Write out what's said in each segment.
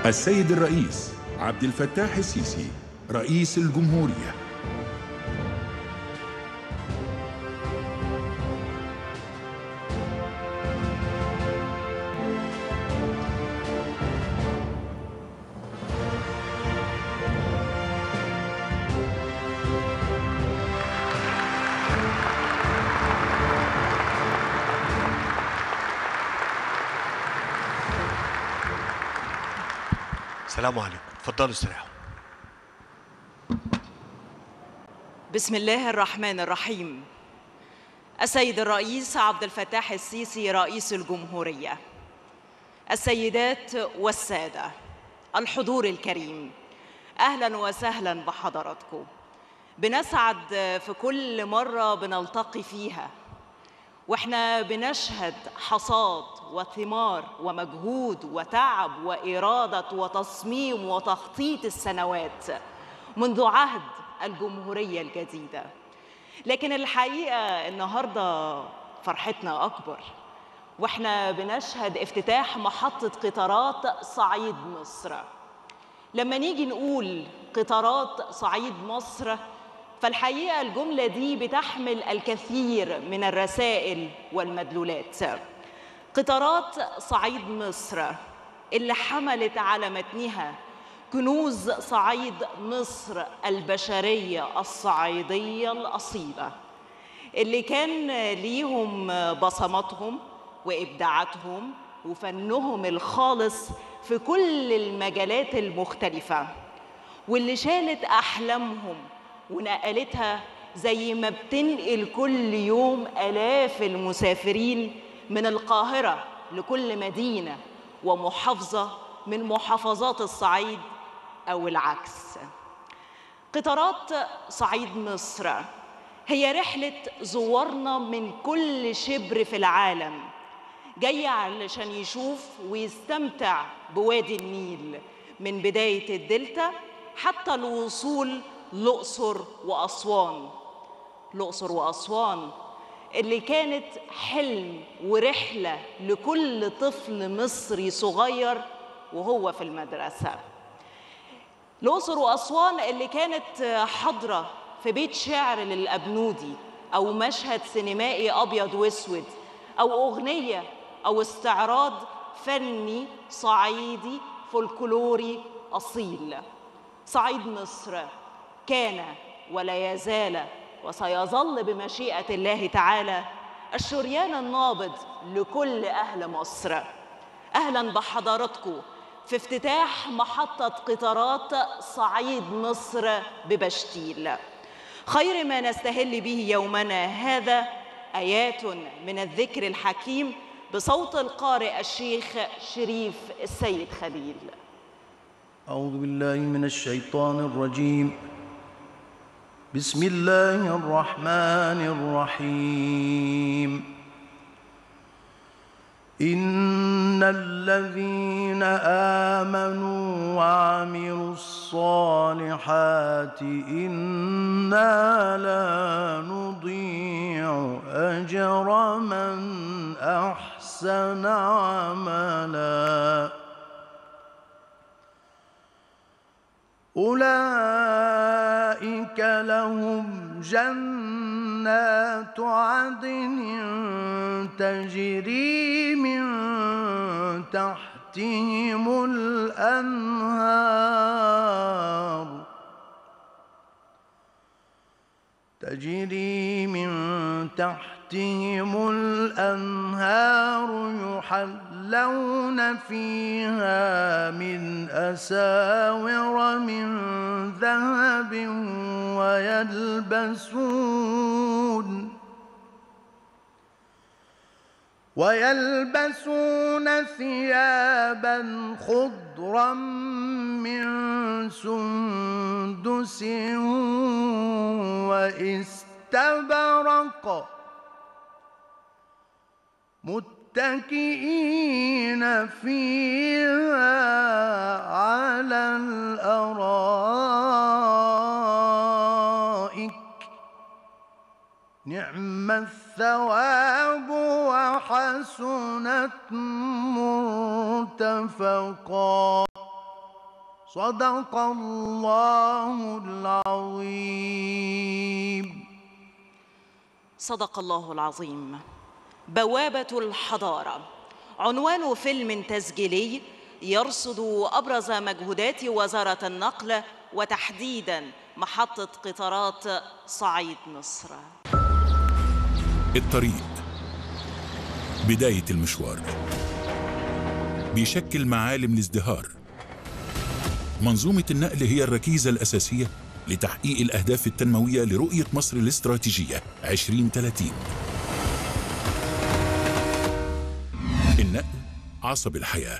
السيد الرئيس عبد الفتاح السيسي رئيس الجمهورية السلام عليكم اتفضلوا استريحوا بسم الله الرحمن الرحيم السيد الرئيس عبد الفتاح السيسي رئيس الجمهورية السيدات والسادة الحضور الكريم أهلا وسهلا بحضراتكم بنسعد في كل مرة بنلتقي فيها واحنا بنشهد حصاد وثمار ومجهود وتعب وإرادة وتصميم وتخطيط السنوات منذ عهد الجمهورية الجديدة لكن الحقيقة النهاردة فرحتنا أكبر واحنا بنشهد افتتاح محطة قطارات صعيد مصر لما نيجي نقول قطارات صعيد مصر فالحقيقة الجملة دي بتحمل الكثير من الرسائل والمدلولات قطارات صعيد مصر اللي حملت على متنها كنوز صعيد مصر البشرية الصعيدية الأصيلة اللي كان ليهم بصماتهم وإبداعاتهم وفنهم الخالص في كل المجالات المختلفة واللي شالت أحلامهم ونقلتها زي ما بتنقل كل يوم آلاف المسافرين من القاهرة لكل مدينة ومحافظة من محافظات الصعيد أو العكس قطارات صعيد مصر هي رحلة زوارنا من كل شبر في العالم جاي علشان يشوف ويستمتع بوادي النيل من بداية الدلتا حتى الوصول الأقصر وأسوان الأقصر وأسوان اللي كانت حلم ورحلة لكل طفل مصري صغير وهو في المدرسة الأقصر وأسوان اللي كانت حاضرة في بيت شعر للأبنودي أو مشهد سينمائي أبيض وأسود أو أغنية أو استعراض فني صعيدي فولكلوري أصيل صعيد مصر كان ولا يزال وسيظل بمشيئة الله تعالى الشريان النابض لكل أهل مصر أهلا بحضراتكم في افتتاح محطة قطارات صعيد مصر ببشتيل خير ما نستهل به يومنا هذا آيات من الذكر الحكيم بصوت القارئ الشيخ شريف السيد خليل أعوذ بالله من الشيطان الرجيم بسم الله الرحمن الرحيم إن الذين آمنوا وعملوا الصالحات إنا لا نضيع أجر من أحسن عملاً أولئك لهم جنات عدن تجري من تحتهم الأنهار تجري من تحتهم الأنهار يحلون فيها من أساور من ذهب ويلبسون ويلبسون ثيابا خضرا من سندس واستبرق متكئين فيها على الأرائك نعم الثواب وحسنت مرتفقا صدق الله العظيم صدق الله العظيم بوابة الحضارة عنوان فيلم تسجيلي يرصد أبرز مجهودات وزارة النقل وتحديداً محطة قطارات صعيد مصر الطريق بداية المشوار بيشكل معالم الازدهار منظومة النقل هي الركيزة الأساسية لتحقيق الأهداف التنموية لرؤية مصر الاستراتيجية 2030 النقل عصب الحياة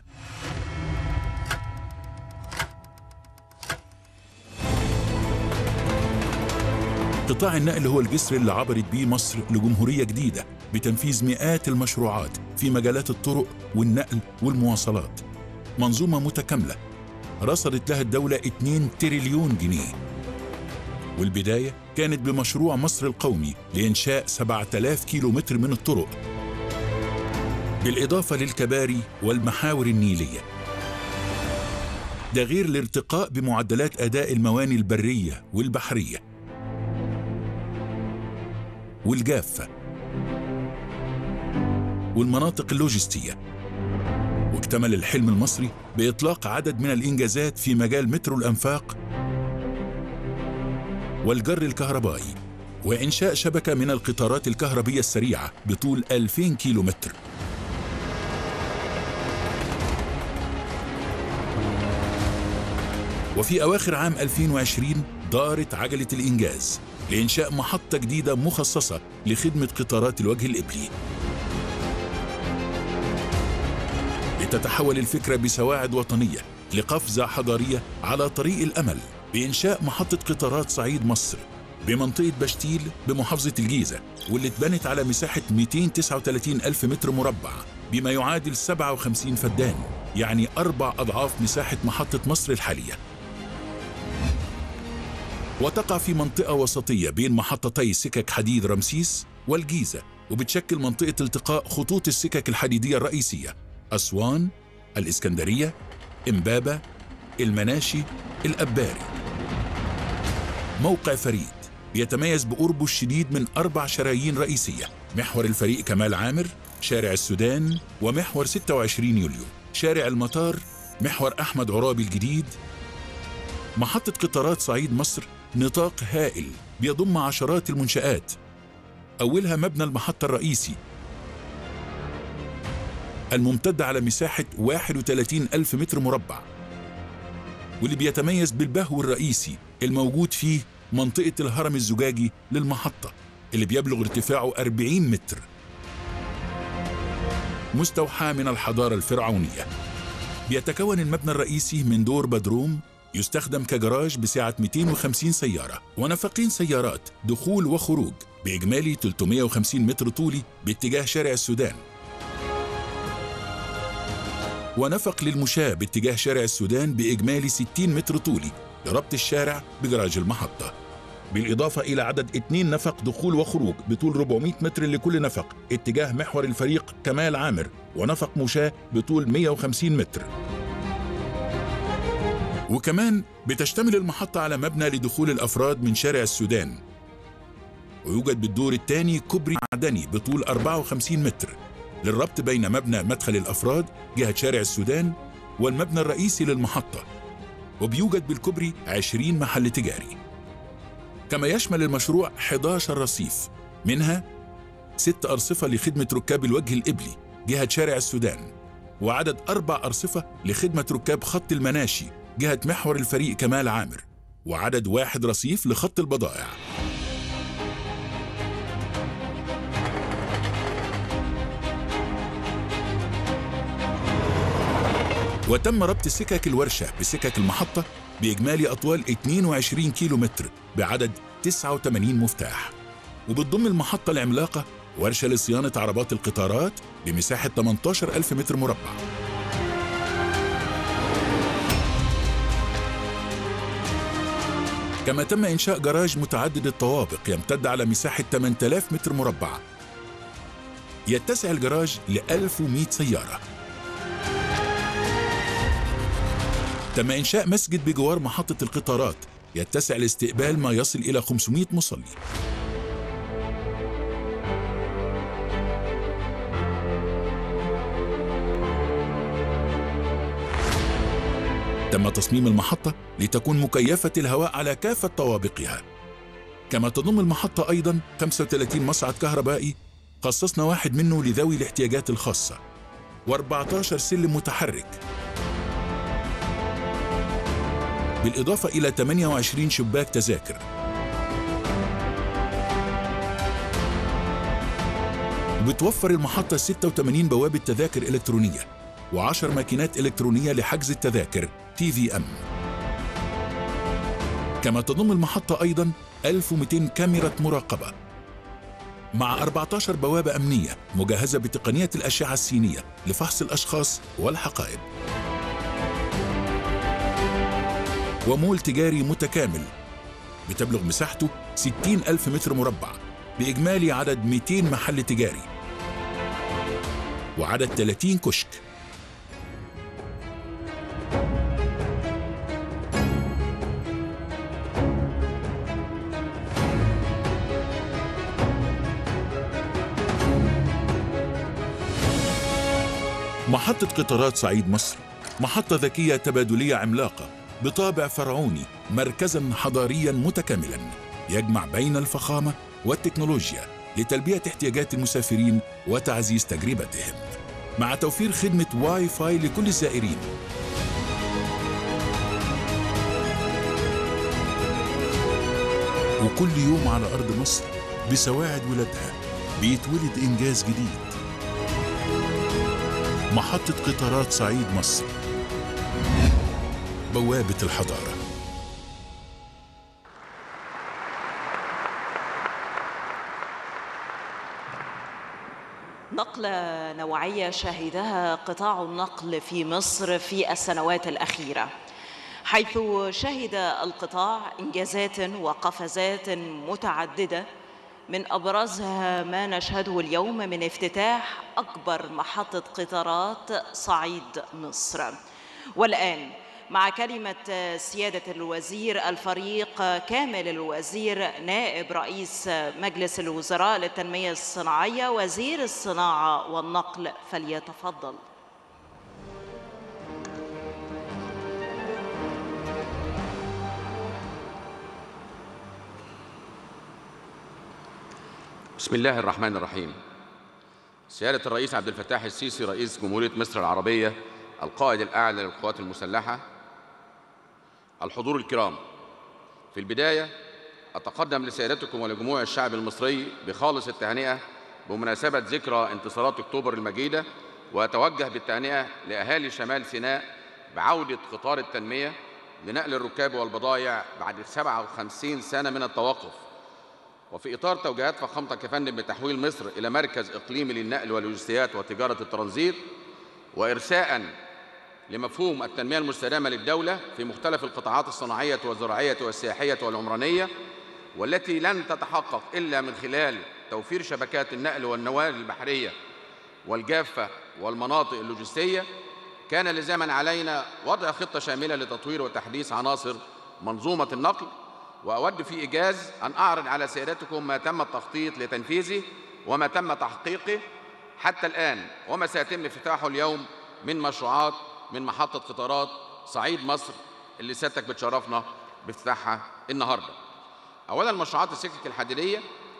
قطاع النقل هو الجسر اللي عبرت بيه مصر لجمهورية جديدة بتنفيذ مئات المشروعات في مجالات الطرق والنقل والمواصلات منظومة متكاملة رصدت لها الدولة 2 تريليون جنيه والبداية كانت بمشروع مصر القومي لإنشاء 7000 كيلومتر من الطرق بالإضافة للكباري والمحاور النيلية ده غير الارتقاء بمعدلات أداء المواني البرية والبحرية والجافة والمناطق اللوجستية واكتمل الحلم المصري بإطلاق عدد من الإنجازات في مجال مترو الأنفاق والجر الكهربائي وإنشاء شبكة من القطارات الكهربية السريعة بطول 2000 كيلو متر وفي أواخر عام 2020 دارت عجلة الإنجاز لإنشاء محطة جديدة مخصصة لخدمة قطارات الوجه الإبلي لتتحول الفكرة بسواعد وطنية لقفزة حضارية على طريق الأمل بإنشاء محطة قطارات صعيد مصر بمنطقة بشتيل بمحافظة الجيزة واللي اتبنت على مساحة 239 ألف متر مربع بما يعادل 57 فدان يعني أربع أضعاف مساحة محطة مصر الحالية وتقع في منطقة وسطية بين محطتي سكك حديد رمسيس والجيزة وبتشكل منطقة التقاء خطوط السكك الحديدية الرئيسية أسوان الإسكندرية إمبابة المناشي الأباري موقع فريد بيتميز بقربه الشديد من أربع شرايين رئيسية محور الفريق كمال عامر شارع السودان ومحور 26 يوليو شارع المطار محور أحمد عرابي الجديد محطة قطارات صعيد مصر نطاق هائل بيضم عشرات المنشآت أولها مبنى المحطة الرئيسي الممتد على مساحة 31 ألف متر مربع واللي بيتميز بالبهو الرئيسي الموجود فيه منطقة الهرم الزجاجي للمحطة اللي بيبلغ ارتفاعه 40 متر مستوحى من الحضارة الفرعونية بيتكون المبنى الرئيسي من دور بدروم يستخدم كجراج بسعة 250 سيارة ونفقين سيارات دخول وخروج بإجمالي 350 متر طولي باتجاه شارع السودان ونفق للمشاة باتجاه شارع السودان بإجمالي 60 متر طولي لربط الشارع بجراج المحطة بالإضافة إلى عدد اثنين نفق دخول وخروج بطول 400 متر لكل نفق اتجاه محور الفريق كمال عامر ونفق مشاة بطول 150 متر وكمان بتشتمل المحطة على مبنى لدخول الأفراد من شارع السودان ويوجد بالدور الثاني كوبري معدني بطول 54 متر للربط بين مبنى مدخل الأفراد جهة شارع السودان والمبنى الرئيسي للمحطة وبيوجد بالكوبري 20 محل تجاري كما يشمل المشروع 11 رصيف منها ست أرصفة لخدمة ركاب الوجه الإبلي جهة شارع السودان وعدد أربع أرصفة لخدمة ركاب خط المناشي جهة محور الفريق كمال عامر وعدد واحد رصيف لخط البضائع وتم ربط سكك الورشة بسكك المحطة بإجمالي أطوال 22 كيلو متر بعدد 89 مفتاح وبتضم المحطة العملاقة ورشة لصيانة عربات القطارات بمساحة 18 ألف متر مربع كما تم إنشاء جراج متعدد الطوابق يمتد على مساحة 8000 متر مربع يتسع الجراج ل 1100 سيارة تم إنشاء مسجد بجوار محطة القطارات يتسع لاستقبال ما يصل إلى 500 مصلي تم تصميم المحطة لتكون مكيفة الهواء على كافة طوابقها كما تضم المحطة أيضا 35 مصعد كهربائي خصصنا واحد منه لذوي الاحتياجات الخاصة و14 سلم متحرك بالإضافة إلى 28 شباك تذاكر بتوفر المحطة 86 بوابة تذاكر إلكترونية و10 ماكينات إلكترونية لحجز التذاكر تي في أم كما تضم المحطة أيضا 1200 كاميرا مراقبة مع 14 بوابة أمنية مجهزة بتقنية الأشعة السينية لفحص الأشخاص والحقائب ومول تجاري متكامل بتبلغ مساحته 60 ألف متر مربع بإجمالي عدد 200 محل تجاري وعدد 30 كشك محطة قطارات صعيد مصر محطة ذكية تبادلية عملاقة بطابع فرعوني مركزا حضاريا متكاملا يجمع بين الفخامة والتكنولوجيا لتلبية احتياجات المسافرين وتعزيز تجربتهم مع توفير خدمة واي فاي لكل الزائرين وكل يوم على أرض مصر بسواعد ولادها بيتولد إنجاز جديد محطة قطارات صعيد مصر بوابة الحضارة نقلة نوعية شهدها قطاع النقل في مصر في السنوات الأخيرة حيث شهد القطاع إنجازات وقفزات متعددة من أبرزها ما نشهده اليوم من افتتاح أكبر محطة قطارات صعيد مصر والآن مع كلمة سيادة الوزير الفريق كامل الوزير نائب رئيس مجلس الوزراء للتنمية الصناعية وزير الصناعة والنقل فليتفضل بسم الله الرحمن الرحيم سيادة الرئيس عبد الفتاح السيسي رئيس جمهورية مصر العربية القائد الأعلى للقوات المسلحة الحضور الكرام في البداية أتقدم لسيادتكم ولجموع الشعب المصري بخالص التهنئة بمناسبة ذكرى انتصارات أكتوبر المجيدة وأتوجه بالتهنئة لأهالي شمال سيناء بعودة قطار التنمية لنقل الركاب والبضائع بعد 57 سنة من التوقف وفي إطار توجيهات فخامتك يا فندم بتحويل مصر إلى مركز إقليمي للنقل واللوجستيات وتجارة الترانزيت وإرساء لمفهوم التنمية المستدامة للدولة في مختلف القطاعات الصناعية والزراعية والسياحية والعمرانية والتي لن تتحقق إلا من خلال توفير شبكات النقل والنوال البحرية والجافة والمناطق اللوجستية كان لزاما علينا وضع خطة شاملة لتطوير وتحديث عناصر منظومة النقل وأود في إيجاز أن أعرض على سيادتكم ما تم التخطيط لتنفيذه وما تم تحقيقه حتى الآن وما سيتم افتتاحه اليوم من مشروعات من محطة قطارات صعيد مصر اللي سيادتك بتشرفنا بافتتاحها النهارده. أولا مشروعات السكك الحديدية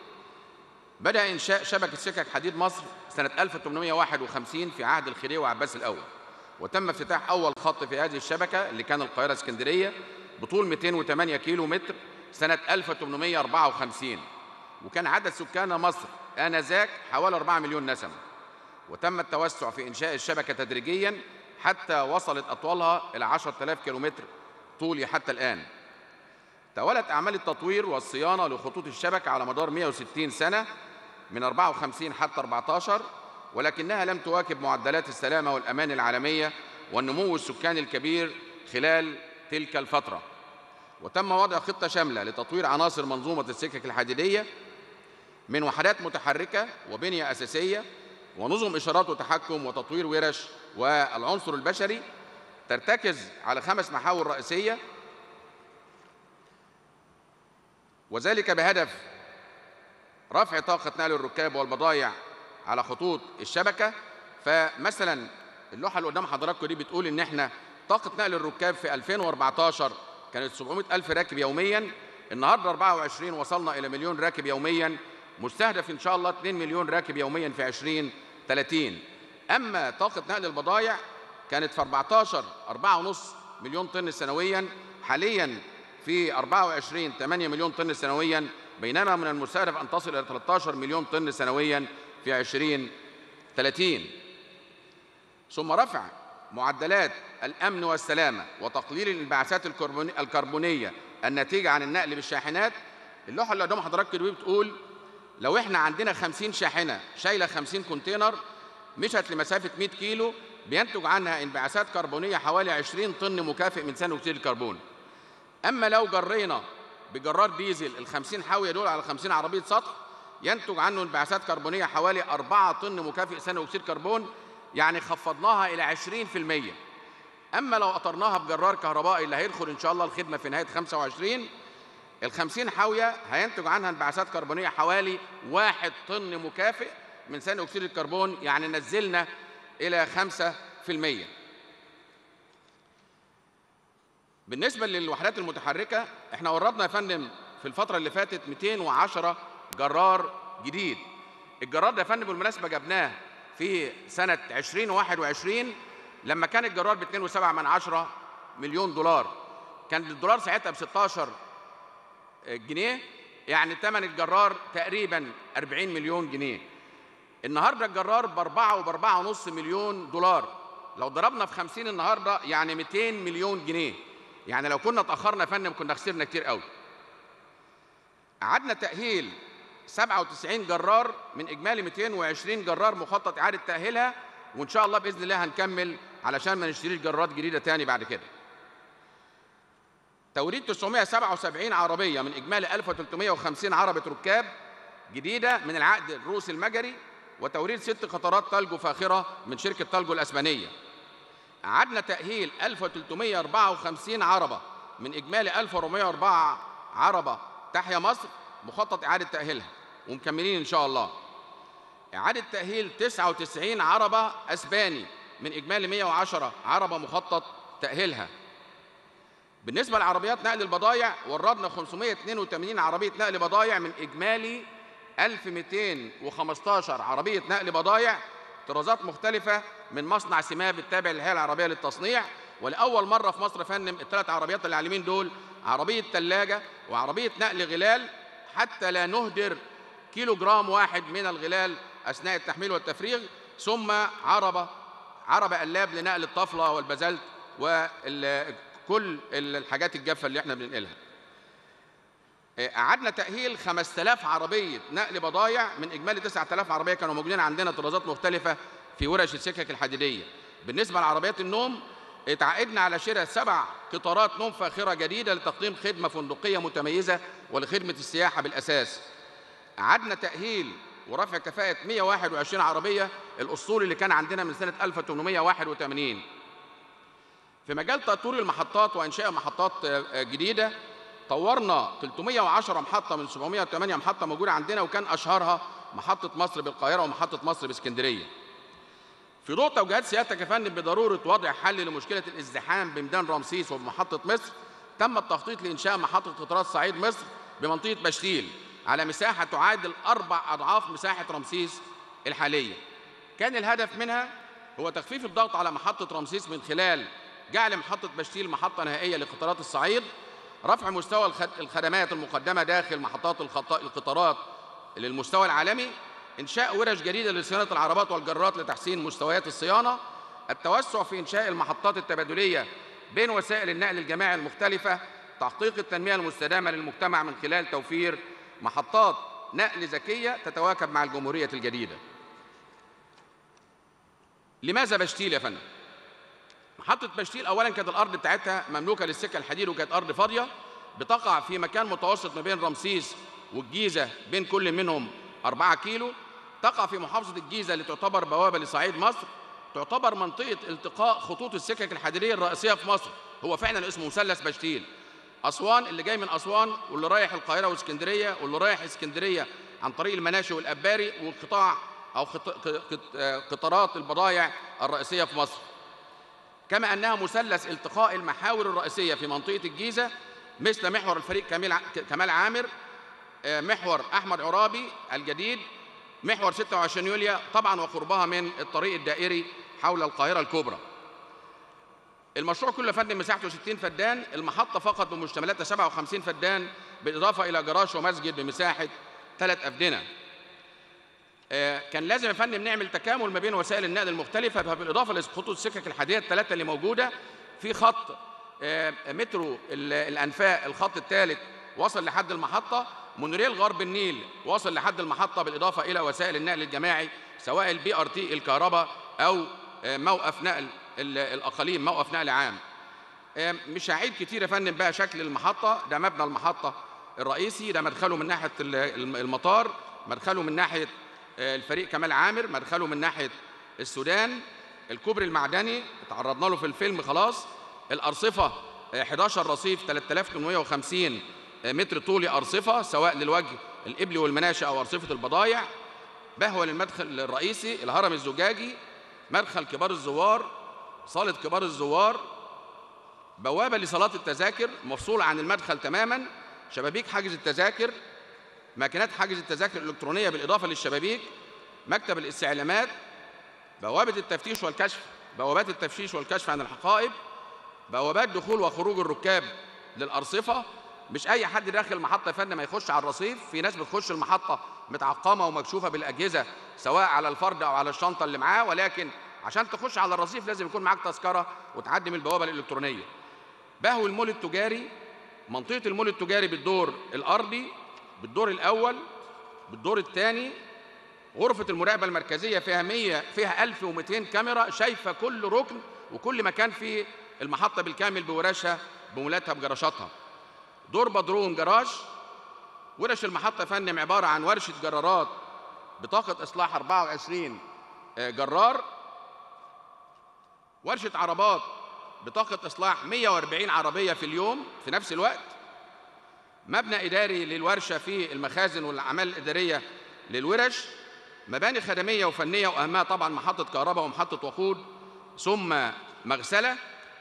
بدأ إنشاء شبكة سكك حديد مصر سنة 1851 في عهد الخديوي وعباس الأول وتم افتتاح أول خط في هذه الشبكة اللي كان القاهرة اسكندرية بطول 208 كيلو متر سنة 1854 وكان عدد سكان مصر آنذاك حوالي 4 مليون نسمة وتم التوسع في إنشاء الشبكة تدريجيا حتى وصلت أطوالها إلى 10000 كيلومتر طولي حتى الآن تولت أعمال التطوير والصيانة لخطوط الشبكة على مدار 160 سنة من 54 حتى 14 ولكنها لم تواكب معدلات السلامة والأمان العالمية والنمو السكاني الكبير خلال تلك الفترة وتم وضع خطة شاملة لتطوير عناصر منظومة السكك الحديدية من وحدات متحركة وبنية أساسية ونظم إشارات وتحكم وتطوير ورش والعنصر البشري ترتكز على خمس محاور رئيسية وذلك بهدف رفع طاقة نقل الركاب والبضائع على خطوط الشبكة فمثلا اللوحة اللي قدام حضراتكم دي بتقول إن إحنا طاقة نقل الركاب في 2014 كانت 700 ألف راكب يوميا النهاردة 24 وصلنا إلى مليون راكب يوميا مستهدف إن شاء الله 2 مليون راكب يوميا في 2030 أما طاقة نقل البضائع كانت في 14 4.5 مليون طن سنويا حاليا في 24 8 مليون طن سنويا بينما من المستهدف أن تصل إلى 13 مليون طن سنويا في 2030 ثم رفع معدلات الأمن والسلامة وتقليل الانبعاثات الكربوني- الكربونية الناتجة عن النقل بالشاحنات اللوحة اللي قدام حضرتك دي بتقول لو احنا عندنا 50 شاحنة شايلة 50 كونتينر مشت لمسافة 100 كيلو بينتج عنها انبعاثات كربونية حوالي 20 طن مكافئ من ثاني أكسيد الكربون أما لو جرينا بجرار ديزل ال 50 حاوية دول على 50 عربية سطح ينتج عنه انبعاثات كربونية حوالي 4 طن مكافئ ثاني أكسيد كربون يعني خفضناها إلى 20% أما لو قطرناها بجرار كهربائي اللي هيدخل إن شاء الله الخدمة في نهاية 25 ال 50 حاوية هينتج عنها انبعاثات كربونية حوالي 1 طن مكافئ من ثاني أكسيد الكربون يعني نزلنا إلى 5% بالنسبة للوحدات المتحركة احنا وردنا يا فندم في الفترة اللي فاتت 210 جرار جديد الجرار ده يا فندم بالمناسبة جبناه في سنة 2021 لما كان الجرار ب 2.7 من عشرة مليون دولار كان الدولار ساعتها ب 16 جنيه يعني ثمن الجرار تقريبا 40 مليون جنيه النهارده الجرار بأربعة وبأربعة ونص مليون دولار لو ضربنا في 50 النهارده يعني 200 مليون جنيه يعني لو كنا اتأخرنا يا فندم كنا خسرنا كتير قوي قعدنا تأهيل 97 جرار من إجمالي 220 جرار مخطط إعادة تأهيلها وإن شاء الله بإذن الله هنكمل علشان ما نشتريش جرارات جديدة تاني بعد كده توريد 977 عربية من إجمالي 1350 عربة ركاب جديدة من العقد الروسي المجري وتوريد ست قطارات تالجو فاخرة من شركة تالجو الأسبانية أعدنا تأهيل 1354 عربة من إجمالي 1404 عربة تحيا مصر مخطط إعادة تأهيلها ومكملين إن شاء الله إعادة تأهيل 99 عربة أسباني من إجمالي 110 عربة مخطط تأهيلها بالنسبة لعربيات نقل البضائع وردنا 582 عربية نقل بضائع من إجمالي 1215 عربية نقل بضائع طرازات مختلفة من مصنع سماب التابع للهيئة العربية للتصنيع ولأول مرة في مصر يا فندم الثلاث عربيات اللي على اليمين دول عربية ثلاجة وعربية نقل غلال حتى لا نهدر كيلو جرام واحد من الغلال أثناء التحميل والتفريغ ثم عربة عربة قلاب لنقل الطفلة والبازلت وكل الحاجات الجافة اللي احنا بننقلها قعدنا تأهيل 5000 عربية نقل بضايع من إجمالي 9000 عربية كانوا موجودين عندنا طرازات مختلفة في ورش السكك الحديدية بالنسبة لعربيات النوم اتعاقدنا على شراء سبع قطارات نوم فاخرة جديدة لتقديم خدمة فندقية متميزة ولخدمة السياحة بالأساس قعدنا تأهيل ورفع كفاءة 121 عربية الأسطول اللي كان عندنا من سنة 1881 في مجال تطوير المحطات وإنشاء محطات جديدة طورنا 310 محطة من 708 محطة موجودة عندنا وكان أشهرها محطة مصر بالقاهرة ومحطة مصر باسكندرية. في ضوء توجيهات سيادتك يا فندم بضرورة وضع حل لمشكلة الازدحام بميدان رمسيس وبمحطة مصر تم التخطيط لإنشاء محطة قطارات صعيد مصر بمنطقة بشتيل على مساحة تعادل أربع أضعاف مساحة رمسيس الحالية. كان الهدف منها هو تخفيف الضغط على محطة رمسيس من خلال جعل محطة بشتيل محطة نهائية لقطارات الصعيد رفع مستوى الخدمات المقدمة داخل محطات القطارات للمستوى العالمي إنشاء ورش جديدة لصيانة العربات والجرارات لتحسين مستويات الصيانة التوسع في إنشاء المحطات التبادلية بين وسائل النقل الجماعي المختلفة تحقيق التنمية المستدامة للمجتمع من خلال توفير محطات نقل ذكية تتواكب مع الجمهورية الجديدة لماذا بشتيل يا فندم؟ محطة بشتيل أولا كانت الأرض بتاعتها مملوكة للسكة الحديد وكانت أرض فاضية بتقع في مكان متوسط ما بين رمسيس والجيزة بين كل منهم أربعة كيلو تقع في محافظة الجيزة اللي تعتبر بوابة لصعيد مصر تعتبر منطقة التقاء خطوط السكك الحديدية الرئيسية في مصر هو فعلا اسمه مثلث بشتيل أسوان اللي جاي من أسوان واللي رايح القاهرة واسكندرية واللي رايح اسكندرية عن طريق المناشي والأباري والقطاع أو خط- قط- آه، قطارات البضائع الرئيسية في مصر كما أنها مثلث التقاء المحاور الرئيسية في منطقة الجيزة مثل محور الفريق كمال ع- كمال عامر آه، محور أحمد عرابي الجديد محور 26 يوليو طبعا وقربها من الطريق الدائري حول القاهرة الكبرى المشروع كله يا فندم مساحته 60 فدان المحطة فقط بمشتملاتها 57 فدان بالإضافة إلى جراج ومسجد بمساحة ثلاث أفدنة آه، كان لازم يا فندم نعمل تكامل ما بين وسائل النقل المختلفة فبالإضافة لخطوط السكك الحديدية الثلاثة اللي موجودة في خط آه، مترو ال- الأنفاق الخط الثالث وصل لحد المحطة مونوريل غرب النيل وصل لحد المحطة بالإضافة إلى وسائل النقل الجماعي سواء البي ار تي الكهرباء أو آه، موقف نقل ال- الأقاليم موقف نقل عام آه، مش هعيد كتير يا فندم بقى شكل المحطة ده مبنى المحطة الرئيسي ده مدخله من ناحية ال- الم- المطار مدخله من ناحية آه، الفريق كمال عامر مدخله من ناحية السودان الكوبري المعدني اتعرضنا له في الفيلم خلاص الأرصفة آه، 11 رصيف 3850 متر طولي أرصفة سواء للوجه الإبلي والمناشئ أو أرصفة البضايع بهوى للمدخل الرئيسي الهرم الزجاجي مدخل كبار الزوار صالة كبار الزوار بوابة لصالات التذاكر مفصولة عن المدخل تماما شبابيك حجز التذاكر ماكينات حجز التذاكر الإلكترونية بالإضافة للشبابيك مكتب الاستعلامات بوابة التفتيش والكشف بوابات التفتيش والكشف عن الحقائب بوابات دخول وخروج الركاب للأرصفة مش أي حد داخل المحطة يا فندم هيخش على الرصيف في ناس بتخش المحطة متعقمة ومكشوفة بالأجهزة سواء على الفرد أو على الشنطة اللي معاه ولكن عشان تخش على الرصيف لازم يكون معاك تذكرة وتعدي من البوابة الإلكترونية بهو المول التجاري منطقة المول التجاري بالدور الأرضي بالدور الأول بالدور الثاني غرفة المراقبة المركزية فيها 100 فيها 1200 كاميرا شايفة كل ركن وكل مكان في المحطة بالكامل بورشها بمولاتها بجراشاتها دور بدروم جراج ورش المحطة يا فندم عبارة عن ورشة جرارات بطاقة إصلاح 24 آه، جرار ورشة عربات بطاقة إصلاح 140 عربية في اليوم في نفس الوقت مبنى إداري للورشة في المخازن والأعمال الإدارية للورش مباني خدمية وفنية وأهمها طبعا محطة كهرباء ومحطة وقود ثم مغسلة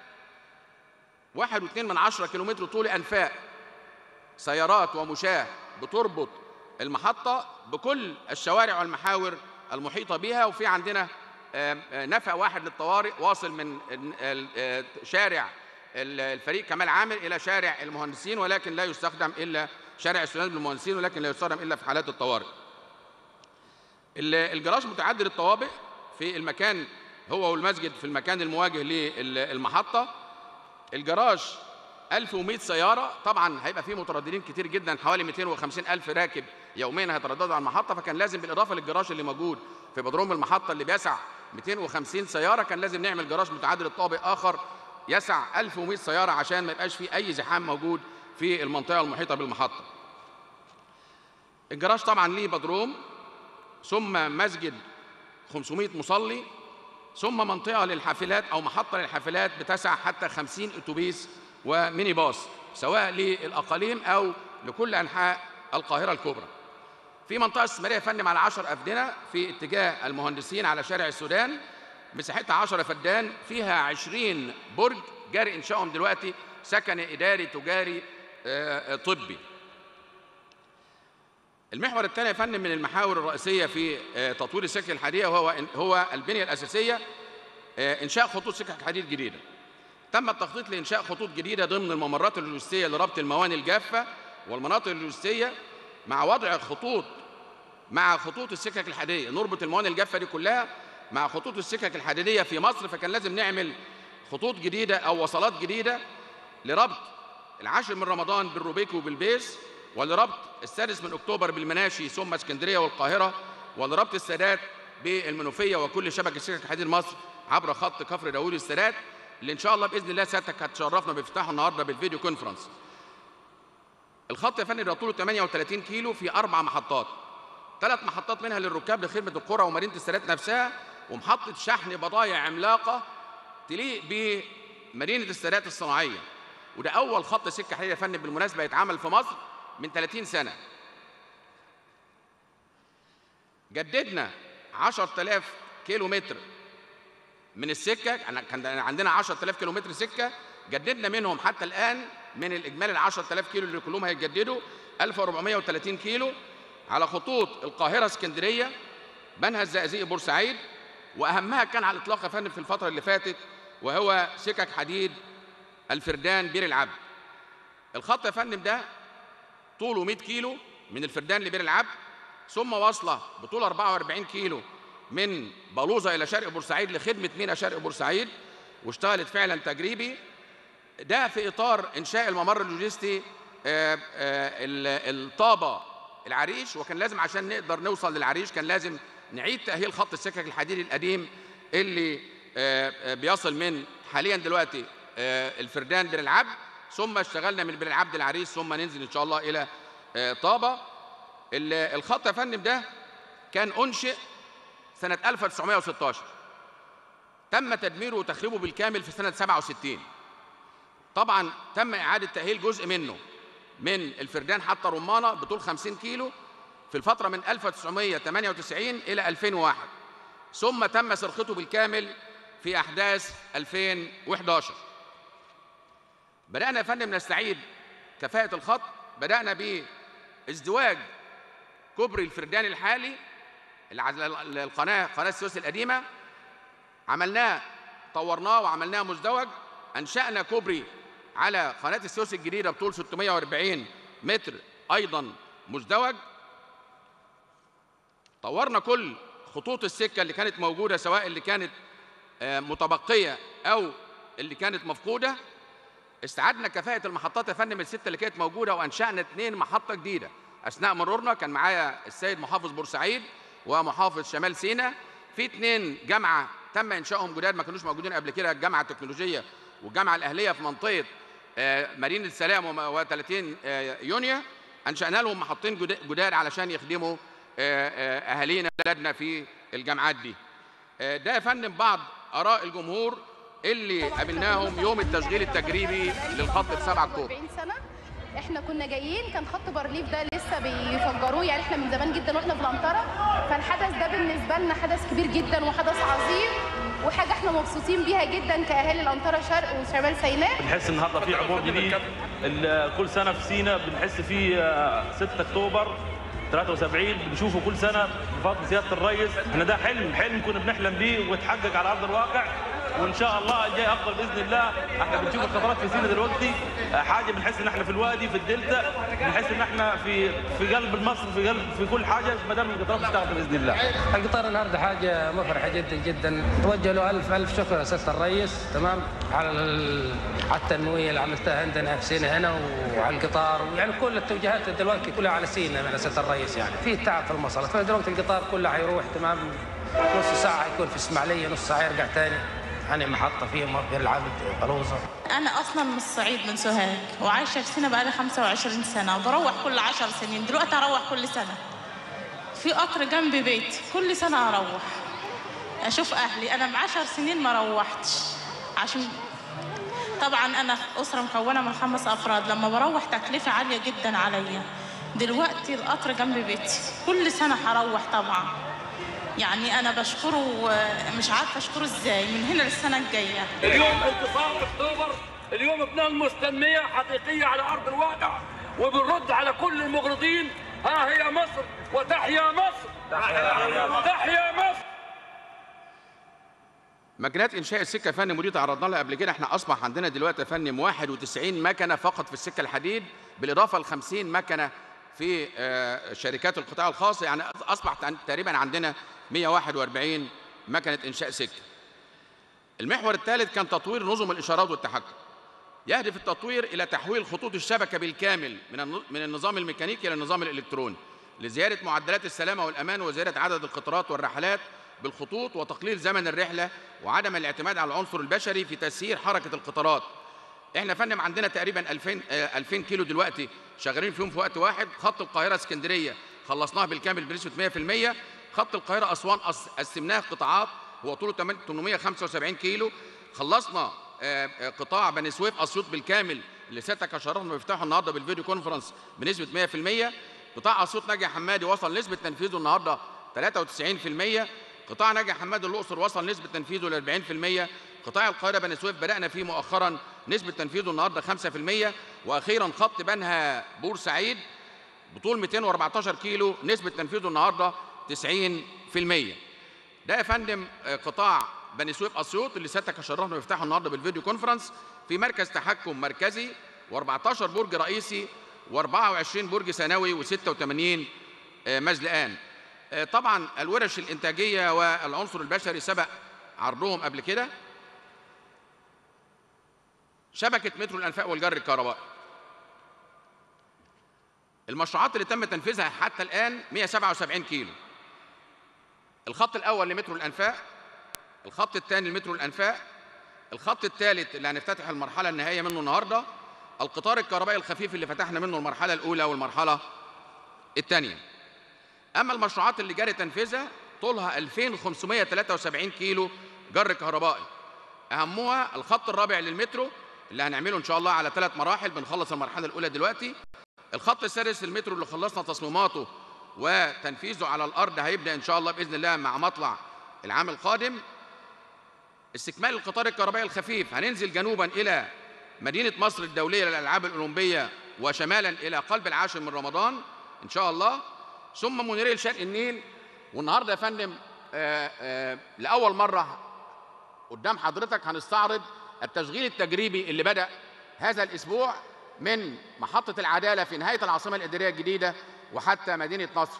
واحد واثنين من عشرة كيلومتر طول أنفاق سيارات ومشاة بتربط المحطة بكل الشوارع والمحاور المحيطة بها وفي عندنا آم، آه، نفق واحد للطوارئ واصل من ال- ال- آه، شارع ال- الفريق كمال عامر إلى شارع المهندسين ولكن لا يستخدم إلا شارع السودان للمهندسين ولكن لا يستخدم إلا في حالات الطوارئ ال- الجراج متعدد الطوابق في المكان هو والمسجد في المكان المواجه للمحطة الجراج 1100 سيارة طبعا هيبقى فيه مترددين كتير جدا حوالي 250 ألف راكب يوميا هيترددوا على المحطة فكان لازم بالإضافة للجراج اللي موجود في بدروم المحطة اللي بيسع 250 سيارة كان لازم نعمل جراج متعدد الطابق آخر يسع 1100 سيارة عشان ما يبقاش فيه أي زحام موجود في المنطقة المحيطة بالمحطة الجراج طبعا ليه بدروم ثم مسجد 500 مصلي ثم منطقة للحافلات أو محطة للحافلات بتسع حتى 50 أتوبيس وميني باص سواء للأقاليم أو لكل أنحاء القاهرة الكبرى في منطقة استثمارية يا فندم على 10 أفدنة في اتجاه المهندسين على شارع السودان مساحتها 10 فدان فيها 20 برج جاري إنشائهم دلوقتي سكني إداري تجاري آه، آه، طبي المحور الثاني يا فندم من المحاور الرئيسية في آه، تطوير السكك الحديدية وهو هو البنية الأساسية آه، إنشاء خطوط سكك حديد جديدة. تم التخطيط لإنشاء خطوط جديدة ضمن الممرات اللوجستية لربط الموانئ الجافة والمناطق اللوجستية مع وضع خطوط مع خطوط السكك الحديدية نربط الموانئ الجافة دي كلها مع خطوط السكك الحديدية في مصر فكان لازم نعمل خطوط جديدة أو وصلات جديدة لربط العاشر من رمضان بالروبيكي وبالبيس ولربط السادس من اكتوبر بالمناشي ثم اسكندريه والقاهره ولربط السادات بالمنوفيه وكل شبكه سكك حديد مصر عبر خط كفر داوود السادات اللي ان شاء الله باذن الله سيادتك هتشرفنا بافتتاحه النهارده بالفيديو كونفرنس. الخط يا فندم ده طوله 38 كيلو في اربع محطات. ثلاث محطات منها للركاب لخدمه القرى ومدينه السادات نفسها ومحطة شحن بضايع عملاقة تليق بمدينة السادات الصناعية وده أول خط سكة حديد يا فندم بالمناسبة يتعمل في مصر من 30 سنة جددنا 10000 كيلو متر من السكة أنا- كان عندنا 10000 كيلو متر سكة جددنا منهم حتى الآن من الإجمالي ال 10000 كيلو اللي كلهم هيتجددوا 1430 كيلو على خطوط القاهرة اسكندرية بنها الزقازيق بورسعيد وأهمها كان على الإطلاق يا فندم في الفترة اللي فاتت وهو سكك حديد الفردان بير العبد الخط يا فندم ده طوله 100 كيلو من الفردان لبير العبد ثم واصله بطول 44 كيلو من بلوزه الى شرق بورسعيد لخدمه مينا شرق بورسعيد واشتغلت فعلا تجريبي ده في اطار انشاء الممر اللوجستي آه، آه، ال- الطابه العريش وكان لازم عشان نقدر نوصل للعريش كان لازم نعيد تاهيل خط السكك الحديدي القديم اللي آه، آه، بيصل من حاليا دلوقتي آه، الفردان بن العبد ثم اشتغلنا من بن العبد العريش ثم ننزل ان شاء الله الى آه، طابه ال- الخط يا فندم ده كان انشئ سنه 1916 تم تدميره وتخريبه بالكامل في سنه 67 طبعا تم اعاده تاهيل جزء منه من الفردان حتى رمانه بطول 50 كيلو في الفتره من 1998 الى 2001 ثم تم سرقته بالكامل في احداث 2011 بدانا يا فندم نستعيد كفاءه الخط بدانا بازدواج كوبري الفردان الحالي اللي على القناه قناه السويس القديمه عملناه طورناه وعملناه مزدوج انشانا كوبري على قناه السويس الجديده بطول 640 متر ايضا مزدوج طورنا كل خطوط السكه اللي كانت موجوده سواء اللي كانت آه، متبقيه او اللي كانت مفقوده استعدنا كفاءة المحطات يا فندم الستة اللي كانت موجودة وأنشأنا اثنين محطة جديدة أثناء مرورنا كان معايا السيد محافظ بورسعيد ومحافظ شمال سيناء في اثنين جامعة تم إنشائهم جداد ما كانوش موجودين قبل كده الجامعة التكنولوجية والجامعة الأهلية في منطقة آه، مدينة السلام و30 يونيو أنشأنا لهم محطتين جدا- جداد علشان يخدموا آه، آه، أهالينا بلادنا في الجامعات دي آه، ده يا فندم بعض آراء الجمهور اللي قابلناهم يوم التشغيل التجريبي للخط بسبع اكتوبر 40 سنه احنا كنا جايين كان خط بارليف ده لسه بيفجروه يعني احنا من زمان جدا واحنا في الانطره فالحدث ده بالنسبه لنا حدث كبير جدا وحدث عظيم وحاجه احنا مبسوطين بيها جدا كاهالي الانطره شرق وشمال سيناء بنحس النهارده في عبور جديد ال- كل سنه في سينا بنحس في آه، 6 اكتوبر 73 بنشوفه كل سنه بفضل سياده الرئيس احنا ده حلم حلم كنا بنحلم بيه واتحقق على ارض الواقع وان شاء الله الجاي افضل باذن الله احنا بنشوف الخطرات في سينا دلوقتي آه، حاجه بنحس ان احنا في الوادي في الدلتا بنحس ان احنا في في قلب مصر في قلب في كل حاجه ما دام القطارات تشتغل باذن الله القطار النهارده حاجه مفرحه جدا جدا توجه له الف الف شكر يا سياده الرئيس تمام على ال- على التنميه اللي عملتها عندنا في سينا هنا وعلى القطار يعني كل التوجيهات دلوقتي كلها على سينا من سياده الرئيس يعني في تعب في المصالح فدلوقتي القطار كله حيروح تمام نص ساعه يكون في اسماعيليه نص ساعه يرجع تاني يعني محطه فيه بير العبد بلوزه أنا أصلا من الصعيد من سوهاج وعايشة في سينا بقالي 25 سنة وبروح كل 10 سنين دلوقتي أروح كل سنة في قطر جنب بيتي كل سنة أروح أشوف أهلي أنا من 10 سنين ما روحتش عشان طبعا أنا أسرة مكونة من خمس أفراد لما بروح تكلفة عالية جدا عليا دلوقتي القطر جنب بيتي كل سنة هروح طبعا يعني أنا بشكره آه، مش عارفة أشكره إزاي من هنا للسنة الجاية اليوم انتصار اكتوبر اليوم بنلمس تنميه حقيقيه على ارض الواقع وبنرد على كل المغرضين ها هي مصر وتحيا مصر تحيا مصر مجالات انشاء السكه يا فندم ودي تعرضنا لها قبل كده احنا اصبح عندنا دلوقتي يا فندم 91 مكنه فقط في السكه الحديد بالاضافه ل 50 مكنه في آه، شركات القطاع الخاص يعني اصبح تع- تقريبا عندنا 141 مكنه انشاء سكه. المحور الثالث كان تطوير نظم الاشارات والتحكم. يهدف التطوير الى تحويل خطوط الشبكه بالكامل من الن- من النظام الميكانيكي الى النظام الالكتروني لزياده معدلات السلامه والامان وزياده عدد القطارات والرحلات بالخطوط وتقليل زمن الرحله وعدم الاعتماد على العنصر البشري في تسيير حركه القطارات. احنا يا فندم عندنا تقريبا 2000 آه، 2000 كيلو دلوقتي شغالين فيهم في وقت واحد خط القاهره اسكندريه خلصناه بالكامل بنسبه 100% خط القاهره اسوان قس- قسمناه قطاعات هو طوله 875 كيلو خلصنا آه، آه، قطاع بني سويف اسيوط بالكامل اللي سيادتك شرفنا بيفتحه النهارده بالفيديو كونفرنس بنسبه 100% قطاع اسيوط ناجي حمادي وصل نسبه تنفيذه النهارده 93% قطاع ناجي حمادي الاقصر وصل نسبه تنفيذه ل 40% قطاع القاهره بني سويف بدانا فيه مؤخرا نسبه تنفيذه النهارده 5% واخيرا خط بنها بورسعيد بطول 214 كيلو نسبه تنفيذه النهارده 90% ده يا فندم آه، قطاع بني سويف اسيوط اللي سيادتك شرفنا بيفتحه النهارده بالفيديو كونفرنس في مركز تحكم مركزي و14 برج رئيسي و24 برج ثانوي و86 مزلقان آه، طبعا الورش الانتاجيه والعنصر البشري سبق عرضهم قبل كده شبكه مترو الانفاق والجر الكهربائي المشروعات اللي تم تنفيذها حتى الان 177 كيلو الخط الاول لمترو الانفاق الخط الثاني لمترو الانفاق الخط الثالث اللي هنفتتح المرحله النهائيه منه النهارده القطار الكهربائي الخفيف اللي فتحنا منه المرحله الاولى والمرحله الثانيه اما المشروعات اللي جاري تنفيذها طولها 2573 كيلو جر كهربائي اهمها الخط الرابع للمترو اللي هنعمله ان شاء الله على ثلاث مراحل بنخلص المرحله الاولى دلوقتي الخط السادس للمترو اللي خلصنا تصميماته وتنفيذه على الارض هيبدا ان شاء الله باذن الله مع مطلع العام القادم استكمال القطار الكهربائي الخفيف هننزل جنوبا الى مدينه مصر الدوليه للالعاب الاولمبيه وشمالا الى قلب العاشر من رمضان ان شاء الله ثم مونوريل شرق النيل والنهارده يا فندم آآ آآ لاول مره قدام حضرتك هنستعرض التشغيل التجريبي اللي بدا هذا الاسبوع من محطه العداله في نهايه العاصمه الاداريه الجديده وحتى مدينه نصر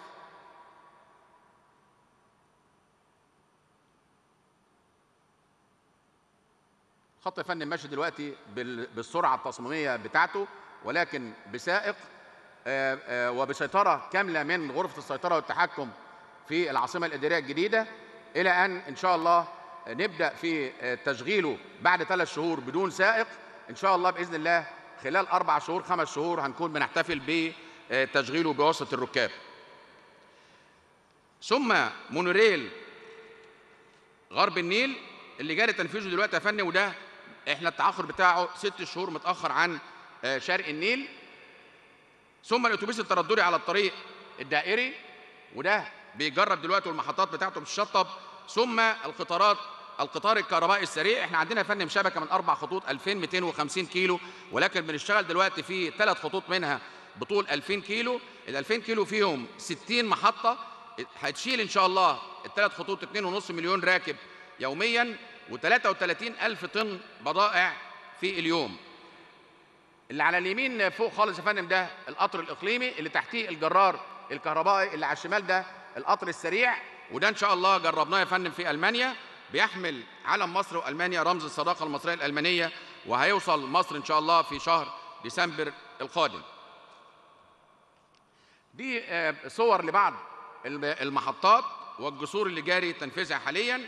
خط يا فندم ماشي دلوقتي بال- بالسرعه التصميميه بتاعته ولكن بسائق آه، آه، وبسيطره كامله من غرفه السيطره والتحكم في العاصمه الاداريه الجديده الى ان ان شاء الله نبدا في آه، تشغيله بعد ثلاث شهور بدون سائق ان شاء الله باذن الله خلال اربع شهور خمس شهور هنكون بنحتفل بتشغيله بواسطه الركاب ثم مونوريل غرب النيل اللي جاري تنفيذه دلوقتي يا فندم وده احنا التاخر بتاعه ست شهور متاخر عن آه، شرق النيل ثم الاتوبيس الترددي على الطريق الدائري وده بيجرب دلوقتي والمحطات بتاعته بتشطب ثم القطارات القطار الكهربائي السريع احنا عندنا يا فندم شبكه من اربع خطوط 2250 كيلو ولكن بنشتغل دلوقتي في ثلاث خطوط منها بطول 2000 كيلو ال 2000 كيلو فيهم 60 محطه هتشيل ان شاء الله الثلاث خطوط 2.5 مليون راكب يوميا و33 الف طن بضائع في اليوم اللي على اليمين فوق خالص يا فندم ده القطر الاقليمي اللي تحتيه الجرار الكهربائي اللي على الشمال ده القطر السريع وده ان شاء الله جربناه يا فندم في المانيا بيحمل علم مصر والمانيا رمز الصداقه المصريه الالمانيه وهيوصل مصر ان شاء الله في شهر ديسمبر القادم. دي آه، صور لبعض الم- المحطات والجسور اللي جاري تنفيذها حاليا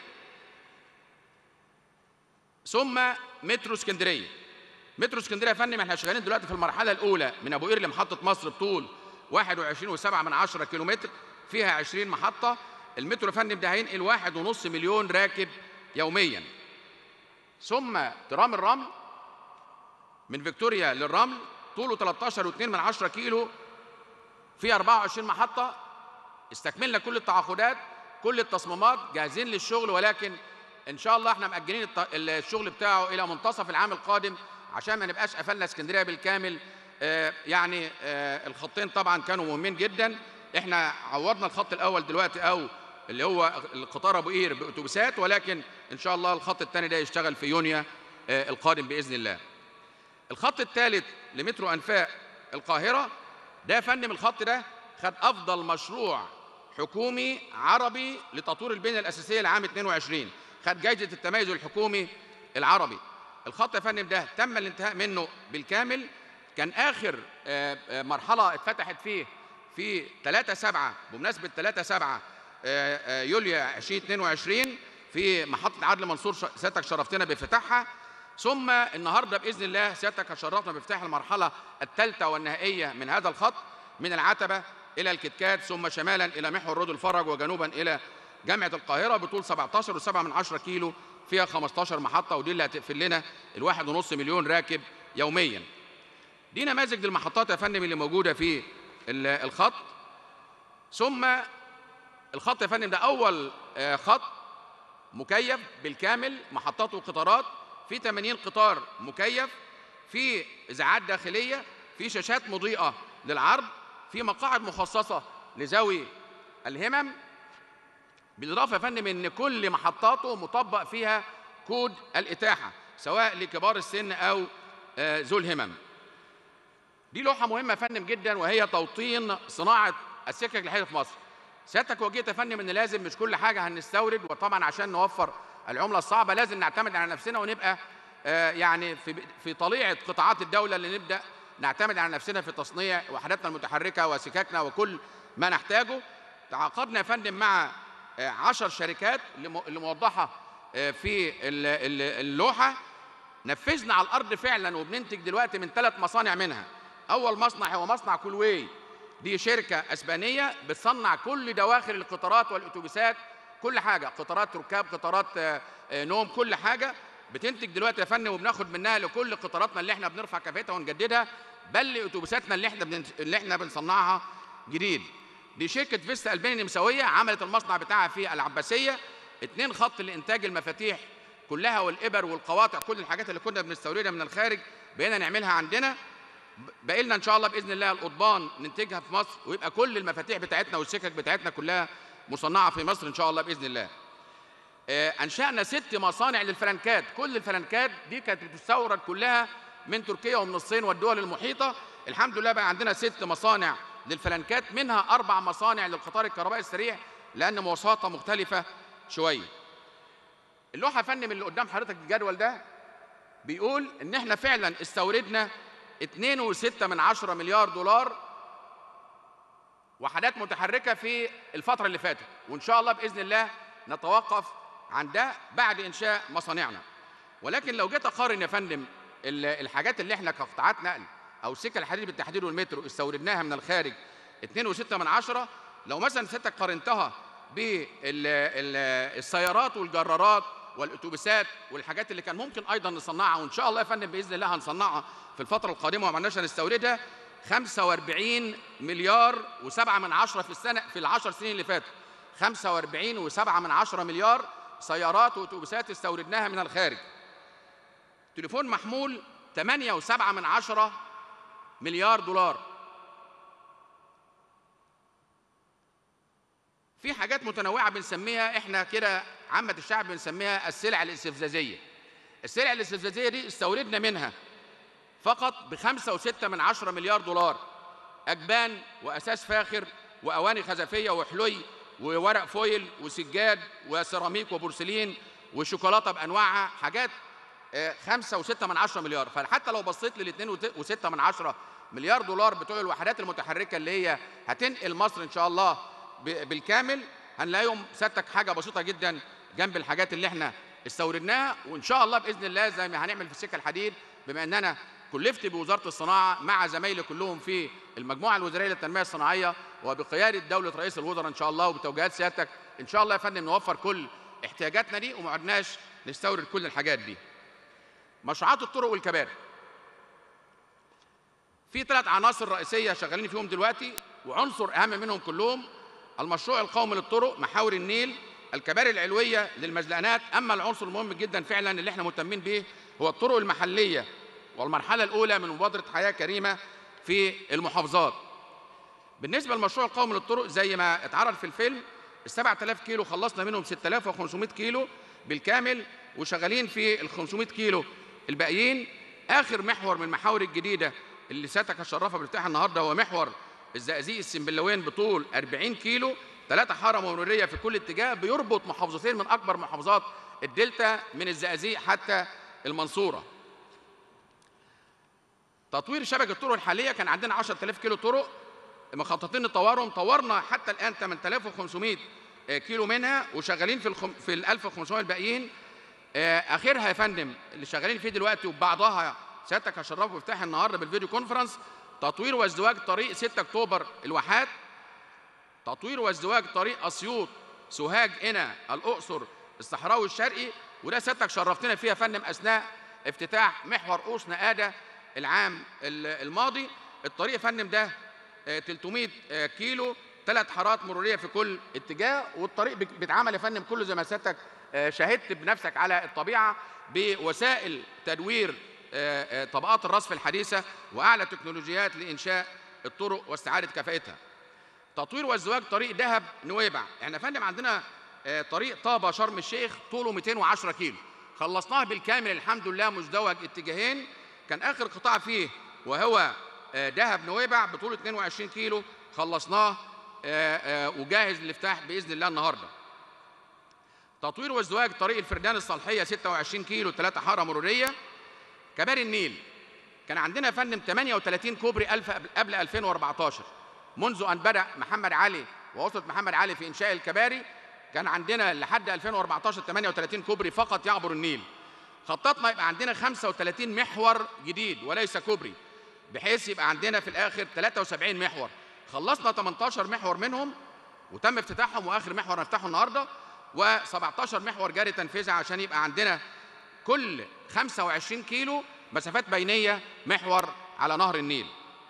ثم مترو اسكندريه مترو اسكندريه يا فندم احنا شغالين دلوقتي في المرحله الاولى من ابو قير لمحطه مصر بطول 21.7 من 10 كيلومتر فيها 20 محطه المترو يا فندم ده هينقل واحد ونص مليون راكب يوميا ثم ترام الرمل من فيكتوريا للرمل طوله 13.2 من 10 كيلو في 24 محطه استكملنا كل التعاقدات كل التصميمات جاهزين للشغل ولكن ان شاء الله احنا مأجلين الت- الشغل بتاعه الى منتصف العام القادم عشان ما نبقاش قفلنا اسكندريه بالكامل آه، يعني آه، الخطين طبعا كانوا مهمين جدا احنا عوضنا الخط الاول دلوقتي او اللي هو القطار ابو قير باتوبيسات ولكن ان شاء الله الخط الثاني ده يشتغل في يونيو آه، القادم باذن الله الخط الثالث لمترو انفاق القاهره ده يا فندم الخط ده خد افضل مشروع حكومي عربي لتطوير البنيه الاساسيه لعام 22 خد جائزه التميز الحكومي العربي الخط يا فندم ده تم الانتهاء منه بالكامل كان اخر آه، آه، مرحله اتفتحت فيه في 3 7 بمناسبه 3 7 يوليو 2022 في محطه عدل منصور ش- سيادتك شرفتنا بافتتاحها ثم النهارده باذن الله سيادتك هتشرفنا بافتتاح المرحله الثالثه والنهائيه من هذا الخط من العتبه الى الكتكات ثم شمالا الى محور رود الفرج وجنوبا الى جامعه القاهره بطول 17.7 من 10 كيلو فيها 15 محطه ودي اللي هتقفل لنا الواحد ونص مليون راكب يوميا دي نماذج للمحطات يا فندم اللي موجوده في ال- الخط ثم الخط يا فندم ده اول آه، خط مكيف بالكامل محطات وقطارات في 80 قطار مكيف في اذاعات داخليه في شاشات مضيئه للعرض في مقاعد مخصصه لذوي الهمم بالاضافه يا فندم ان كل محطاته مطبق فيها كود الاتاحه سواء لكبار السن او آه، ذو الهمم دي لوحه مهمه يا فندم جدا وهي توطين صناعه السكك الحديديه في مصر سيادتك وجهت يا فندم ان لازم مش كل حاجه هنستورد وطبعا عشان نوفر العمله الصعبه لازم نعتمد على نفسنا ونبقى آه، يعني في في طليعه قطاعات الدوله اللي نبدا نعتمد على نفسنا في تصنيع وحداتنا المتحركه وسككنا وكل ما نحتاجه تعاقدنا يا فندم مع آه، عشر شركات اللي م- اللي موضحه آه، في ال- ال- اللوحه نفذنا على الارض فعلا وبننتج دلوقتي من ثلاث مصانع منها اول مصنع هو مصنع كولواي دي شركه اسبانيه بتصنع كل دواخل القطارات والاتوبيسات كل حاجه قطارات ركاب قطارات آه، آه، نوم كل حاجه بتنتج دلوقتي يا فندم وبناخد منها لكل قطاراتنا اللي احنا بنرفع كفاءتها ونجددها بل لاتوبيساتنا اللي احنا بن... اللي احنا بنصنعها جديد دي شركه فيستا الباني النمساويه عملت المصنع بتاعها في العباسيه اتنين خط لانتاج المفاتيح كلها والابر والقواطع كل الحاجات اللي كنا بنستوردها من الخارج بقينا نعملها عندنا باقي لنا ان شاء الله باذن الله القضبان ننتجها في مصر ويبقى كل المفاتيح بتاعتنا والسكك بتاعتنا كلها مصنعه في مصر ان شاء الله باذن الله. آه، انشانا ست مصانع للفلنكات، كل الفلنكات دي كانت بتستورد كلها من تركيا ومن الصين والدول المحيطه، الحمد لله بقى عندنا ست مصانع للفلنكات منها اربع مصانع للقطار الكهربائي السريع لان مواصفاتها مختلفه شويه. اللوحه يا فندم اللي قدام حضرتك الجدول ده بيقول ان احنا فعلا استوردنا 2.6 من عشرة مليار دولار وحدات متحركه في الفتره اللي فاتت وان شاء الله باذن الله نتوقف عن ده بعد انشاء مصانعنا ولكن لو جيت اقارن يا فندم ال- الحاجات اللي احنا كقطاعات نقل او السكه الحديد بالتحديد والمترو استوردناها من الخارج 2.6 من عشرة لو مثلا سيادتك قارنتها بالسيارات والجرارات والاتوبيسات والحاجات اللي كان ممكن ايضا نصنعها وان شاء الله يا فندم باذن الله هنصنعها في الفتره القادمه وما عندناش هنستوردها 45 مليار و7 من عشرة في السنه في العشر سنين اللي فاتوا 45 و7 من عشرة مليار سيارات واتوبيسات استوردناها من الخارج تليفون محمول 8 و7 من عشرة مليار دولار في حاجات متنوعه بنسميها احنا كده عامه الشعب بنسميها السلع الاستفزازيه السلع الاستفزازيه دي استوردنا منها فقط بخمسة وستة من عشرة مليار دولار أجبان وأساس فاخر وأواني خزفية وحلي وورق فويل وسجاد وسيراميك وبورسلين وشوكولاتة بأنواعها حاجات آه، خمسة وستة من عشرة مليار فحتى لو بصيت للاثنين وت- وستة من عشرة مليار دولار بتوع الوحدات المتحركة اللي هي هتنقل مصر إن شاء الله ب- بالكامل هنلاقيهم سيادتك حاجة بسيطة جدا جنب الحاجات اللي احنا استوردناها وإن شاء الله بإذن الله زي ما هنعمل في السكة الحديد بما ان انا كلفت بوزاره الصناعه مع زمايلي كلهم في المجموعه الوزاريه للتنميه الصناعيه وبقياده دوله رئيس الوزراء ان شاء الله وبتوجيهات سيادتك ان شاء الله يا فندم نوفر كل احتياجاتنا دي وما عدناش نستورد كل الحاجات دي. مشروعات الطرق والكباري. في ثلاث عناصر رئيسيه شغالين فيهم دلوقتي وعنصر اهم منهم كلهم المشروع القومي للطرق محاور النيل الكباري العلويه للمزلقانات اما العنصر المهم جدا فعلا اللي احنا مهتمين به هو الطرق المحليه والمرحله الاولى من مبادره حياه كريمه في المحافظات بالنسبه للمشروع القومي للطرق زي ما اتعرض في الفيلم ال 7000 كيلو خلصنا منهم 6500 كيلو بالكامل وشغالين في ال 500 كيلو الباقيين اخر محور من المحاور الجديده اللي سيادتك هتشرفها بالافتتاح النهارده هو محور الزقازيق السنبلاوين بطول 40 كيلو ثلاثة حارة مرورية في كل اتجاه بيربط محافظتين من أكبر محافظات الدلتا من الزقازيق حتى المنصورة. تطوير شبكة الطرق الحالية كان عندنا 10000 كيلو طرق مخططين نطورهم طورنا حتى الآن 8500 كيلو منها وشغالين في الخم... في ال 1500 الباقيين آه، اخرها يا فندم اللي شغالين فيه دلوقتي وبعضها سيادتك هشرفه بافتتاح النهارده بالفيديو كونفرنس تطوير وازدواج طريق 6 اكتوبر الواحات تطوير وازدواج طريق اسيوط سوهاج قنا الاقصر الصحراوي الشرقي وده سيادتك شرفتنا فيها يا فندم اثناء افتتاح محور قوس نقاده العام ال- الماضي الطريق يا فندم ده آه، 300 آه، كيلو ثلاث حارات مروريه في كل اتجاه والطريق بك- بيتعمل يا فندم كله زي ما سيادتك آه، شاهدت بنفسك على الطبيعه بوسائل تدوير آه، آه، طبقات الرصف الحديثه واعلى تكنولوجيات لانشاء الطرق واستعاده كفاءتها. تطوير وازدواج طريق دهب نويبع، احنا يا فندم عندنا آه، طريق طابه شرم الشيخ طوله 210 كيلو. خلصناه بالكامل الحمد لله مزدوج اتجاهين كان اخر قطاع فيه وهو آه، دهب نويبع بطوله 22 كيلو خلصناه آه، آه، وجاهز للافتتاح باذن الله النهارده. تطوير وازدواج طريق الفردان الصالحيه 26 كيلو ثلاثة حاره مروريه كباري النيل كان عندنا يا فندم 38 كوبري ألف قبل- قبل 2014 منذ ان بدا محمد علي ووصلت محمد علي في انشاء الكباري كان عندنا لحد 2014 38 كوبري فقط يعبر النيل خططنا يبقى عندنا 35 محور جديد وليس كوبري بحيث يبقى عندنا في الاخر 73 محور خلصنا 18 محور منهم وتم افتتاحهم واخر محور نفتحه النهارده و17 محور جاري تنفيذها عشان يبقى عندنا كل 25 كيلو مسافات بينيه محور على نهر النيل.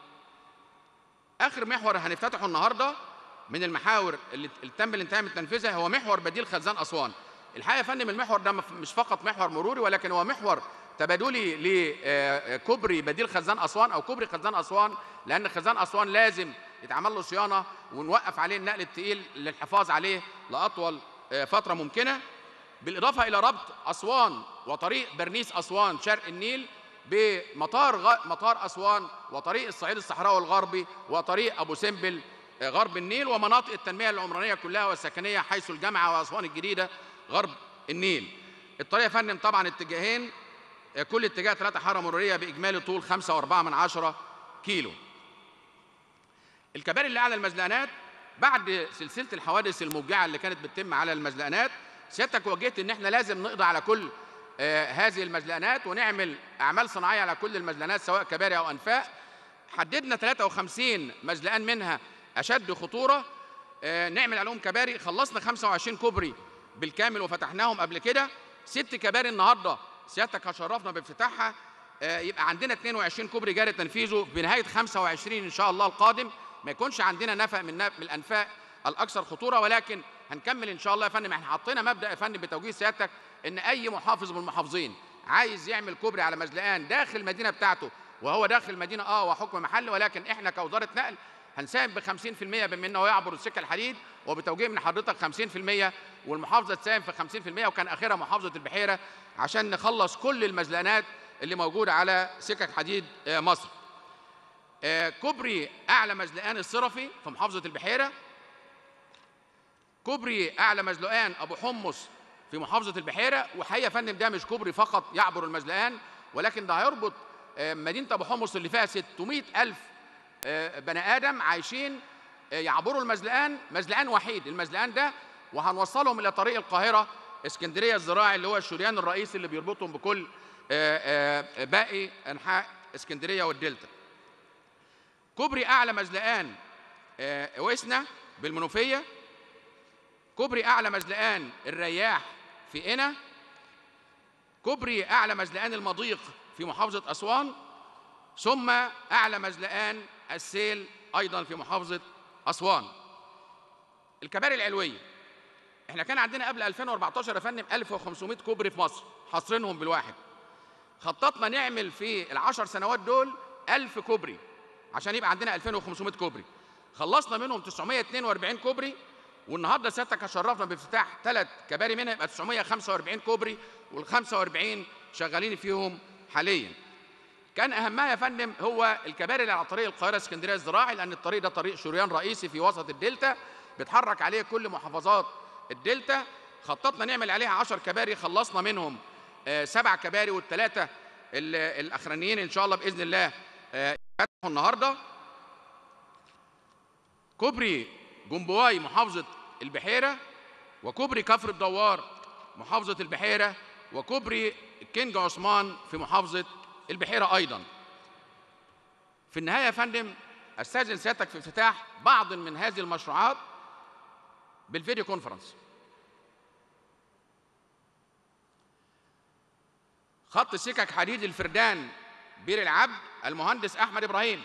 اخر محور هنفتتحه النهارده من المحاور اللي اللي تم الانتهاء من تنفيذها هو محور بديل خزان اسوان. الحقيقه يا فندم المحور ده مف- مش فقط محور مروري ولكن هو محور تبادلي لكوبري بديل خزان اسوان او كوبري خزان اسوان لان خزان اسوان لازم يتعمل له صيانه ونوقف عليه النقل الثقيل للحفاظ عليه لاطول آه، فتره ممكنه بالاضافه الى ربط اسوان وطريق برنيس اسوان شرق النيل بمطار غ... مطار اسوان وطريق الصعيد الصحراوي الغربي وطريق ابو سمبل آه، غرب النيل ومناطق التنميه العمرانيه كلها والسكنيه حيث الجامعه واسوان الجديده غرب النيل. الطريق يا فندم طبعا اتجاهين آه، كل اتجاه ثلاثه حاره مروريه باجمالي طول 5.4 من عشرة كيلو. الكباري اللي على المزلقانات بعد سلسله الحوادث الموجعه اللي كانت بتتم على المزلقانات سيادتك وجهت ان احنا لازم نقضي على كل آه هذه المزلقانات ونعمل اعمال صناعيه على كل المزلقانات سواء كباري او انفاق حددنا 53 مزلقان منها اشد خطوره آه نعمل عليهم كباري خلصنا 25 كوبري بالكامل وفتحناهم قبل كده ست كباري النهارده سيادتك هشرفنا بافتتاحها آه، يبقى عندنا 22 كوبري جاري تنفيذه بنهايه 25 ان شاء الله القادم ما يكونش عندنا نفق من نف- من الانفاق الاكثر خطوره ولكن هنكمل ان شاء الله يا فندم احنا حطينا مبدا يا فندم بتوجيه سيادتك ان اي محافظ من المحافظين عايز يعمل كوبري على مزلقان داخل المدينه بتاعته وهو داخل المدينه اه وحكم محلي ولكن احنا كوزاره نقل هنساهم ب 50% بما انه يعبر السكه الحديد وبتوجيه من حضرتك 50% والمحافظه تساهم في 50% وكان اخرها محافظه البحيره عشان نخلص كل المزلقانات اللي موجوده على سكك حديد آه، مصر. آه، كوبري اعلى مزلقان الصرفي في محافظه البحيره كوبري اعلى مزلقان ابو حمص في محافظه البحيره وحقيقه يا فندم ده مش كوبري فقط يعبر المزلقان ولكن ده هيربط آه، مدينه ابو حمص اللي فيها 600 الف آه، بني ادم عايشين آه، يعبروا المزلقان مزلقان وحيد المزلقان ده وهنوصلهم الى طريق القاهره اسكندريه الزراعي اللي هو الشريان الرئيسي اللي بيربطهم بكل آه، آه، باقي انحاء اسكندريه والدلتا كوبري اعلى مزلقان آه، وسنا بالمنوفيه كوبري اعلى مزلقان الرياح في قنا كوبري اعلى مزلقان المضيق في محافظه اسوان ثم اعلى مزلقان السيل ايضا في محافظه اسوان الكباري العلويه احنا كان عندنا قبل 2014 يا فندم 1500 كوبري في مصر حاصرينهم بالواحد خططنا نعمل في العشر سنوات دول 1000 كوبري عشان يبقى عندنا 2500 كوبري خلصنا منهم 942 كوبري والنهارده سيادتك هشرفنا بافتتاح ثلاث كباري منها يبقى 945 كوبري وال 45 شغالين فيهم حاليا كان اهمها يا فندم هو الكباري اللي على طريق القاهره اسكندريه الزراعي لان الطريق ده طريق شريان رئيسي في وسط الدلتا بيتحرك عليه كل محافظات الدلتا خططنا نعمل عليها 10 كباري خلصنا منهم آه، سبع كباري والثلاثه ال- الاخرانيين ان شاء الله باذن الله آه، يفتحوا النهارده كوبري جنبواي محافظه البحيره وكوبري كفر الدوار محافظه البحيره وكوبري كينج عثمان في محافظه البحيره ايضا في النهايه يا فندم استاذن سيادتك في افتتاح بعض من هذه المشروعات بالفيديو كونفرنس خط سكك حديد الفردان بير العبد المهندس احمد ابراهيم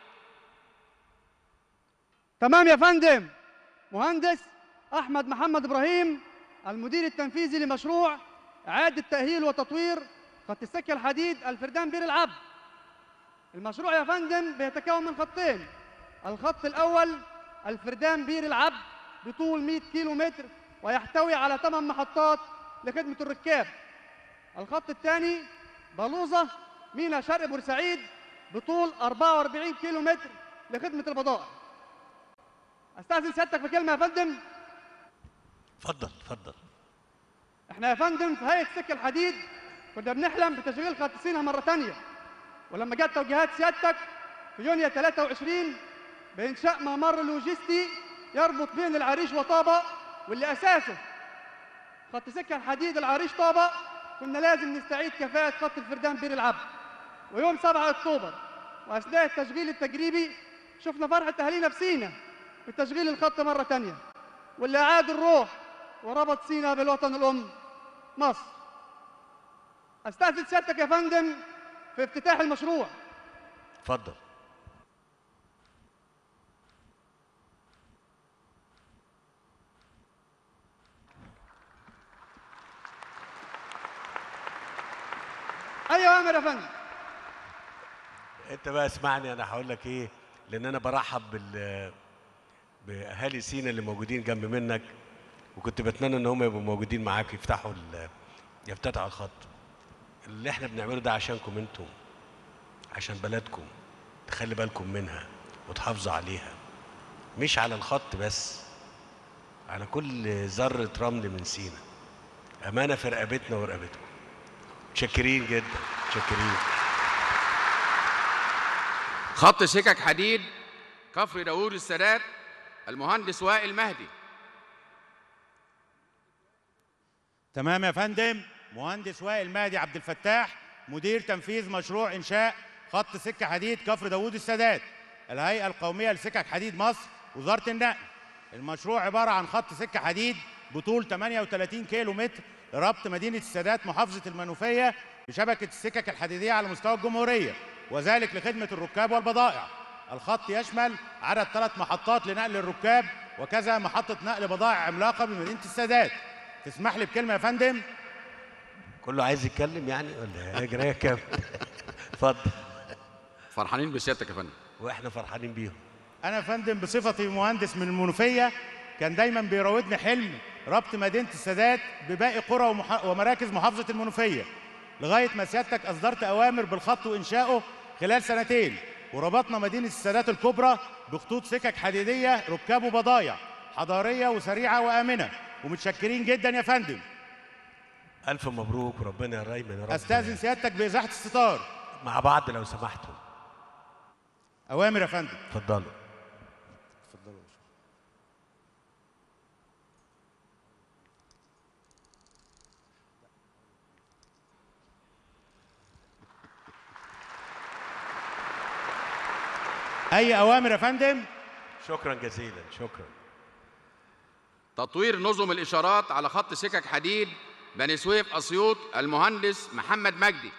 تمام يا فندم مهندس احمد محمد ابراهيم المدير التنفيذي لمشروع اعاده تاهيل وتطوير خط السكه الحديد الفردان بير العبد المشروع يا فندم بيتكون من خطين الخط الاول الفردان بير العبد بطول 100 كيلو متر ويحتوي على ثمان محطات لخدمه الركاب الخط الثاني بلوزه مينا شرق بورسعيد بطول 44 كيلو متر لخدمه البضائع استاذن سيادتك في كلمه يا فندم اتفضل اتفضل احنا يا فندم في هيئه سكه الحديد كنا بنحلم بتشغيل خط سينا مره ثانيه ولما جت توجيهات سيادتك في يونيو 23 بانشاء ممر لوجستي يربط بين العريش وطابا واللي اساسه خط سكه الحديد العريش طابا كنا لازم نستعيد كفاءه خط الفردان بير العبد ويوم 7 اكتوبر واثناء التشغيل التجريبي شفنا فرحه اهالينا في سينا بتشغيل الخط مره ثانيه واللي اعاد الروح وربط سينا بالوطن الام مصر استاذن سيادتك يا فندم في افتتاح المشروع اتفضل اي اوامر يا فندم انت بقى اسمعني انا هقول لك ايه لان انا برحب بال باهالي سينا اللي موجودين جنب منك وكنت بتمنى ان هم يبقوا موجودين معاك يفتحوا ال- يفتتحوا الخط اللي احنا بنعمله ده عشانكم انتم عشان بلدكم تخلي بالكم منها وتحافظوا عليها مش على الخط بس على كل ذرة رمل من سينا أمانة في رقبتنا ورقبتكم متشكرين جدا متشكرين خط سكك حديد كفر داوود السادات المهندس وائل مهدي تمام يا فندم مهندس وائل مهدي عبد الفتاح مدير تنفيذ مشروع انشاء خط سكه حديد كفر داوود السادات الهيئه القوميه لسكك حديد مصر وزاره النقل المشروع عباره عن خط سكه حديد بطول 38 كيلو متر لربط مدينه السادات محافظه المنوفيه بشبكه السكك الحديديه على مستوى الجمهوريه وذلك لخدمه الركاب والبضائع الخط يشمل عدد ثلاث محطات لنقل الركاب وكذا محطه نقل بضائع عملاقه بمدينه السادات تسمح لي بكلمه يا فندم كله عايز يتكلم يعني ولا هي جرايه كام اتفضل فرحانين بسيادتك يا فندم واحنا فرحانين بيهم انا يا فندم بصفتي مهندس من المنوفيه كان دايما بيراودني حلم ربط مدينه السادات بباقي قرى ومح... ومراكز محافظه المنوفيه لغايه ما سيادتك اصدرت اوامر بالخط وانشائه خلال سنتين وربطنا مدينه السادات الكبرى بخطوط سكك حديديه ركاب وبضايع حضاريه وسريعه وامنه ومتشكرين جدا يا فندم الف مبروك وربنا يا رايمن يا رب استاذن سيادتك بازاحه الستار مع بعض لو سمحتوا اوامر يا فندم اتفضلوا اي اوامر يا فندم شكرا جزيلا شكرا تطوير نظم الاشارات على خط سكك حديد بني سويف اسيوط المهندس محمد مجدي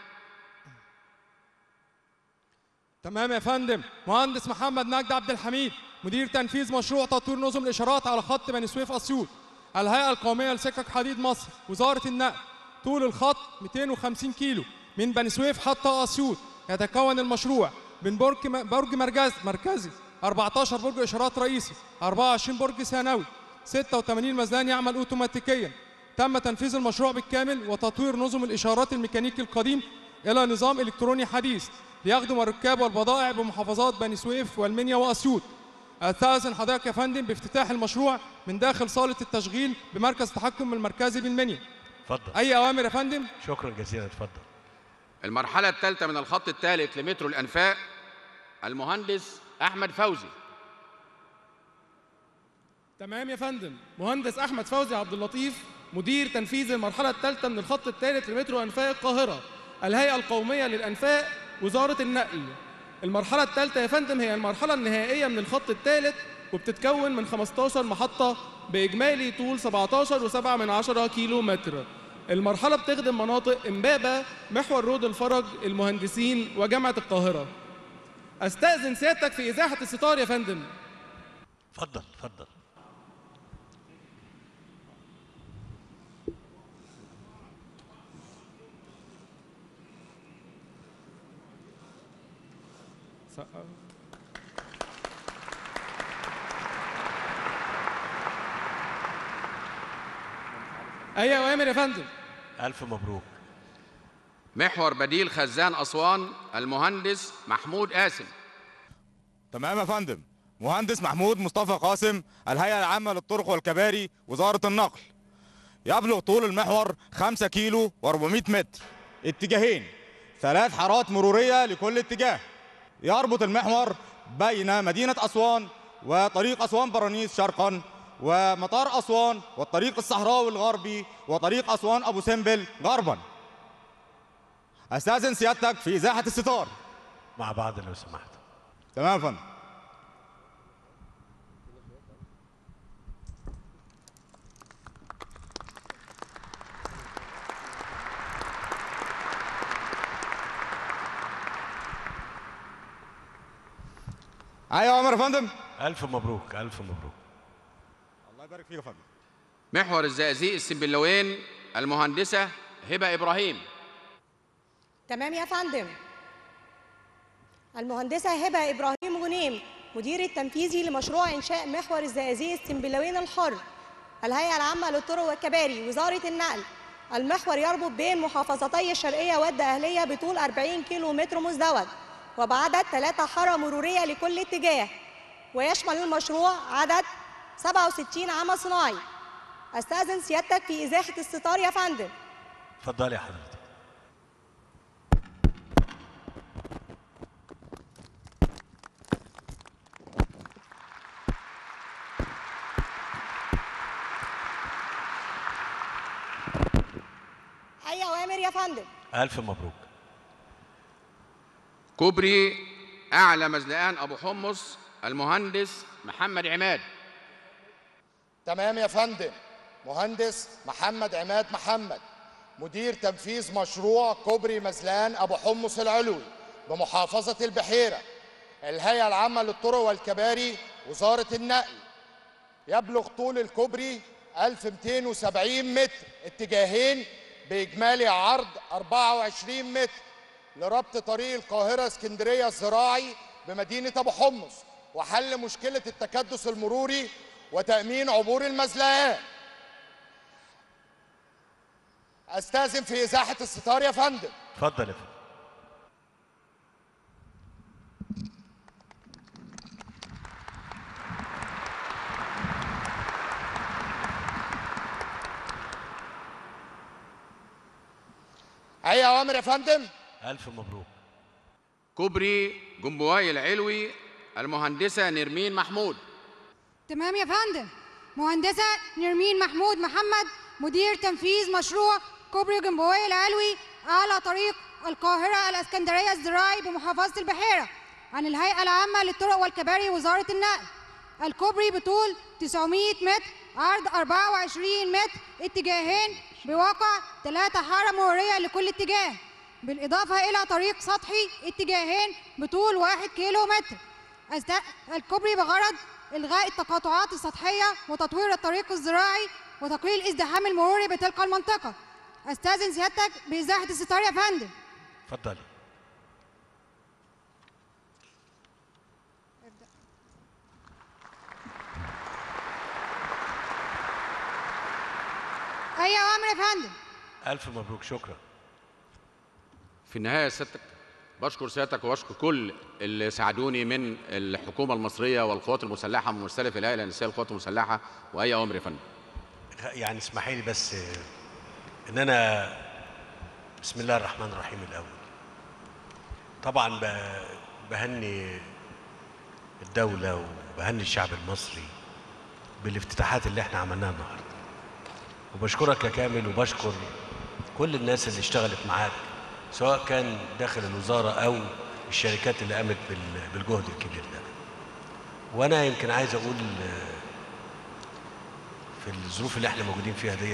تمام يا فندم مهندس محمد مجدي عبد الحميد مدير تنفيذ مشروع تطوير نظم الاشارات على خط بني سويف اسيوط الهيئه القوميه لسكك حديد مصر وزاره النقل طول الخط 250 كيلو من بني سويف حتى اسيوط يتكون المشروع من برج برج مركز مركزي 14 برج اشارات رئيسي 24 برج ثانوي 86 مزلان يعمل اوتوماتيكيا تم تنفيذ المشروع بالكامل وتطوير نظم الاشارات الميكانيكي القديم الى نظام الكتروني حديث ليخدم الركاب والبضائع بمحافظات بني سويف والمنيا واسيوط استاذن حضرتك يا فندم بافتتاح المشروع من داخل صاله التشغيل بمركز التحكم المركزي بالمنيا اتفضل اي اوامر يا فندم شكرا جزيلا اتفضل المرحله الثالثه من الخط الثالث لمترو الانفاق المهندس احمد فوزي تمام يا فندم مهندس احمد فوزي عبد اللطيف مدير تنفيذ المرحله الثالثه من الخط الثالث لمترو انفاق القاهره الهيئه القوميه للانفاق وزاره النقل المرحله الثالثه يا فندم هي المرحله النهائيه من الخط الثالث وبتتكون من 15 محطه باجمالي طول 17 و7 من 10 كيلو متر المرحلة بتخدم مناطق إمبابة محور رود الفرج المهندسين وجامعة القاهرة أستأذن سيادتك في إزاحة الستار يا فندم اتفضل اتفضل أي أوامر يا فندم الف مبروك محور بديل خزان أسوان المهندس محمود قاسم تمام يا فندم مهندس محمود مصطفى قاسم الهيئة العامة للطرق والكباري وزارة النقل يبلغ طول المحور 5 كيلو و400 متر اتجاهين ثلاث حارات مرورية لكل اتجاه يربط المحور بين مدينة أسوان وطريق أسوان برانيس شرقا ومطار أسوان والطريق الصحراوي الغربي وطريق أسوان أبو سمبل غربا أستاذن سيادتك في إزاحة الستار مع بعض لو سمحت تمام يا فندم ايوه يا عمر يا فندم الف مبروك الف مبروك الله يبارك فيك يا فندم محور الزقازيق السنبلاوين المهندسة هبة إبراهيم تمام يا فندم المهندسة هبة إبراهيم غنيم مدير التنفيذي لمشروع إنشاء محور الزقازيق السنبلاوين الحر الهيئة العامة للطرق والكباري وزارة النقل المحور يربط بين محافظتي الشرقية والدقهلية بطول 40 كيلو متر مزدوج وبعدد ثلاثة حارة مرورية لكل اتجاه ويشمل المشروع عدد 67 عمل صناعي استاذن سيادتك في ازاحه الستار يا فندم اتفضلي يا حضرتك اي اوامر يا فندم الف مبروك كوبري أعلى مزلقان أبو حمص المهندس محمد عماد تمام يا فندم مهندس محمد عماد محمد مدير تنفيذ مشروع كوبري مزلان ابو حمص العلوي بمحافظه البحيره الهيئه العامه للطرق والكباري وزاره النقل يبلغ طول الكوبري 1270 متر اتجاهين باجمالي عرض 24 متر لربط طريق القاهره اسكندريه الزراعي بمدينه ابو حمص وحل مشكله التكدس المروري وتامين عبور المزلقان استاذن في ازاحه الستار يا فندم اتفضل يا فندم اي اوامر يا فندم الف مبروك كوبري جنبواي العلوي المهندسة نرمين محمود تمام يا فندم مهندسة نرمين محمود محمد مدير تنفيذ مشروع كوبري جنبوي العلوي على طريق القاهرة الإسكندرية الزراعي بمحافظة البحيرة عن الهيئة العامة للطرق والكباري وزارة النقل الكوبري بطول 900 متر عرض 24 متر اتجاهين بواقع ثلاثة حارة مرورية لكل اتجاه بالإضافة إلى طريق سطحي اتجاهين بطول 1 كيلو متر أست- الكوبري بغرض إلغاء التقاطعات السطحية وتطوير الطريق الزراعي وتقليل الازدحام المروري بتلك المنطقة أستاذن سيادتك بإزاحة الستار يا فندم اتفضلي أي أوامر يا فندم الف مبروك شكرا في النهاية سيادتك بشكر سيادتك وبشكر كل اللي ساعدوني من الحكومة المصرية والقوات المسلحة ممثلة في الهيئة الهندسية للقوات المسلحة وأي أمر يا فندم يعني اسمحي لي بس ان انا بسم الله الرحمن الرحيم الاول طبعا ب- بهني الدولة وبهني الشعب المصري بالافتتاحات اللي احنا عملناها النهارده وبشكرك يا كامل وبشكر كل الناس اللي اشتغلت معاك سواء كان داخل الوزارة أو الشركات اللي قامت بال- بالجهد الكبير ده وأنا يمكن عايز أقول آه، في الظروف اللي احنا موجودين فيها ديت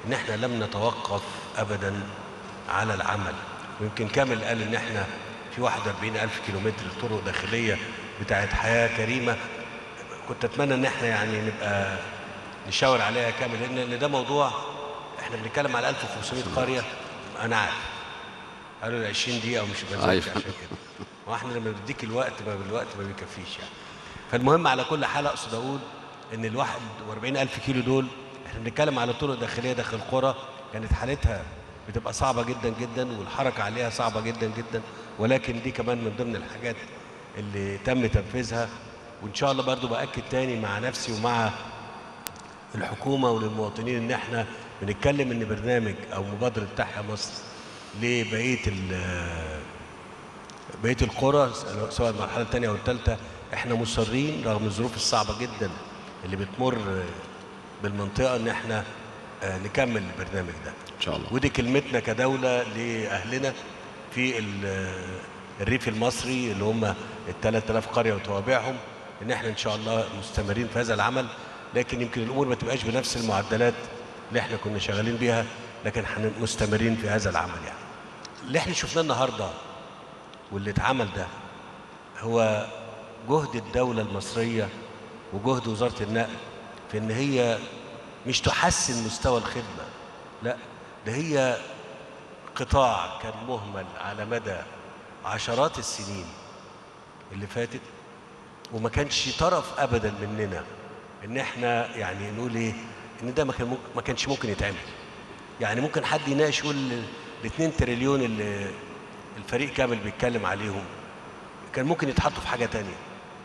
ان احنا لم نتوقف ابدا على العمل ويمكن كامل قال ان احنا في 41 الف كيلومتر طرق داخليه بتاعت حياه كريمه كنت اتمنى ان احنا يعني نبقى نشاور عليها كامل لان لأن ده موضوع احنا بنتكلم على 1500 قريه انا عارف قالوا ال 20 دقيقه ومش بزود أيوة. عشان كده واحنا لما بنديك الوقت ما الوقت ما بيكفيش يعني فالمهم على كل حال اقصد اقول ان ال 41 الف كيلو دول احنا بنتكلم على طرق داخليه داخل القرى كانت حالتها بتبقى صعبه جدا جدا والحركه عليها صعبه جدا جدا ولكن دي كمان من ضمن الحاجات اللي تم تنفيذها وان شاء الله برضو باكد تاني مع نفسي ومع الحكومه وللمواطنين ان احنا بنتكلم ان برنامج او مبادره تحيا مصر لبقيه ال- بقيه القرى سواء المرحله الثانيه او الثالثه احنا مصرين رغم الظروف الصعبه جدا اللي بتمر بالمنطقه ان احنا آه، نكمل البرنامج ده ان شاء الله ودي كلمتنا كدوله لاهلنا في ال- الريف المصري اللي هم ال 3000 قريه وتوابعهم ان احنا ان شاء الله مستمرين في هذا العمل لكن يمكن الامور ما تبقاش بنفس المعدلات اللي احنا كنا شغالين بيها لكن احنا مستمرين في هذا العمل يعني اللي احنا شفناه النهارده واللي اتعمل ده هو جهد الدولة المصرية وجهد وزارة النقل في ان هي مش تحسن مستوى الخدمة لا ده هي قطاع كان مهمل على مدى عشرات السنين اللي فاتت وما كانش طرف ابدا مننا ان احنا يعني نقول ايه ان ده ما كان ممكن ما كانش ممكن يتعمل يعني ممكن حد يناقش يقول ال 2 تريليون اللي الفريق كامل بيتكلم عليهم كان ممكن يتحطوا في حاجه تانية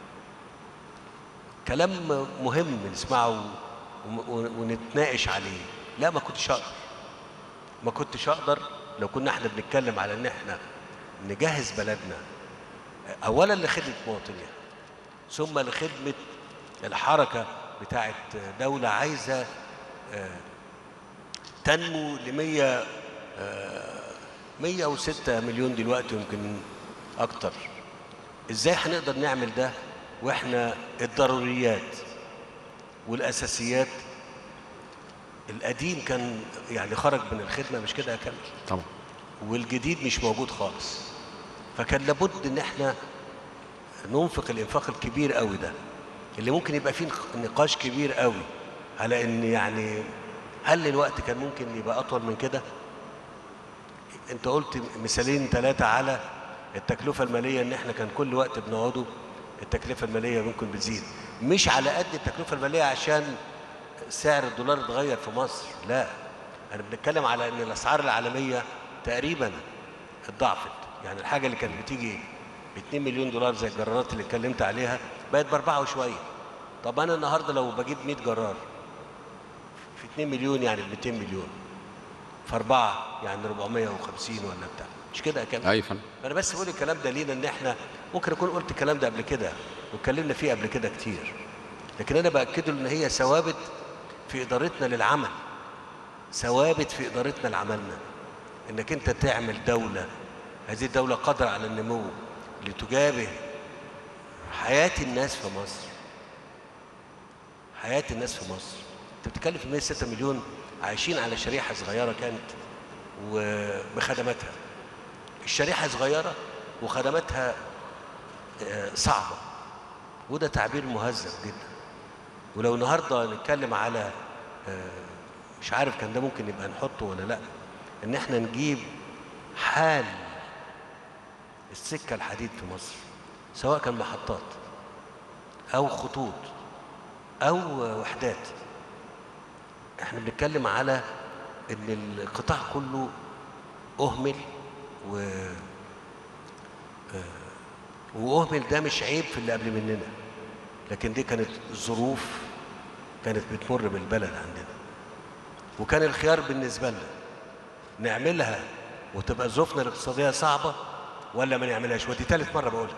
كلام مهم نسمعه وم- و- ونتناقش عليه لا ما كنتش اقدر ما كنتش اقدر لو كنا احنا بنتكلم على ان احنا نجهز بلدنا اولا لخدمه مواطنيها ثم لخدمه الحركه بتاعت دوله عايزه آه، تنمو ل 100 آه، 106 مليون دلوقتي يمكن اكتر ازاي هنقدر نعمل ده واحنا الضروريات والاساسيات القديم كان يعني خرج من الخدمه مش كده يا كامل طبعا والجديد مش موجود خالص فكان لابد ان احنا ننفق الانفاق الكبير قوي ده اللي ممكن يبقى فيه نقاش كبير قوي على ان يعني هل الوقت كان ممكن يبقى اطول من كده انت قلت مثالين ثلاثه على التكلفه الماليه ان احنا كان كل وقت بنقعده التكلفه الماليه ممكن بتزيد مش على قد التكلفه الماليه عشان سعر الدولار اتغير في مصر لا انا بنتكلم على ان الاسعار العالميه تقريبا اتضاعفت يعني الحاجه اللي كانت بتيجي ب 2 مليون دولار زي الجرارات اللي اتكلمت عليها بقت باربعه وشويه طب انا النهارده لو بجيب 100 جرار في 2 مليون يعني ب 200 مليون في اربعه يعني 450 ولا بتاع مش كده يا كامل؟ ايوه فندم انا بس بقول الكلام ده لينا ان احنا ممكن اكون قلت الكلام ده قبل كده واتكلمنا فيه قبل كده كتير لكن انا باكده ان هي ثوابت في ادارتنا للعمل ثوابت في ادارتنا لعملنا انك انت تعمل دوله هذه الدوله قادره على النمو لتجابه حياه الناس في مصر حياه الناس في مصر انت بتتكلم في 106 مليون عايشين على شريحه صغيره كانت وبخدماتها الشريحه صغيره وخدماتها آه، صعبه وده تعبير مهذب جدا ولو النهارده نتكلم على آه، مش عارف كان ده ممكن يبقى نحطه ولا لا ان احنا نجيب حال السكه الحديد في مصر سواء كان محطات او خطوط او وحدات احنا بنتكلم على ان القطاع كله اهمل و آه، واهمل ده مش عيب في اللي قبل مننا لكن دي كانت ظروف كانت بتمر بالبلد عندنا وكان الخيار بالنسبه لنا نعملها وتبقى ظروفنا الاقتصاديه صعبه ولا ما نعملهاش ودي ثالث مره بقولها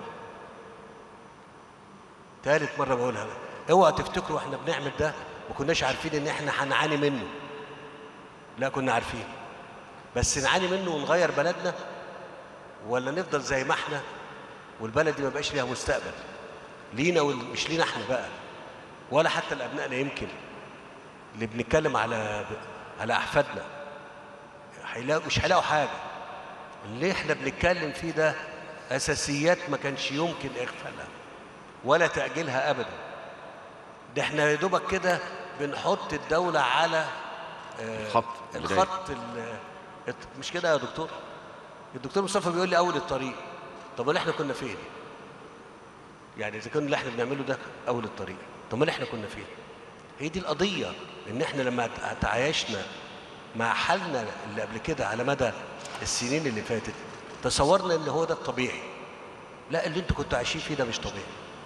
ثالث مره بقولها اوعى تفتكروا احنا بنعمل ده ما كناش عارفين ان احنا هنعاني منه لا كنا عارفين بس نعاني منه ونغير بلدنا ولا نفضل زي ما احنا والبلد دي ما بقاش ليها مستقبل لينا ومش لينا احنا بقى ولا حتى لابنائنا يمكن اللي بنتكلم على على احفادنا هيلاقوا مش هيلاقوا حاجه اللي احنا بنتكلم فيه ده اساسيات ما كانش يمكن اغفالها ولا تاجيلها ابدا ده احنا يا دوبك كده بنحط الدوله على آه، الخط، البداية. الخط ال- الت- مش كده يا دكتور الدكتور مصطفى بيقول لي اول الطريق طب ولا احنا كنا فين يعني اذا كان اللي احنا بنعمله ده اول الطريق طب ما احنا كنا فين هي دي القضيه ان احنا لما ت- تعايشنا مع حالنا اللي قبل كده على مدى السنين اللي فاتت تصورنا ان هو ده الطبيعي لا اللي انتوا كنتوا عايشين فيه ده مش طبيعي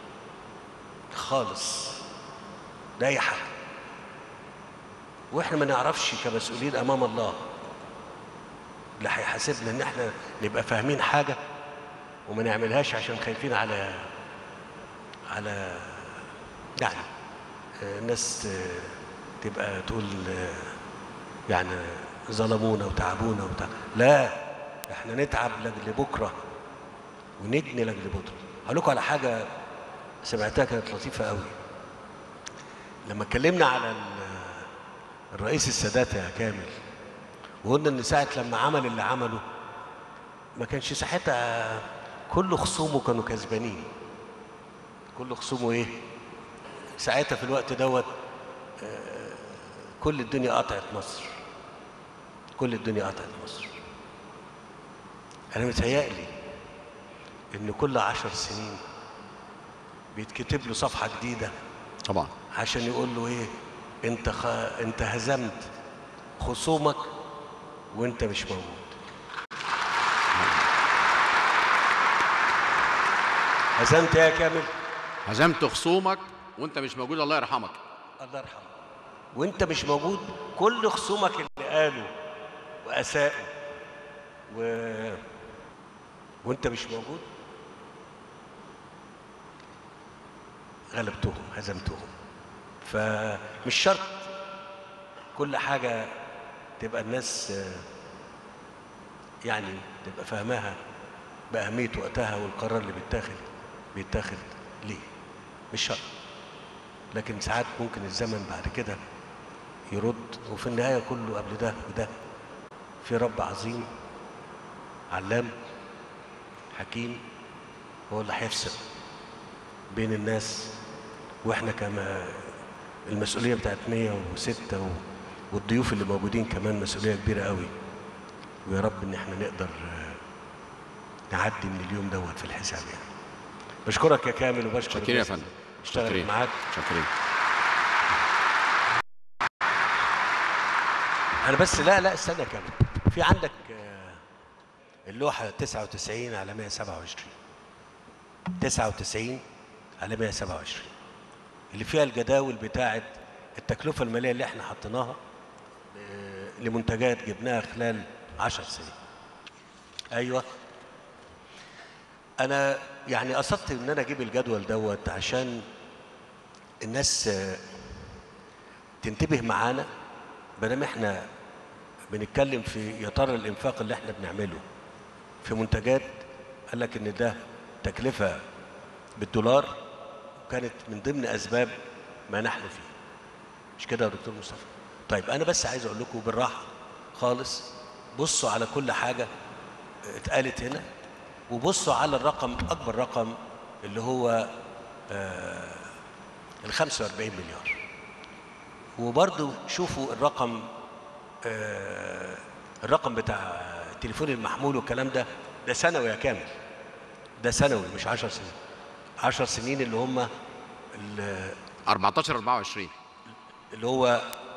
خالص ده اي حاجه واحنا ما نعرفش كمسؤولين امام الله اللي هيحاسبنا ان احنا نبقى فاهمين حاجه وما نعملهاش عشان خايفين على على يعني آه، الناس آه، تبقى تقول آه، يعني ظلمونا وتعبونا وبتاع لا احنا نتعب لاجل بكره ونجني لاجل بكره هقول لكم على حاجه سمعتها كانت لطيفه قوي لما اتكلمنا على ال- الرئيس السادات يا كامل وقلنا ان ساعه لما عمل اللي عمله ما كانش ساعتها كل خصومه كانوا كسبانين كل خصومه ايه ساعتها في الوقت دوت آه، كل الدنيا قطعت مصر كل الدنيا قطعت مصر انا متهيألي ان كل عشر سنين بيتكتب له صفحه جديده طبعا عشان يقول له ايه انت خ... انت هزمت خصومك وانت مش موجود هزمت إيه يا كامل هزمت خصومك وانت مش موجود الله يرحمك الله يرحمه وانت مش موجود كل خصومك اللي قالوا واساءوا و... وانت مش موجود غلبتهم هزمتهم فمش شرط كل حاجة تبقى الناس آه، يعني تبقى فاهماها بأهمية وقتها والقرار اللي بيتاخد بيتاخد ليه مش شرط لكن ساعات ممكن الزمن بعد كده يرد وفي النهاية كله قبل ده وده في رب عظيم علام حكيم هو اللي هيفصل بين الناس واحنا كما المسؤوليه بتاعت 106 و- والضيوف اللي موجودين كمان مسؤوليه كبيره قوي ويا رب ان احنا نقدر آه، نعدي من اليوم دوت في الحساب يعني بشكرك يا كامل وبشكر شاكرين يا الناس فندم اللي اشتغلت شاكرين. معاك شاكرين انا بس لا لا استنى يا كامل في عندك آه، اللوحه 99 على 127 99 على 127 اللي فيها الجداول بتاعه التكلفه الماليه اللي احنا حطيناها آه، لمنتجات جبناها خلال 10 سنين ايوه انا يعني قصدت ان انا اجيب الجدول دوت عشان الناس آه، تنتبه معانا بدل احنا بنتكلم في يا ترى الانفاق اللي احنا بنعمله في منتجات قال لك ان ده تكلفه بالدولار كانت من ضمن اسباب ما نحن فيه مش كده يا دكتور مصطفى طيب انا بس عايز اقول لكم بالراحه خالص بصوا على كل حاجه اتقالت هنا وبصوا على الرقم اكبر رقم اللي هو آه ال 45 مليار وبرضو شوفوا الرقم آه الرقم بتاع التليفون المحمول والكلام ده ده سنوي يا كامل ده سنوي مش 10 سنين 10 سنين اللي هم ال- 14 24 اللي هو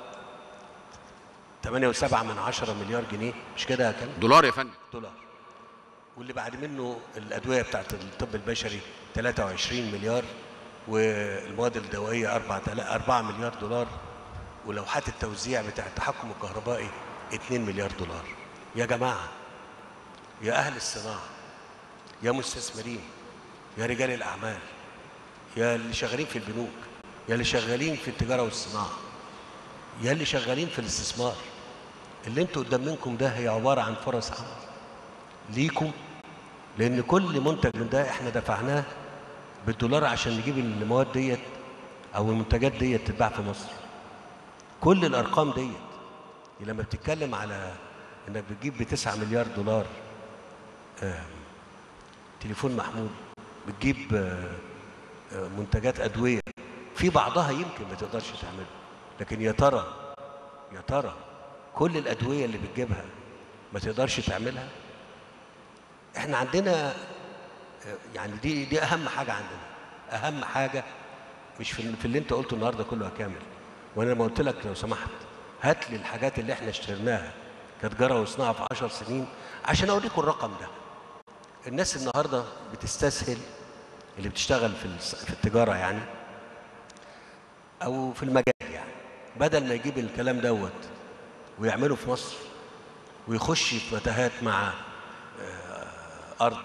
8.7 من 10 مليار جنيه مش كده يا كامل دولار يا فندم دولار واللي بعد منه الادويه بتاعت الطب البشري 23 مليار والمواد الدوائيه 4 4 مليار دولار ولوحات التوزيع بتاع التحكم الكهربائي 2 مليار دولار يا جماعه يا اهل الصناعه يا مستثمرين يا رجال الاعمال يا اللي شغالين في البنوك يا اللي شغالين في التجاره والصناعه يا اللي شغالين في الاستثمار اللي انتوا قدام منكم ده هي عباره عن فرص عمل ليكم لان كل منتج من ده احنا دفعناه بالدولار عشان نجيب المواد ديت او المنتجات ديت تتباع في مصر كل الارقام ديت لما بتتكلم على انك بتجيب ب 9 مليار دولار آه، تليفون محمول بتجيب آه، آه، منتجات ادويه في بعضها يمكن ما تقدرش تعمله لكن يا ترى يا ترى كل الادويه اللي بتجيبها ما تقدرش تعملها احنا عندنا آه، يعني دي دي اهم حاجه عندنا اهم حاجه مش في, في اللي انت قلته النهارده كله يا كامل وانا لما قلت لك لو سمحت هات لي الحاجات اللي احنا اشتريناها كتجاره وصناعه في 10 سنين عشان اوريكم الرقم ده الناس النهارده بتستسهل اللي بتشتغل في الس- في التجاره يعني او في المجال يعني بدل ما يجيب الكلام دوت ويعمله في مصر ويخش في متاهات مع آه، ارض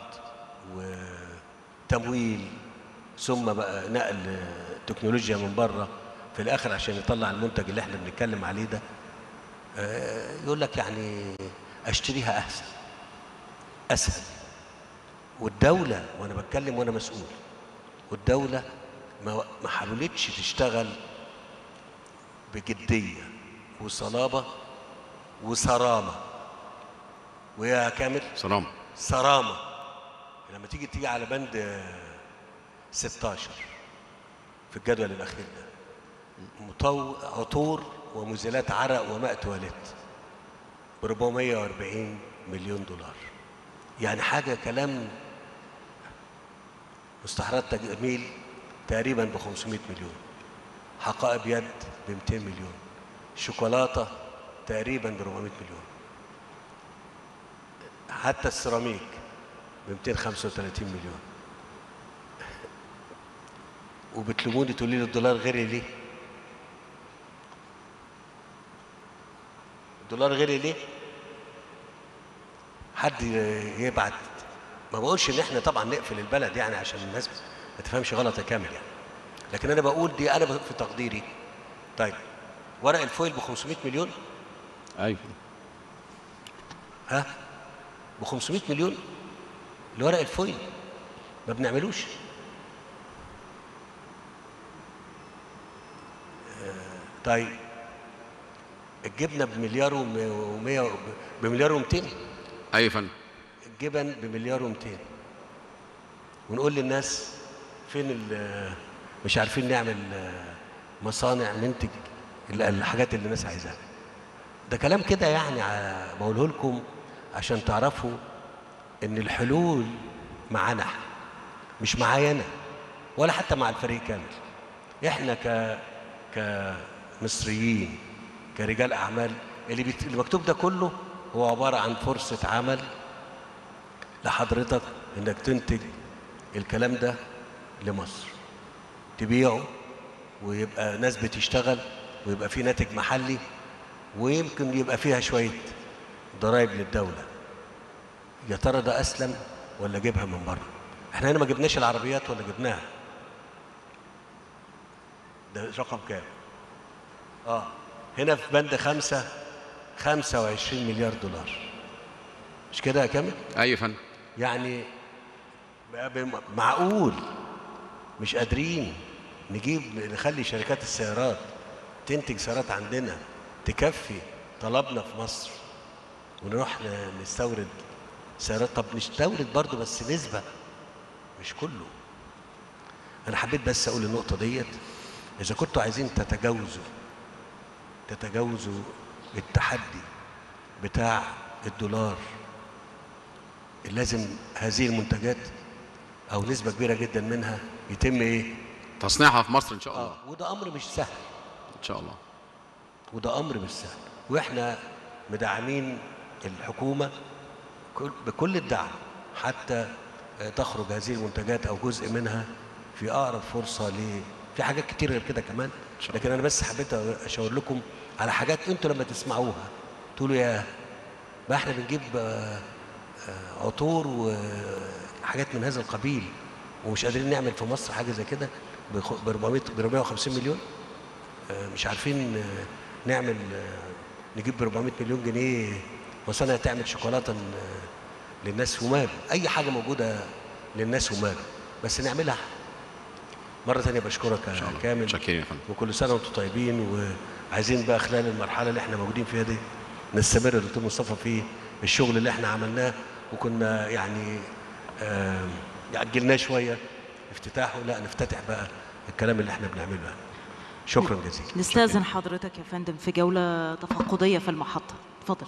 وتمويل ثم بقى نقل تكنولوجيا من بره في الاخر عشان يطلع المنتج اللي احنا بنتكلم عليه ده آه، يقول لك يعني اشتريها احسن اسهل والدوله وانا بتكلم وانا مسؤول والدوله ما ما حاولتش تشتغل بجديه وصلابه وصرامه ويا كامل سلام صرامه لما تيجي تيجي على بند آه، 16 في الجدول الاخير ده مطو... عطور ومزيلات عرق وماء تواليت ب 440 مليون دولار يعني حاجه كلام مستحضرات تجميل تقريبا ب 500 مليون حقائب يد ب 200 مليون شوكولاته تقريبا ب 400 مليون حتى السيراميك ب 235 مليون وبتلوموني تقولي لي الدولار غيري ليه؟ الدولار غيري ليه؟ حد يبعت ما بقولش ان احنا طبعا نقفل البلد يعني عشان الناس ما تفهمش غلط يا كامل يعني لكن انا بقول دي انا في تقديري طيب ورق الفويل ب 500 مليون ايوه ها ب 500 مليون لورق الفويل ما بنعملوش آه، طيب الجبنه بمليار و100 بمليار و200 ايوه يا فندم الجبن بمليار و200 ونقول للناس فين ال- مش عارفين نعمل آه، مصانع ننتج ال- الحاجات اللي الناس عايزاها ده كلام كده يعني ع- بقوله لكم عشان تعرفوا ان الحلول معانا احنا مش معايا انا ولا حتى مع الفريق كامل احنا ك كمصريين كرجال اعمال اللي, بيت... اللي مكتوب ده كله هو عباره عن فرصه عمل لحضرتك انك تنتج الكلام ده لمصر تبيعه ويبقى ناس بتشتغل ويبقى في ناتج محلي ويمكن يبقى فيها شويه ضرائب للدوله يا ترى ده اسلم ولا جيبها من بره احنا هنا ما جبناش العربيات ولا جبناها ده رقم كام اه هنا في بند خمسة 25 مليار دولار مش كده يا كامل ايوه يا فندم يعني بقى بم- معقول مش قادرين نجيب نخلي شركات السيارات تنتج سيارات عندنا تكفي طلبنا في مصر ونروح ن- نستورد سيارات طب نستورد برضو بس نسبة مش كله أنا حبيت بس أقول النقطة ديت إذا كنتوا عايزين تتجاوزوا تتجاوزوا التحدي بتاع الدولار لازم هذه المنتجات او نسبه كبيره جدا منها يتم ايه تصنيعها في مصر ان شاء الله اه وده امر مش سهل ان شاء الله وده امر مش سهل واحنا مدعمين الحكومه كل- بكل الدعم حتى آه، تخرج هذه المنتجات او جزء منها في اقرب فرصه ل في حاجات كتير غير كده كمان لكن انا بس حبيت اشاور لكم على حاجات انتوا لما تسمعوها تقولوا يا بقى احنا بنجيب آه، آه، عطور وحاجات من هذا القبيل ومش قادرين نعمل في مصر حاجه زي كده ب 400 ب 450 مليون آه، مش عارفين آه، نعمل آه، نجيب ب 400 مليون جنيه مصانع تعمل شوكولاته آه، للناس وماله اي حاجه موجوده للناس وماله بس نعملها مره ثانيه بشكرك يا كامل شاكرين يا فندم وكل سنه وانتم طيبين وعايزين بقى خلال المرحله اللي احنا موجودين فيها دي نستمر يا دكتور مصطفى في الشغل اللي احنا عملناه وكنا يعني آه اجلناه شويه افتتاحه لا نفتتح بقى الكلام اللي احنا بنعمله يعني. شكرا جزيلا نستأذن حضرتك يا فندم في جولة تفقدية في المحطة اتفضل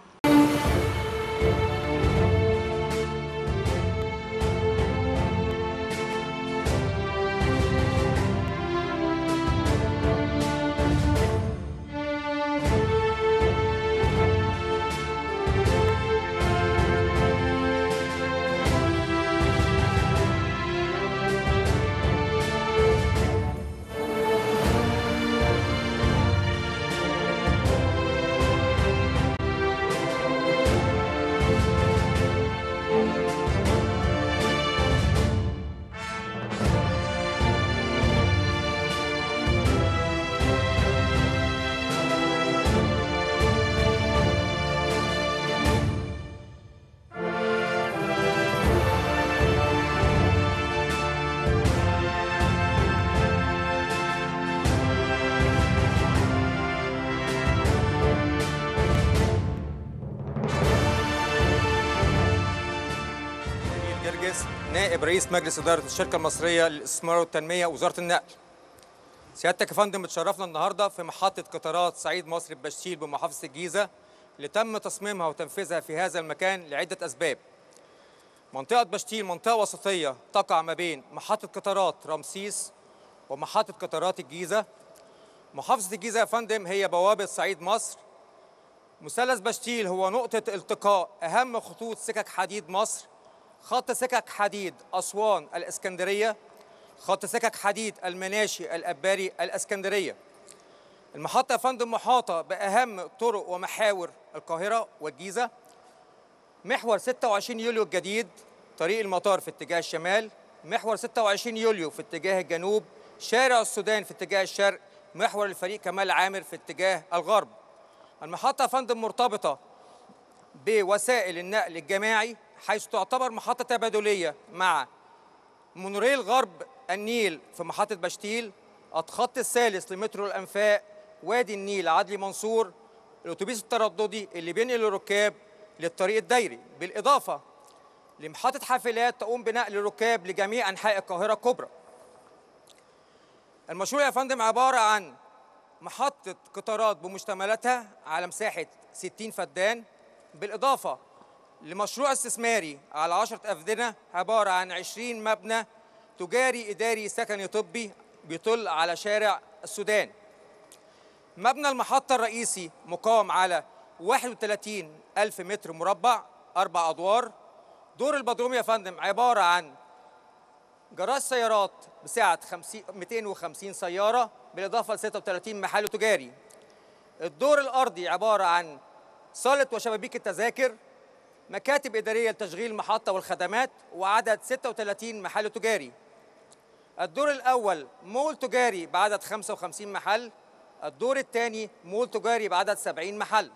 نبيل جرجس نائب رئيس مجلس إدارة الشركة المصرية للاستثمار والتنمية وزارة النقل سيادتك يا فندم اتشرفنا النهارده في محطة قطارات صعيد مصر بشتيل بمحافظة الجيزة اللي تم تصميمها وتنفيذها في هذا المكان لعدة أسباب منطقة بشتيل منطقة وسطية تقع ما بين محطة قطارات رمسيس ومحطة قطارات الجيزة محافظة الجيزة يا فندم هي بوابة صعيد مصر مثلث بشتيل هو نقطة التقاء أهم خطوط سكك حديد مصر خط سكك حديد أسوان الإسكندرية خط سكك حديد المناشي الأباري الإسكندرية المحطة يا فندم محاطة بأهم طرق ومحاور القاهرة والجيزة محور 26 يوليو الجديد طريق المطار في اتجاه الشمال محور 26 يوليو في اتجاه الجنوب شارع السودان في اتجاه الشرق محور الفريق كمال عامر في اتجاه الغرب المحطة يا فندم مرتبطة بوسائل النقل الجماعي حيث تعتبر محطة تبادلية مع مونوريل غرب النيل في محطة بشتيل الخط الثالث لمترو الأنفاق وادي النيل عدلي منصور الأتوبيس الترددي اللي بينقل الركاب للطريق الدايري بالإضافة لمحطة حافلات تقوم بنقل الركاب لجميع أنحاء القاهرة الكبرى المشروع يا فندم عبارة عن محطة قطارات بمشتملاتها على مساحة 60 فدان بالإضافة لمشروع استثماري على 10 أفدنة عبارة عن 20 مبنى تجاري إداري سكني طبي بيطل على شارع السودان مبنى المحطة الرئيسي مقام على 31 ألف متر مربع أربع أدوار دور البدروم يا فندم عبارة عن جراج سيارات بسعة 50 250 سيارة بالإضافة ل 36 محل تجاري الدور الأرضي عبارة عن صالة وشبابيك التذاكر مكاتب إدارية لتشغيل المحطة والخدمات وعدد 36 محل تجاري الدور الأول مول تجاري بعدد 55 محل الدور الثاني مول تجاري بعدد 70 محل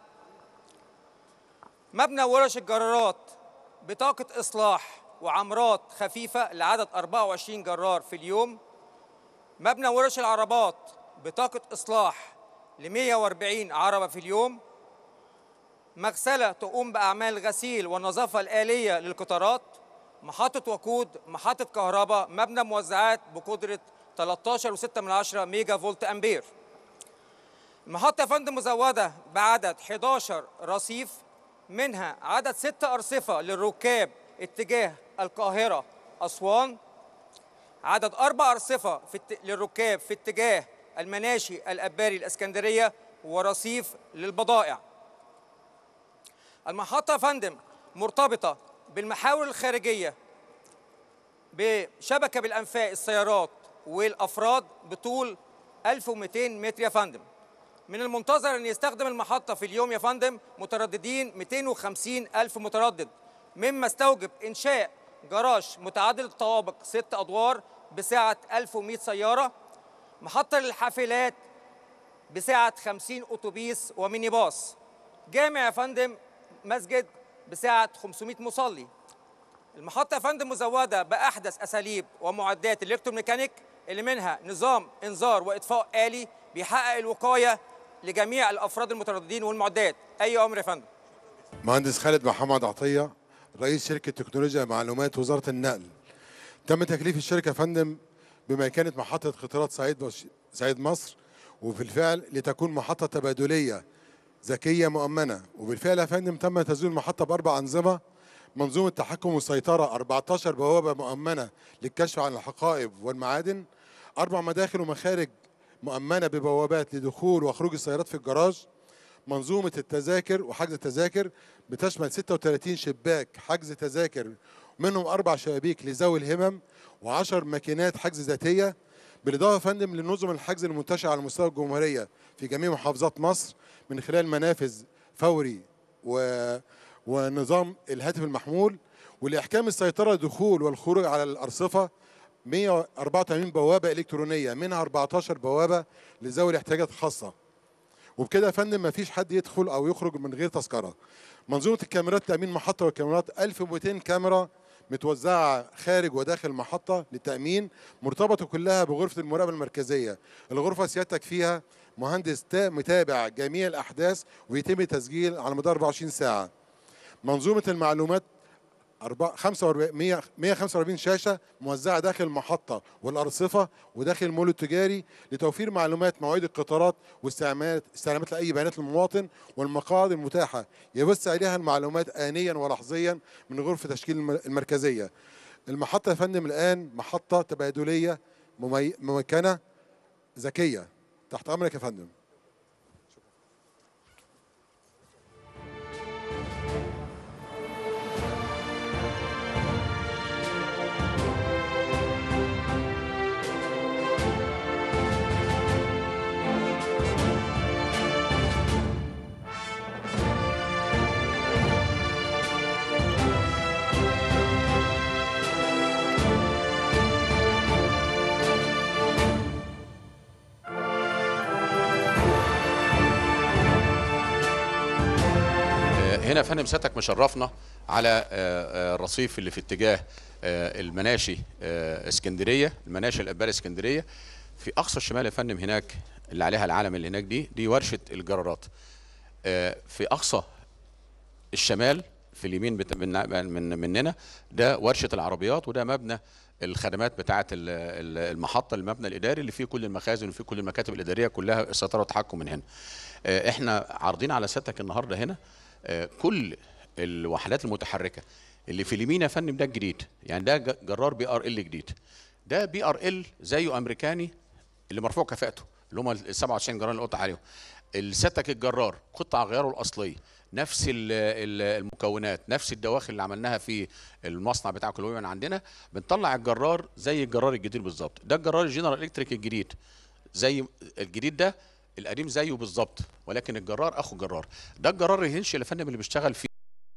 مبنى ورش الجرارات بطاقة إصلاح وعمرات خفيفة لعدد 24 جرار في اليوم مبنى ورش العربات بطاقة إصلاح ل 140 عربة في اليوم مغسلة تقوم بأعمال غسيل والنظافة الآلية للقطارات محطة وقود محطة كهرباء مبنى موزعات بقدرة 13.6 ميجا فولت أمبير المحطة يا فندم مزودة بعدد 11 رصيف منها عدد 6 أرصفة للركاب اتجاه القاهرة أسوان عدد أربع أرصفة في الت... للركاب في اتجاه المناشي الأباري الإسكندرية ورصيف للبضائع المحطة يا فندم مرتبطة بالمحاور الخارجية بشبكة بالأنفاق السيارات والأفراد بطول 1200 متر يا فندم من المنتظر أن يستخدم المحطة في اليوم يا فندم مترددين 250 ألف متردد مما استوجب إنشاء جراج متعدد الطوابق ست أدوار بسعة 1100 سيارة محطة للحافلات بسعة 50 أتوبيس وميني باص جامع يا فندم مسجد بسعة 500 مصلي المحطة يا فندم مزودة بأحدث أساليب ومعدات الإلكتروميكانيك اللي منها نظام إنذار وإطفاء آلي بيحقق الوقاية لجميع الافراد المترددين والمعدات اي امر يا فندم مهندس خالد محمد عطية رئيس شركة تكنولوجيا معلومات وزارة النقل تم تكليف الشركة يا فندم بمكانة محطة قطارات سعيد بش... سعيد مصر وفي الفعل لتكون محطة تبادلية ذكية مؤمنة وبالفعل يا فندم تم تزويد المحطة بأربع أنظمة منظومة تحكم والسيطرة 14 بوابة مؤمنة للكشف عن الحقائب والمعادن أربع مداخل ومخارج مؤمنة ببوابات لدخول وخروج السيارات في الجراج منظومة التذاكر وحجز التذاكر بتشمل 36 شباك حجز تذاكر منهم أربع شبابيك لذوي الهمم و10 ماكينات حجز ذاتية بالإضافة يا فندم لنظم الحجز المنتشرة على مستوى الجمهورية في جميع محافظات مصر من خلال منافذ فوري و... ونظام الهاتف المحمول ولإحكام السيطرة الدخول والخروج على الأرصفة 184 بوابة إلكترونية منها 14 بوابة لذوي الاحتياجات الخاصة وبكده يا فندم مفيش حد يدخل او يخرج من غير تذكره منظومه الكاميرات تامين محطه والكاميرات 1200 كاميرا متوزعه خارج وداخل المحطه للتامين مرتبطه كلها بغرفه المراقبه المركزيه الغرفه سيادتك فيها مهندس تا- متابع جميع الاحداث ويتم تسجيل على مدار 24 ساعه منظومه المعلومات أربعة- 45 100 145 شاشه موزعه داخل المحطه والارصفه وداخل المول التجاري لتوفير معلومات مواعيد القطارات واستعمالات استعلامات لاي بيانات للمواطن والمقاعد المتاحه يبث عليها المعلومات انيا ولحظيا من غرفه تشكيل الم- المركزيه. المحطه يا فندم الان محطه تبادليه ممي- ممكنه ذكيه تحت امرك يا فندم. آه، هنا يا فندم سيادتك مشرفنا على آه، آه، الرصيف اللي في اتجاه آه، المناشي آه، اسكندريه المناشي الابار اسكندريه في اقصى الشمال يا فندم هناك اللي عليها العلم اللي هناك دي دي ورشه الجرارات آه، في اقصى الشمال في اليمين بتا... من... من مننا ده ورشه العربيات وده مبنى الخدمات بتاعه ال- ال- المحطه المبنى الاداري اللي فيه كل المخازن وفيه كل المكاتب الاداريه كلها السيطره والتحكم من هنا آه، احنا عارضين على سيادتك النهارده هنا آه، كل الوحدات المتحركه اللي في اليمين يا فندم ده الجديد يعني ده ج- جرار بي ار ال جديد ده بي ار ال زيه امريكاني اللي مرفوع كفاءته اللي هم ال 27 جرار اللي قلت عليهم سيادتك الجرار قطع غياره الاصليه نفس ال- ال- المكونات نفس الدواخل اللي عملناها في المصنع بتاع كلوي من عندنا بنطلع الجرار زي الجرار الجديد بالظبط ده الجرار الجنرال الكتريك الجديد زي الجديد ده القديم زيه بالظبط ولكن الجرار اخو جرار ده الجرار الهنش اللي فندم اللي بيشتغل فيه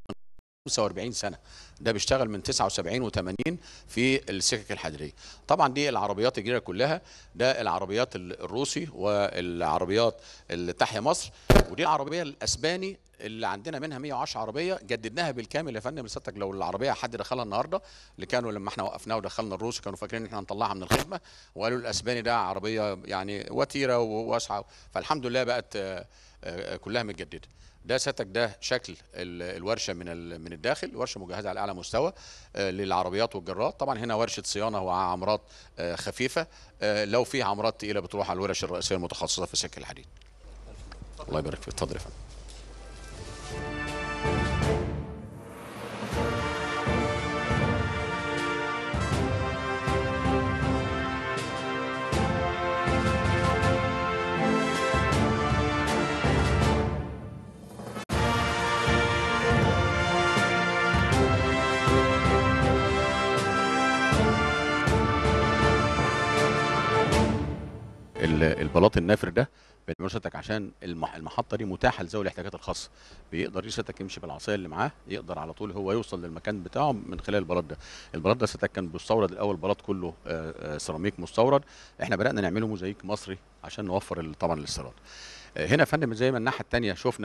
45 سنه ده بيشتغل من 79 و80 في السكك الحديديه طبعا دي العربيات الجديده كلها ده العربيات ال- الروسي والعربيات اللي تحيا مصر ودي العربيه الاسباني اللي عندنا منها 110 عربيه جددناها بالكامل يا فندم لساتك لو العربيه حد دخلها النهارده اللي كانوا لما احنا وقفناه ودخلنا الروسي كانوا فاكرين ان احنا هنطلعها من الخدمه وقالوا الاسباني ده عربيه يعني وتيره وواسعه فالحمد لله بقت آه، آه، كلها متجدده ده سيادتك ده شكل ال- الورشه من ال- من الداخل ورشه مجهزه على اعلى مستوى آه، للعربيات والجرات طبعا هنا ورشه صيانه وعمرات آه، خفيفه آه، لو في عمرات تقيله بتروح على الورش الرئيسيه المتخصصه في سكك الحديد الله يبارك فيك اتفضل يا فندم ال- البلاط النافر ده بنعمله سيادتك عشان المح- المحطه دي متاحه لذوي الاحتياجات الخاصه بيقدر سيادتك يمشي بالعصايه اللي معاه يقدر على طول هو يوصل للمكان بتاعه من خلال البلاط ده البلاط ده سيادتك كان مستورد الاول بلاط كله آه، آه، سيراميك مستورد احنا بدانا نعمله موزايك مصري عشان نوفر ال- طبعا الاستيراد آه، هنا يا فندم زي ما الناحيه الثانيه شفنا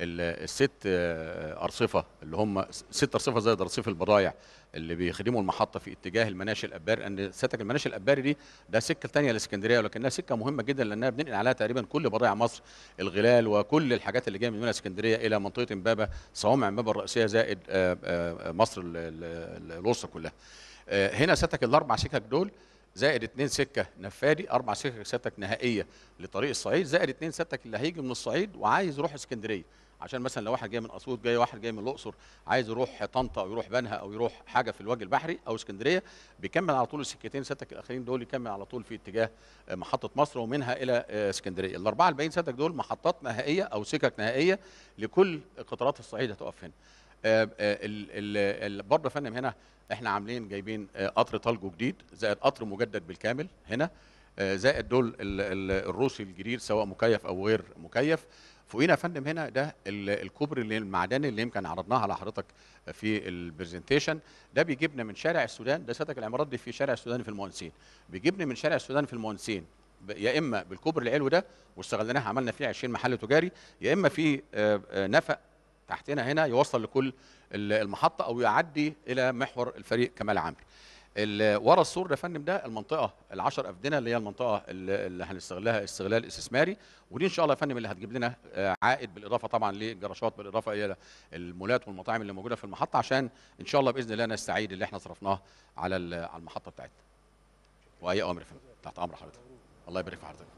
ال- الست آه، ارصفه اللي هم ست ارصفه زائد رصيف البضايع اللي بيخدموا المحطه في اتجاه المناشي الاباري لان سيادتك المناشي الاباري دي ده سكه ثانيه لاسكندريه ولكنها سكه مهمه جدا لانها بننقل عليها تقريبا كل بضائع مصر الغلال وكل الحاجات اللي جايه من منها اسكندريه الى منطقه امبابه صوامع امبابه الرئيسيه زائد آه، آه، مصر ال- ال- ال- الوسطى كلها آه، هنا سيادتك الاربع سكك دول زائد اتنين سكه نفادي اربع سكك سيادتك نهائيه لطريق الصعيد زائد اتنين سيادتك اللي هيجي من الصعيد وعايز يروح اسكندريه عشان مثلا لو واحد جاي من اسيوط جاي واحد جاي من الاقصر عايز يروح طنطا او يروح بنها او يروح حاجه في الوجه البحري او اسكندريه بيكمل على طول السكتين سيادتك الاخرين دول يكمل على طول في اتجاه آه، محطه مصر ومنها الى آه، اسكندريه الاربعه الباقيين سيادتك دول محطات نهائيه او سكك نهائيه لكل قطارات الصعيد هتقف هنا آه، آه، ال- ال- ال- برضه يا فندم هنا احنا عاملين جايبين آه، قطر طلجو جديد زائد قطر مجدد بالكامل هنا آه، زائد دول ال- ال- الروسي الجديد سواء مكيف او غير مكيف فوقينا يا فندم هنا ده ال- الكوبري اللي المعدني اللي يمكن عرضناه على حضرتك في البرزنتيشن ده بيجيبنا من شارع السودان ده سيادتك العمارات دي في شارع السودان في المهندسين بيجيبني من شارع السودان في المهندسين ب- يا اما بالكوبري العلوي ده واستغلناه عملنا فيه 20 محل تجاري يا اما في آه، آه، نفق تحتنا هنا يوصل لكل ال- المحطه او يعدي الى محور الفريق كمال عامر ال- ورا السور ده يا فندم ده المنطقه العشر افدنه اللي هي المنطقه اللي اللي هنستغلها استغلال استثماري ودي ان شاء الله يا فندم اللي هتجيب لنا آه، عائد بالاضافه طبعا للجراشات بالاضافه الى المولات والمطاعم اللي موجوده في المحطه عشان ان شاء الله باذن الله نستعيد اللي احنا صرفناه على ال- على المحطه بتاعتنا واي امر يا فندم تحت امر حضرتك الله يبارك في حضرتك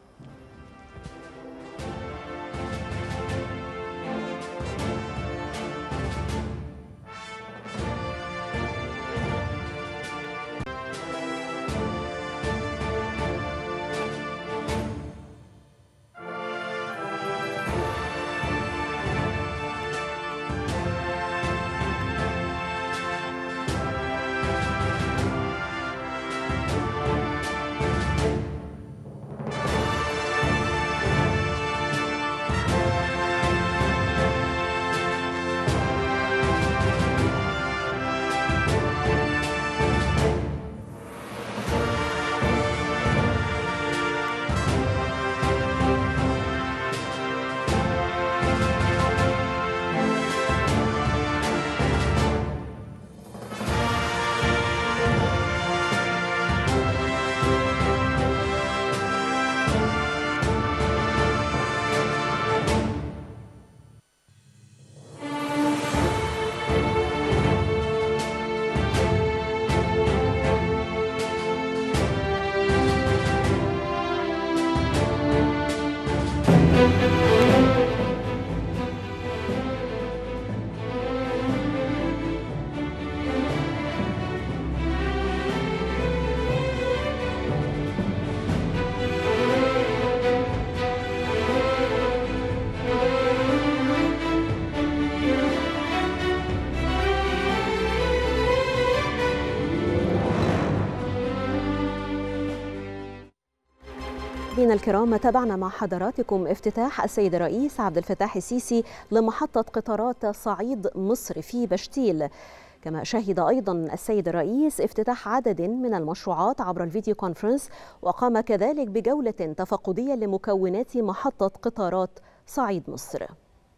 مشاهدينا الكرام تابعنا مع حضراتكم افتتاح السيد الرئيس عبد الفتاح السيسي لمحطة قطارات صعيد مصر في بشتيل كما شهد أيضا السيد الرئيس افتتاح عدد من المشروعات عبر الفيديو كونفرنس وقام كذلك بجولة تفقدية لمكونات محطة قطارات صعيد مصر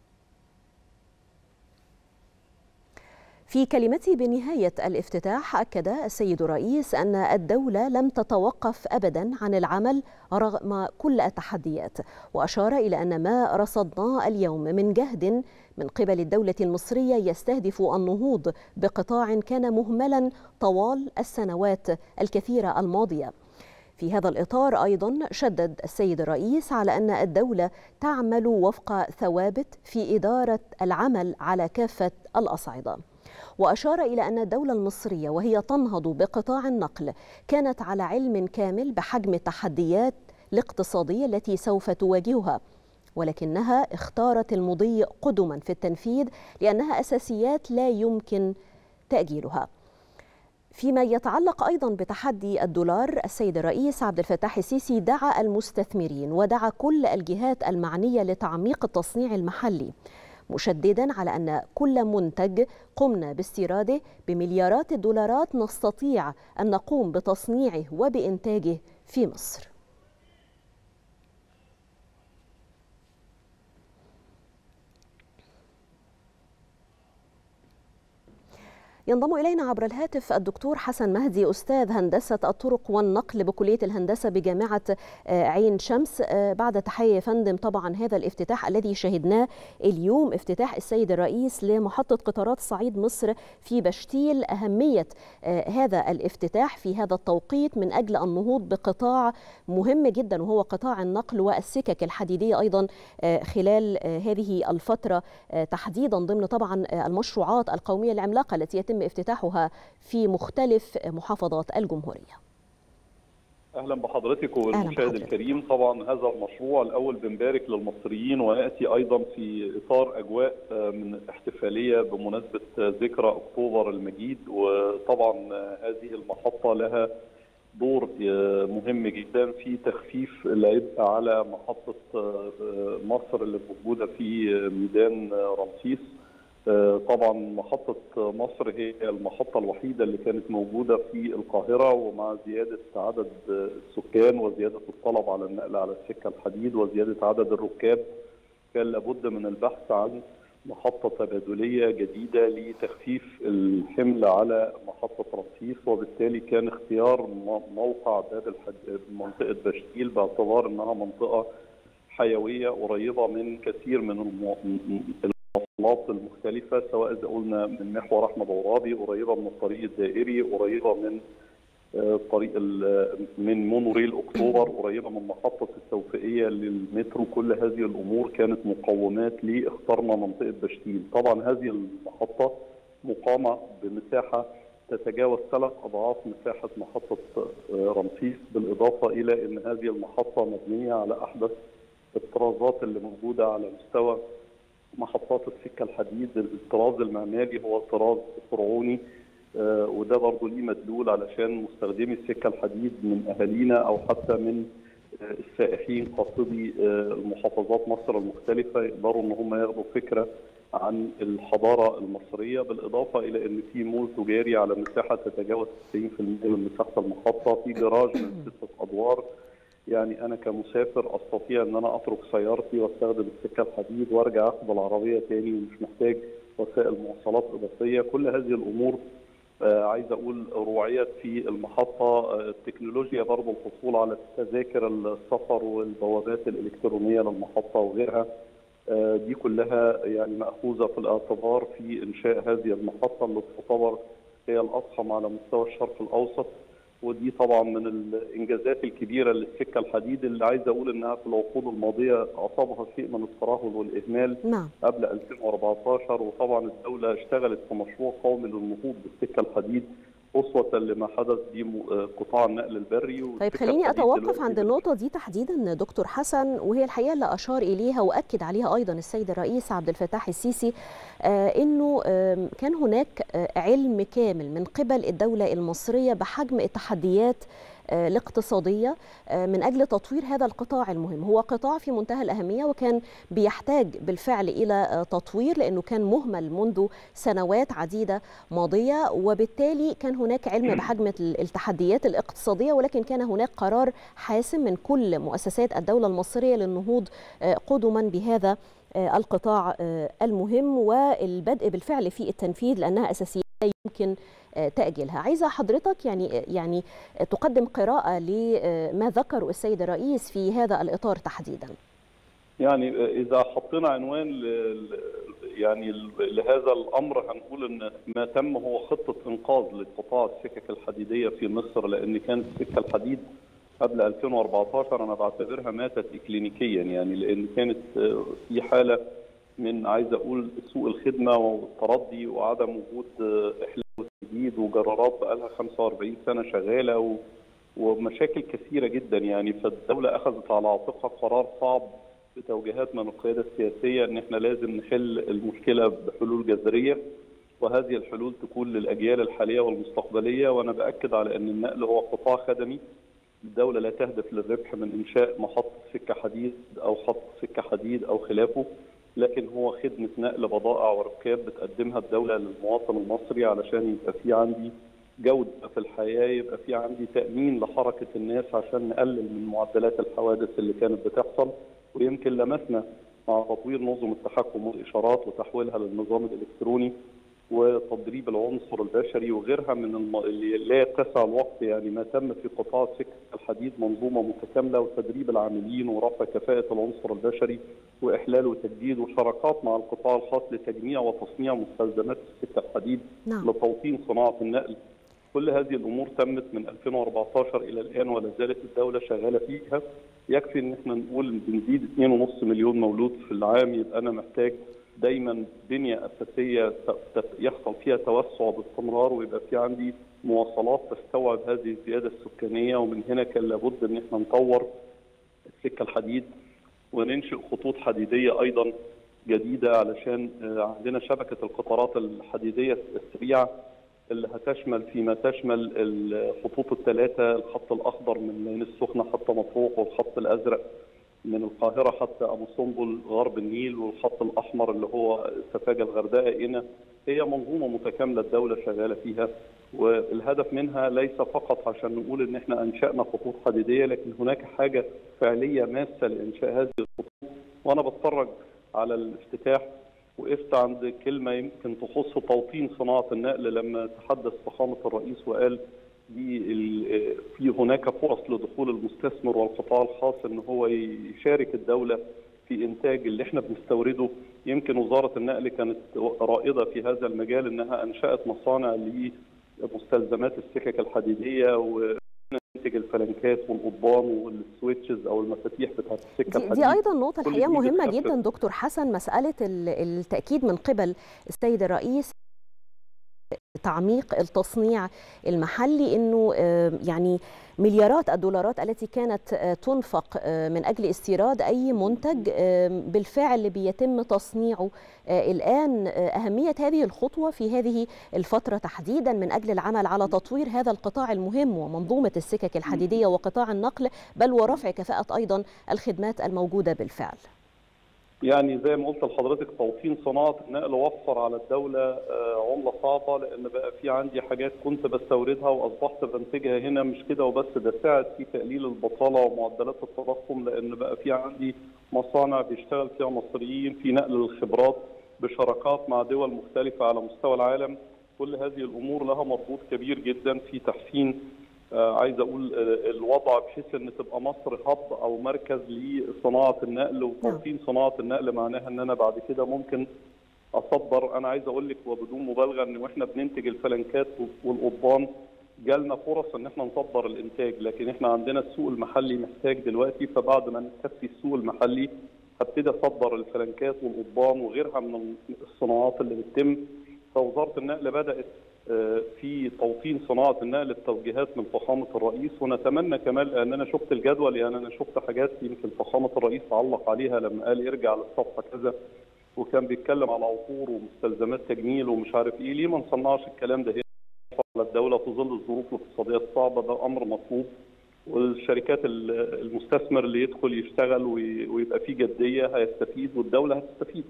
في كلمته بنهاية الافتتاح أكد السيد الرئيس أن الدولة لم تتوقف أبدا عن العمل رغم كل التحديات وأشار إلى أن ما رصدناه اليوم من جهد من قبل الدولة المصرية يستهدف النهوض بقطاع كان مهملا طوال السنوات الكثيرة الماضية في هذا الإطار أيضا شدد السيد الرئيس على أن الدولة تعمل وفق ثوابت في إدارة العمل على كافة الأصعدة وأشار إلى أن الدولة المصرية وهي تنهض بقطاع النقل كانت على علم كامل بحجم التحديات الاقتصادية التي سوف تواجهها ولكنها اختارت المضي قدما في التنفيذ لأنها أساسيات لا يمكن تأجيلها فيما يتعلق ايضا بتحدي الدولار السيد الرئيس عبد الفتاح السيسي دعا المستثمرين ودعا كل الجهات المعنيه لتعميق التصنيع المحلي مشددا على ان كل منتج قمنا باستيراده بمليارات الدولارات نستطيع ان نقوم بتصنيعه وبانتاجه في مصر ينضم إلينا عبر الهاتف الدكتور حسن مهدي أستاذ هندسة الطرق والنقل بكلية الهندسة بجامعة عين شمس بعد تحية يا فندم طبعا هذا الافتتاح الذي شهدناه اليوم افتتاح السيد الرئيس لمحطة قطارات صعيد مصر في بشتيل أهمية هذا الافتتاح في هذا التوقيت من أجل النهوض بقطاع مهم جدا وهو قطاع النقل والسكك الحديدية أيضا خلال هذه الفترة تحديدا ضمن طبعا المشروعات القومية العملاقة التي يتم افتتاحها في مختلف محافظات الجمهورية اهلا بحضرتك والمشاهد الكريم طبعا هذا المشروع الاول بنبارك للمصريين وياتي ايضا في اطار اجواء من احتفاليه بمناسبه ذكرى اكتوبر المجيد وطبعا هذه المحطه لها دور مهم جدا في تخفيف العبء على محطه مصر اللي موجوده في ميدان رمسيس طبعا محطة مصر هي المحطة الوحيدة اللي كانت موجودة في القاهرة ومع زيادة عدد السكان وزيادة الطلب على النقل على السكة الحديد وزيادة عدد الركاب كان لابد من البحث عن محطة تبادلية جديدة لتخفيف الحمل على محطة رمسيس وبالتالي كان اختيار موقع باب الحد... منطقة بشتيل باعتبار انها منطقة حيوية قريبة من كثير من المو... المواصلات المختلفة سواء إذا قلنا من محور أحمد عرابي قريبة من الطريق الدائري قريبة من طريق من مونوريل أكتوبر قريبة من محطة التوفيقية للمترو كل هذه الأمور كانت مقومات لاخترنا منطقة بشتيل طبعا هذه المحطة مقامة بمساحة تتجاوز ثلاث أضعاف مساحة محطة رمسيس بالإضافة إلى أن هذه المحطة مبنية على أحدث الطرازات اللي موجودة على مستوى محطات السكه الحديد الطراز المعماري هو طراز فرعوني آه وده برضه ليه مدلول علشان مستخدمي السكه الحديد من اهالينا او حتى من آه السائحين قاصدي آه المحافظات مصر المختلفه يقدروا ان هم ياخدوا فكره عن الحضاره المصريه بالاضافه الى ان في مول تجاري على مساحه تتجاوز 90% من مساحه المحطه في جراج من سته ادوار يعني انا كمسافر استطيع ان انا اترك سيارتي واستخدم السكه الحديد وارجع اخد العربيه تاني ومش محتاج وسائل مواصلات اضافيه كل هذه الامور آه عايز اقول روعيت في المحطه آه التكنولوجيا برضه الحصول على تذاكر السفر والبوابات الالكترونيه للمحطه وغيرها آه دي كلها يعني ماخوذه في الاعتبار في انشاء هذه المحطه اللي تعتبر هي الاضخم على مستوى الشرق الاوسط ودي طبعا من الانجازات الكبيره للسكه الحديد اللي عايز اقول انها في العقود الماضيه اصابها شيء من الترهل والاهمال نعم. قبل 2014 وطبعا الدوله اشتغلت في مشروع قومي للنهوض بالسكه الحديد اسوه لما حدث في قطاع النقل البري طيب خليني اتوقف عند النقطه دي تحديدا دكتور حسن وهي الحقيقه اللي اشار اليها واكد عليها ايضا السيد الرئيس عبد الفتاح السيسي آه انه آه كان هناك آه علم كامل من قبل الدوله المصريه بحجم التحديات الاقتصادية من أجل تطوير هذا القطاع المهم هو قطاع في منتهى الأهمية وكان بيحتاج بالفعل إلى تطوير لأنه كان مهمل منذ سنوات عديدة ماضية وبالتالي كان هناك علم بحجم التحديات الاقتصادية ولكن كان هناك قرار حاسم من كل مؤسسات الدولة المصرية للنهوض قدما بهذا القطاع المهم والبدء بالفعل في التنفيذ لأنها أساسيات يمكن تأجيلها عايزة حضرتك يعني يعني تقدم قراءة لما ذكره السيد الرئيس في هذا الإطار تحديدا يعني إذا حطينا عنوان ل... يعني لهذا الأمر هنقول أن ما تم هو خطة إنقاذ لقطاع السكك الحديدية في مصر لأن كانت السكة الحديد قبل 2014 أنا بعتبرها ماتت إكلينيكيا يعني لأن كانت في حالة من عايز أقول سوء الخدمة والتردي وعدم وجود إحلال جديد وجرارات بقى لها 45 سنه شغاله و... ومشاكل كثيره جدا يعني فالدوله اخذت على عاتقها قرار صعب بتوجيهات من القياده السياسيه ان احنا لازم نحل المشكله بحلول جذريه وهذه الحلول تكون للاجيال الحاليه والمستقبليه وانا باكد على ان النقل هو قطاع خدمي الدوله لا تهدف للربح من انشاء محطه سكه حديد او خط سكه حديد او خلافه لكن هو خدمه نقل بضائع وركاب بتقدمها الدوله للمواطن المصري علشان يبقى في عندي جوده في الحياه يبقى في عندي تامين لحركه الناس عشان نقلل من معدلات الحوادث اللي كانت بتحصل ويمكن لمسنا مع تطوير نظم التحكم والاشارات وتحويلها للنظام الالكتروني وتدريب العنصر البشري وغيرها من الم... اللي لا يتسع الوقت يعني ما تم في قطاع سكك الحديد منظومه متكامله وتدريب العاملين ورفع كفاءه العنصر البشري واحلال وتجديد وشراكات مع القطاع الخاص لتجميع وتصنيع مستلزمات السكه الحديد نعم. لتوطين صناعه النقل كل هذه الامور تمت من 2014 الى الان ولا زالت الدوله شغاله فيها يكفي ان احنا نقول بنزيد 2.5 مليون مولود في العام يبقى انا محتاج دايما بنيه اساسيه ت- ت- يحصل فيها توسع باستمرار ويبقى في عندي مواصلات تستوعب هذه الزياده السكانيه ومن هنا كان لابد ان احنا نطور السكه الحديد وننشئ خطوط حديديه ايضا جديده علشان آه، عندنا شبكه القطارات الحديديه السريعه اللي هتشمل فيما تشمل الخطوط الثلاثه الخط الاخضر من العين السخنه حتى مطروح والخط الازرق من القاهره حتى ابو سمبل غرب النيل والخط الاحمر اللي هو سفاجه الغردقه هنا هي منظومه متكامله الدوله شغاله فيها والهدف منها ليس فقط عشان نقول ان احنا انشانا خطوط حديديه لكن هناك حاجه فعليه ماسه لانشاء هذه الخطوط وانا بتفرج على الافتتاح وقفت عند كلمه يمكن تخص توطين صناعه النقل لما تحدث فخامه الرئيس وقال دي ال- في هناك فرص لدخول المستثمر والقطاع الخاص ان هو يشارك الدوله في انتاج اللي احنا بنستورده يمكن وزاره النقل كانت رائده في هذا المجال انها انشات مصانع لمستلزمات السكك الحديديه وننتج الفلنكات والقضبان والسويتشز او المفاتيح بتاعت السكه دي, الحديد دي ايضا نقطه كل الحقيقه دي مهمه بتخفف جدا دكتور حسن مساله ال- التاكيد من قبل السيد الرئيس تعميق التصنيع المحلي انه آه، يعني مليارات الدولارات التي كانت آه، تنفق آه، من اجل استيراد اي منتج آه، بالفعل بيتم تصنيعه آه، الان آه، اهميه هذه الخطوه في هذه الفتره تحديدا من اجل العمل على تطوير هذا القطاع المهم ومنظومه السكك الحديديه وقطاع النقل بل ورفع كفاءه ايضا الخدمات الموجوده بالفعل يعني زي ما قلت لحضرتك توطين صناعه النقل وفر على الدوله آه، عمله صعبه لان بقى في عندي حاجات كنت بستوردها واصبحت بنتجها هنا مش كده وبس ده ساعد في تقليل البطاله ومعدلات التضخم لان بقى في عندي مصانع بيشتغل فيها مصريين في نقل الخبرات بشراكات مع دول مختلفه على مستوى العالم كل هذه الامور لها مربوط كبير جدا في تحسين آه، عايز اقول آه، الوضع بحيث ان تبقى مصر هب او مركز لصناعه النقل وتوطين صناعه النقل معناها ان انا بعد كده ممكن اصدر انا عايز اقول لك وبدون مبالغه ان واحنا بننتج الفلنكات والقضبان جالنا فرص ان احنا نصدر الانتاج لكن احنا عندنا السوق المحلي محتاج دلوقتي فبعد ما نكفي السوق المحلي هبتدي اصدر الفلنكات والقضبان وغيرها من الصناعات اللي بتتم فوزاره النقل بدات آه، في توطين صناعه النقل بتوجيهات من فخامه الرئيس ونتمنى كمان لان انا شفت الجدول يعني انا شفت حاجات يمكن فخامه الرئيس علق عليها لما قال ارجع للصفحه كذا وكان بيتكلم على عطور ومستلزمات تجميل ومش عارف ايه ليه ما نصنعش الكلام ده هنا على الدوله في ظل الظروف الاقتصاديه الصعبه ده امر مطلوب والشركات ال- المستثمر اللي يدخل يشتغل وي- ويبقى فيه جديه هيستفيد والدوله هتستفيد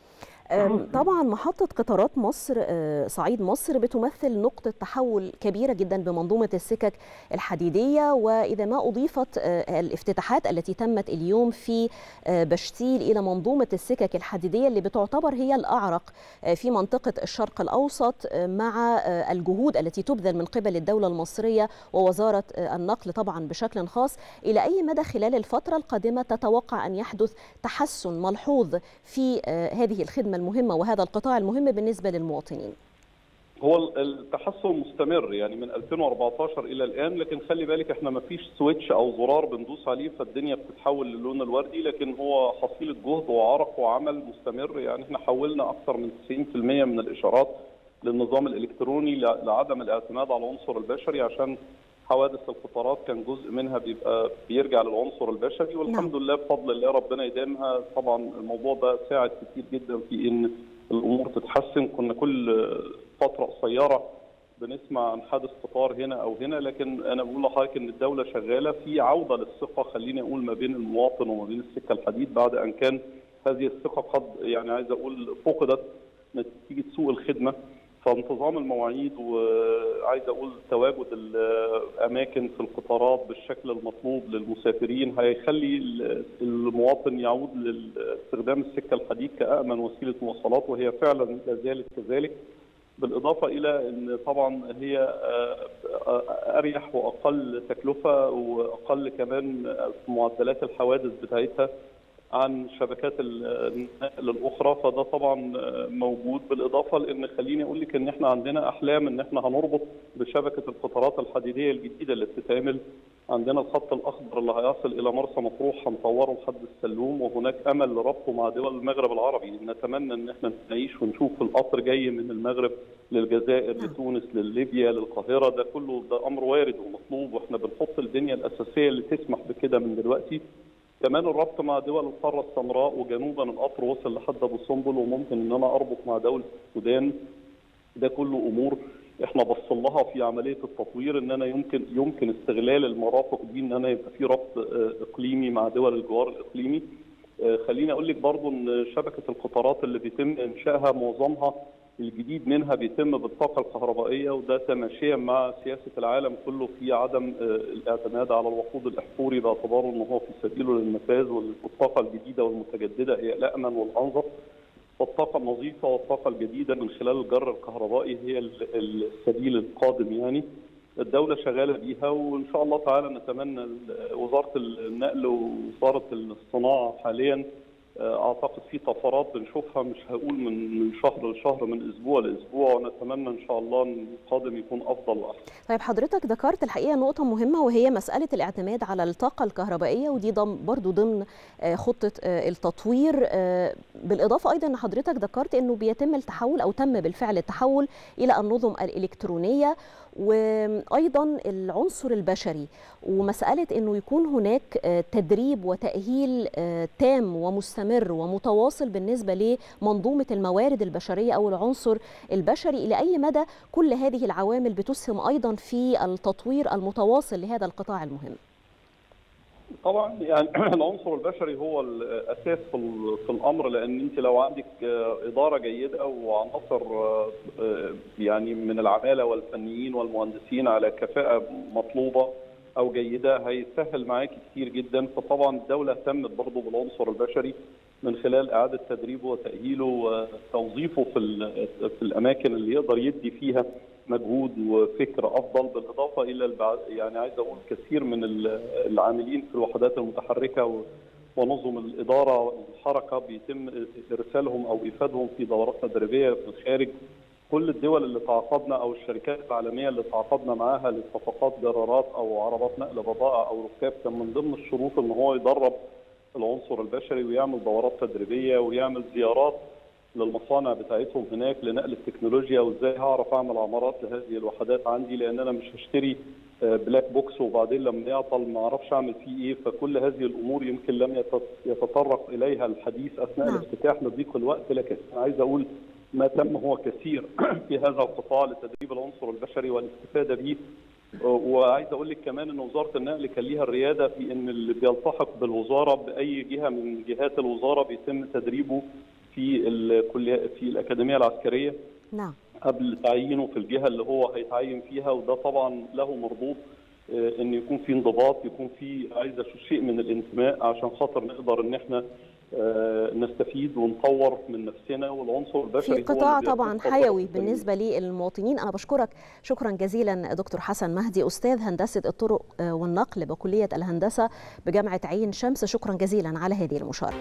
أم، طبعا محطة قطارات مصر آه، صعيد مصر بتمثل نقطة تحول كبيرة جدا بمنظومة السكك الحديدية وإذا ما أضيفت آه، الافتتاحات التي تمت اليوم في آه، بشتيل إلى منظومة السكك الحديدية اللي بتعتبر هي الأعرق آه، في منطقة الشرق الأوسط آه، مع آه، الجهود التي تبذل من قبل الدولة المصرية ووزارة آه، النقل طبعا بشكل خاص إلى أي مدى خلال الفترة القادمة تتوقع أن يحدث تحسن ملحوظ في آه، هذه الخدمة المهمة وهذا القطاع المهم بالنسبة للمواطنين هو ال- التحسن مستمر يعني من 2014 الى الان لكن خلي بالك احنا ما فيش سويتش او زرار بندوس عليه فالدنيا بتتحول للون الوردي لكن هو حصيله جهد وعرق وعمل مستمر يعني احنا حولنا اكثر من 90% من الاشارات للنظام الالكتروني لع- لعدم الاعتماد على العنصر البشري عشان حوادث القطارات كان جزء منها بيبقى بيرجع للعنصر البشري والحمد لله بفضل الله ربنا يديمها طبعا الموضوع ده ساعد كتير جدا في ان الامور تتحسن كنا كل فتره قصيره بنسمع عن حادث قطار هنا او هنا لكن انا بقول لحضرتك ان الدوله شغاله في عوده للثقه خليني اقول ما بين المواطن وما بين السكه الحديد بعد ان كان هذه الثقه قد يعني عايز اقول فقدت نتيجه سوء الخدمه فانتظام المواعيد وعايز اقول تواجد الاماكن في القطارات بالشكل المطلوب للمسافرين هيخلي المواطن يعود لاستخدام السكه الحديد كامن وسيله مواصلات وهي فعلا لا زالت كذلك بالاضافه الى ان طبعا هي آه، آه، اريح واقل تكلفه واقل كمان معدلات الحوادث بتاعتها عن شبكات النقل الاخرى فده طبعا آه، موجود بالاضافه لان خليني اقول لك ان احنا عندنا احلام ان احنا هنربط بشبكه القطارات الحديديه الجديده اللي بتتعمل عندنا الخط الاخضر اللي هيصل الى مرسى مطروح هنطوره لحد السلوم وهناك امل لربطه مع دول المغرب العربي نتمنى ان احنا نعيش ونشوف القطر جاي من المغرب للجزائر لتونس لليبيا للقاهره ده كله ده امر وارد ومطلوب واحنا بنحط البنيه الاساسيه اللي تسمح بكده من دلوقتي كمان الربط مع دول القاره السمراء وجنوبا القطر وصل لحد ابو سمبل وممكن ان انا اربط مع دوله السودان ده كله امور احنا بصين لها في عمليه التطوير ان انا يمكن يمكن استغلال المرافق دي ان انا يبقى في ربط آه، اقليمي مع دول الجوار الاقليمي آه، خليني اقول لك برضو ان شبكه القطارات اللي بيتم انشائها معظمها الجديد منها بيتم بالطاقه الكهربائيه وده تماشيا مع سياسه العالم كله في عدم آه، الاعتماد على الوقود الاحفوري باعتباره ان هو في سبيله للنفاذ والطاقه الجديده والمتجدده هي الامن والانظف والطاقة النظيفة والطاقة الجديدة من خلال الجر الكهربائي هي ال- السبيل القادم يعني الدولة شغالة بيها وإن شاء الله تعالى نتمنى ال- وزارة النقل ووزارة الصناعة حاليا آه، أعتقد في طفرات بنشوفها مش هقول من من شهر لشهر من أسبوع لأسبوع ونتمنى إن شاء الله إن القادم يكون أفضل وأحسن طيب حضرتك ذكرت الحقيقة نقطة مهمة وهي مسألة الاعتماد على الطاقة الكهربائية ودي ضم برضو ضمن آه، خطة آه، التطوير آه، بالإضافة أيضا أن حضرتك ذكرت أنه بيتم التحول أو تم بالفعل التحول إلى النظم الإلكترونية وأيضا العنصر البشري ومسألة أنه يكون هناك آه، تدريب وتأهيل آه، تام ومستمر ومتواصل بالنسبة لمنظومة الموارد البشرية أو العنصر البشري إلى أي مدى كل هذه العوامل بتسهم أيضا في التطوير المتواصل لهذا القطاع المهم طبعا يعني العنصر البشري هو الاساس في ال- في الامر لان انت لو عندك آه، اداره جيده وعناصر آه، آه، يعني من العماله والفنيين والمهندسين على كفاءه مطلوبه او جيده هيسهل معاكي كتير جدا فطبعا الدوله اهتمت برضه بالعنصر البشري من خلال اعاده تدريبه وتاهيله وتوظيفه في ال- في الاماكن اللي يقدر يدي فيها مجهود وفكر افضل بالاضافه الى البع... يعني عايز اقول كثير من ال- العاملين في الوحدات المتحركه و... ونظم الاداره والحركه بيتم ارسالهم او ايفادهم في دورات تدريبيه في الخارج كل الدول اللي تعاقدنا او الشركات العالميه اللي تعاقدنا معاها لصفقات جرارات او عربات نقل بضائع او ركاب كان من ضمن الشروط ان هو يدرب العنصر البشري ويعمل دورات تدريبيه ويعمل زيارات للمصانع بتاعتهم هناك لنقل التكنولوجيا وازاي هعرف اعمل عمارات لهذه الوحدات عندي لان انا مش هشتري آه، بلاك بوكس وبعدين لما يعطل ما اعرفش اعمل فيه ايه فكل هذه الامور يمكن لم يت- يتطرق اليها الحديث اثناء الافتتاح لضيق الوقت لكن انا عايز اقول ما تم هو كثير في هذا القطاع لتدريب العنصر البشري والاستفاده به وعايز اقول لك كمان ان وزاره النقل كان ليها الرياده في ان اللي بيلتحق بالوزاره باي جهه من جهات الوزاره بيتم تدريبه في الكليه في الاكاديميه العسكريه نعم قبل تعيينه في الجهه اللي هو هيتعين فيها وده طبعا له مردود آه، ان يكون في انضباط يكون في عايز اشوف شيء من الانتماء عشان خاطر نقدر ان احنا آه، نستفيد ونطور من نفسنا والعنصر البشري في هو قطاع اللي طبعا بيتطور حيوي في التنمية. بالنسبة للمواطنين أنا بشكرك شكرا جزيلا دكتور حسن مهدي أستاذ هندسة الطرق آه، والنقل بكلية الهندسة بجامعة عين شمس شكرا جزيلا على هذه المشاركة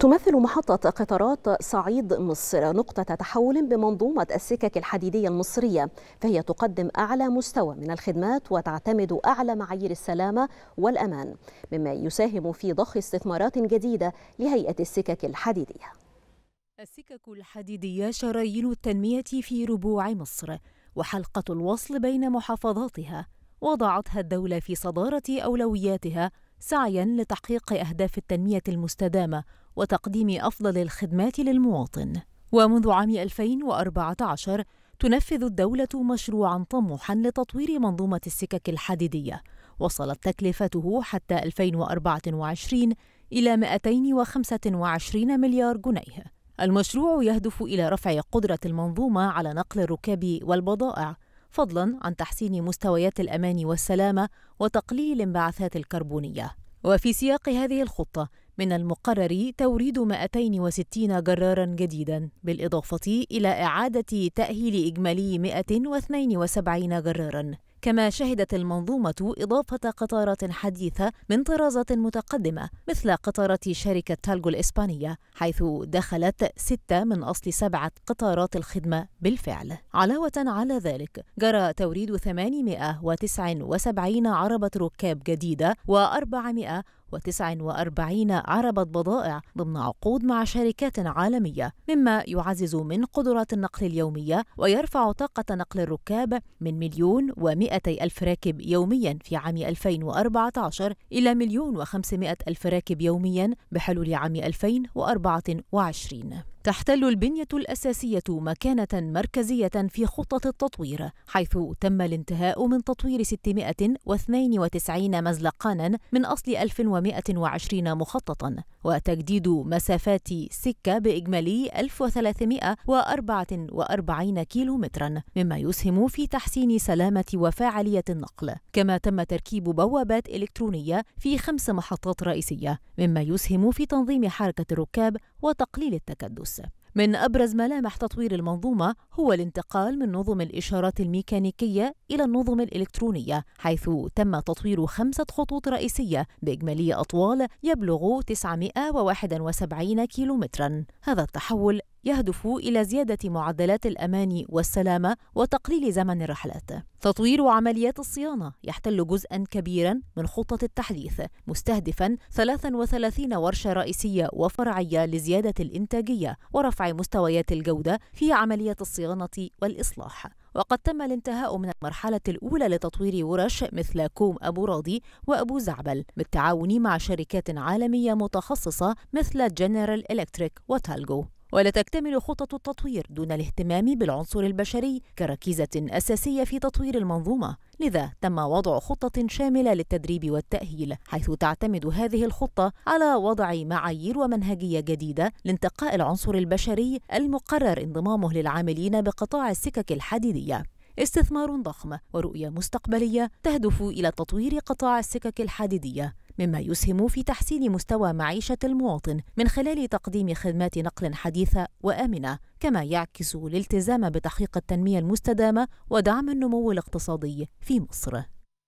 تمثل محطة قطارات صعيد مصر نقطة تحول بمنظومة السكك الحديدية المصرية فهي تقدم أعلى مستوى من الخدمات وتعتمد أعلى معايير السلامة والأمان مما يساهم في ضخ استثمارات جديدة لهيئة السكك الحديدية السكك الحديدية شرايين التنمية في ربوع مصر وحلقة الوصل بين محافظاتها وضعتها الدولة في صدارة أولوياتها سعيا لتحقيق أهداف التنمية المستدامة وتقديم أفضل الخدمات للمواطن ومنذ عام 2014 تنفذ الدولة مشروعا طموحا لتطوير منظومة السكك الحديدية وصلت تكلفته حتى 2024 إلى 225 مليار جنيه المشروع يهدف إلى رفع قدرة المنظومة على نقل الركاب والبضائع فضلا عن تحسين مستويات الأمان والسلامة وتقليل الانبعاثات الكربونية وفي سياق هذه الخطة من المقرر توريد 260 جرارا جديدا بالإضافة إلى إعادة تأهيل إجمالي 172 جرارا كما شهدت المنظومة إضافة قطارات حديثة من طرازات متقدمة مثل قطارات شركة تالجو الإسبانية حيث دخلت ستة من أصل سبعة قطارات الخدمة بالفعل علاوة على ذلك جرى توريد 879 عربة ركاب جديدة و400 وتسع عربة بضائع ضمن عقود مع شركات عالمية مما يعزز من قدرات النقل اليومية ويرفع طاقة نقل الركاب من مليون ومائتي ألف راكب يوميا في عام 2014 إلى مليون وخمسمائة ألف راكب يوميا بحلول عام 2024 تحتل البنية الأساسية مكانة مركزية في خطة التطوير حيث تم الانتهاء من تطوير 692 مزلقانا من أصل 1120 مخططا وتجديد مسافات سكة بإجمالي 1344 كيلومترا مما يسهم في تحسين سلامة وفاعلية النقل كما تم تركيب بوابات إلكترونية في خمس محطات رئيسية مما يسهم في تنظيم حركة الركاب وتقليل التكدس من أبرز ملامح تطوير المنظومة هو الانتقال من نظم الإشارات الميكانيكية إلى النظم الإلكترونية حيث تم تطوير خمسة خطوط رئيسية بإجمالي أطوال يبلغ 971 كيلومترا هذا التحول يهدف إلى زيادة معدلات الأمان والسلامة وتقليل زمن الرحلات. تطوير عمليات الصيانة يحتل جزءا كبيرا من خطة التحديث مستهدفا 33 ورشة رئيسية وفرعية لزيادة الإنتاجية ورفع مستويات الجودة في عمليات الصيانة والإصلاح. وقد تم الانتهاء من المرحلة الأولى لتطوير ورش مثل كوم أبو راضي وأبو زعبل بالتعاون مع شركات عالمية متخصصة مثل جنرال إلكتريك وتالجو ولا تكتمل خطط التطوير دون الاهتمام بالعنصر البشري كركيزة أساسية في تطوير المنظومة لذا تم وضع خطة شاملة للتدريب والتأهيل حيث تعتمد هذه الخطة على وضع معايير ومنهجية جديدة لانتقاء العنصر البشري المقرر انضمامه للعاملين بقطاع السكك الحديدية استثمار ضخم ورؤية مستقبلية تهدف إلى تطوير قطاع السكك الحديدية مما يسهم في تحسين مستوى معيشة المواطن من خلال تقديم خدمات نقل حديثة وآمنة، كما يعكس الالتزام بتحقيق التنمية المستدامة ودعم النمو الاقتصادي في مصر.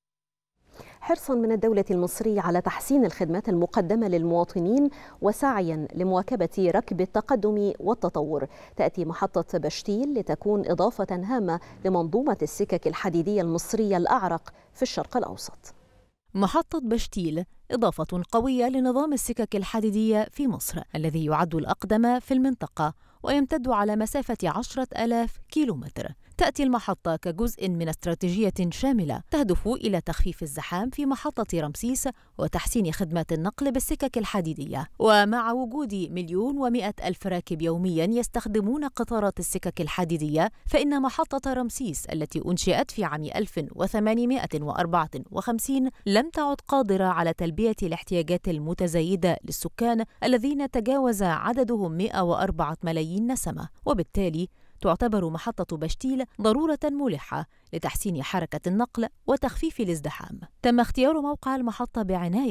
حرصا من الدولة المصرية على تحسين الخدمات المقدمة للمواطنين وسعيا لمواكبة ركب التقدم والتطور تأتي محطة بشتيل لتكون إضافة هامة لمنظومة السكك الحديدية المصرية الأعرق في الشرق الأوسط محطة بشتيل إضافة قوية لنظام السكك الحديدية في مصر الذي يعد الأقدم في المنطقة ويمتد على مسافة عشرة ألاف كيلومتر تأتي المحطة كجزء من استراتيجية شاملة تهدف إلى تخفيف الزحام في محطة رمسيس وتحسين خدمات النقل بالسكك الحديدية ومع وجود مليون ومائة ألف راكب يوميا يستخدمون قطارات السكك الحديدية فإن محطة رمسيس التي أنشئت في عام 1854 لم تعد قادرة على تلبية الاحتياجات المتزايدة للسكان الذين تجاوز عددهم 104 ملايين نسمة وبالتالي تعتبر محطة بشتيل ضرورة ملحة لتحسين حركة النقل وتخفيف الازدحام. تم اختيار موقع المحطة بعناية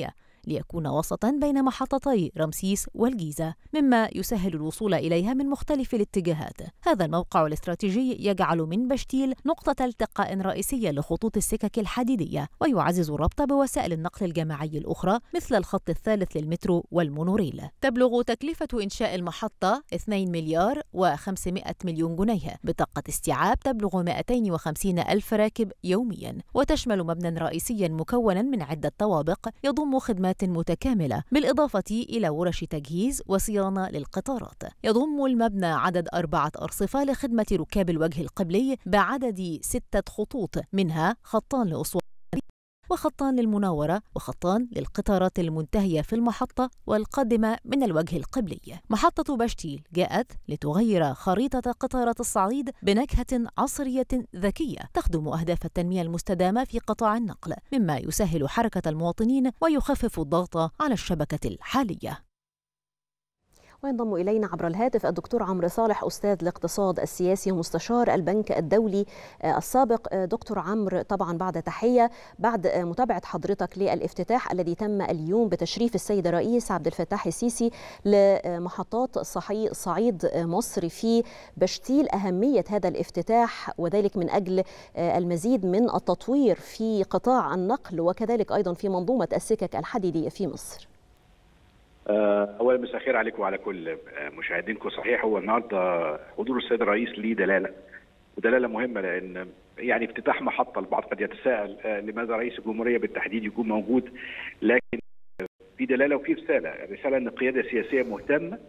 ليكون وسطا بين محطتي رمسيس والجيزة مما يسهل الوصول إليها من مختلف الاتجاهات هذا الموقع الاستراتيجي يجعل من بشتيل نقطة التقاء رئيسية لخطوط السكك الحديدية ويعزز الربط بوسائل النقل الجماعي الأخرى مثل الخط الثالث للمترو والمونوريل تبلغ تكلفة إنشاء المحطة 2 مليار و500 مليون جنيه بطاقة استيعاب تبلغ 250 ألف راكب يوميا وتشمل مبنى رئيسيا مكونا من عدة طوابق يضم خدمات متكاملة بالإضافة إلى ورش تجهيز وصيانة للقطارات يضم المبنى عدد أربعة أرصفة لخدمة ركاب الوجه القبلي بعدد ستة خطوط منها خطان لأسوان وخطان للمناورة وخطان للقطارات المنتهية في المحطة والقادمة من الوجه القبلي محطة بشتيل جاءت لتغير خريطة قطارات الصعيد بنكهة عصرية ذكية تخدم أهداف التنمية المستدامة في قطاع النقل مما يسهل حركة المواطنين ويخفف الضغط على الشبكة الحالية وينضم إلينا عبر الهاتف الدكتور عمرو صالح أستاذ الاقتصاد السياسي ومستشار البنك الدولي السابق دكتور عمرو طبعا بعد تحية بعد متابعة حضرتك للافتتاح الذي تم اليوم بتشريف السيد الرئيس عبد الفتاح السيسي لمحطات صعيد مصر في بشتيل أهمية هذا الافتتاح وذلك من أجل المزيد من التطوير في قطاع النقل وكذلك أيضا في منظومة السكك الحديدية في مصر اولا مساء الخير عليكم وعلى كل مشاهدينكم صحيح هو النهارده حضور السيد الرئيس ليه دلاله ودلاله مهمه لان يعني افتتاح محطه البعض قد يتساءل لماذا رئيس الجمهوريه بالتحديد يكون موجود لكن في دلاله وفي رساله رساله ان القياده السياسيه مهتمه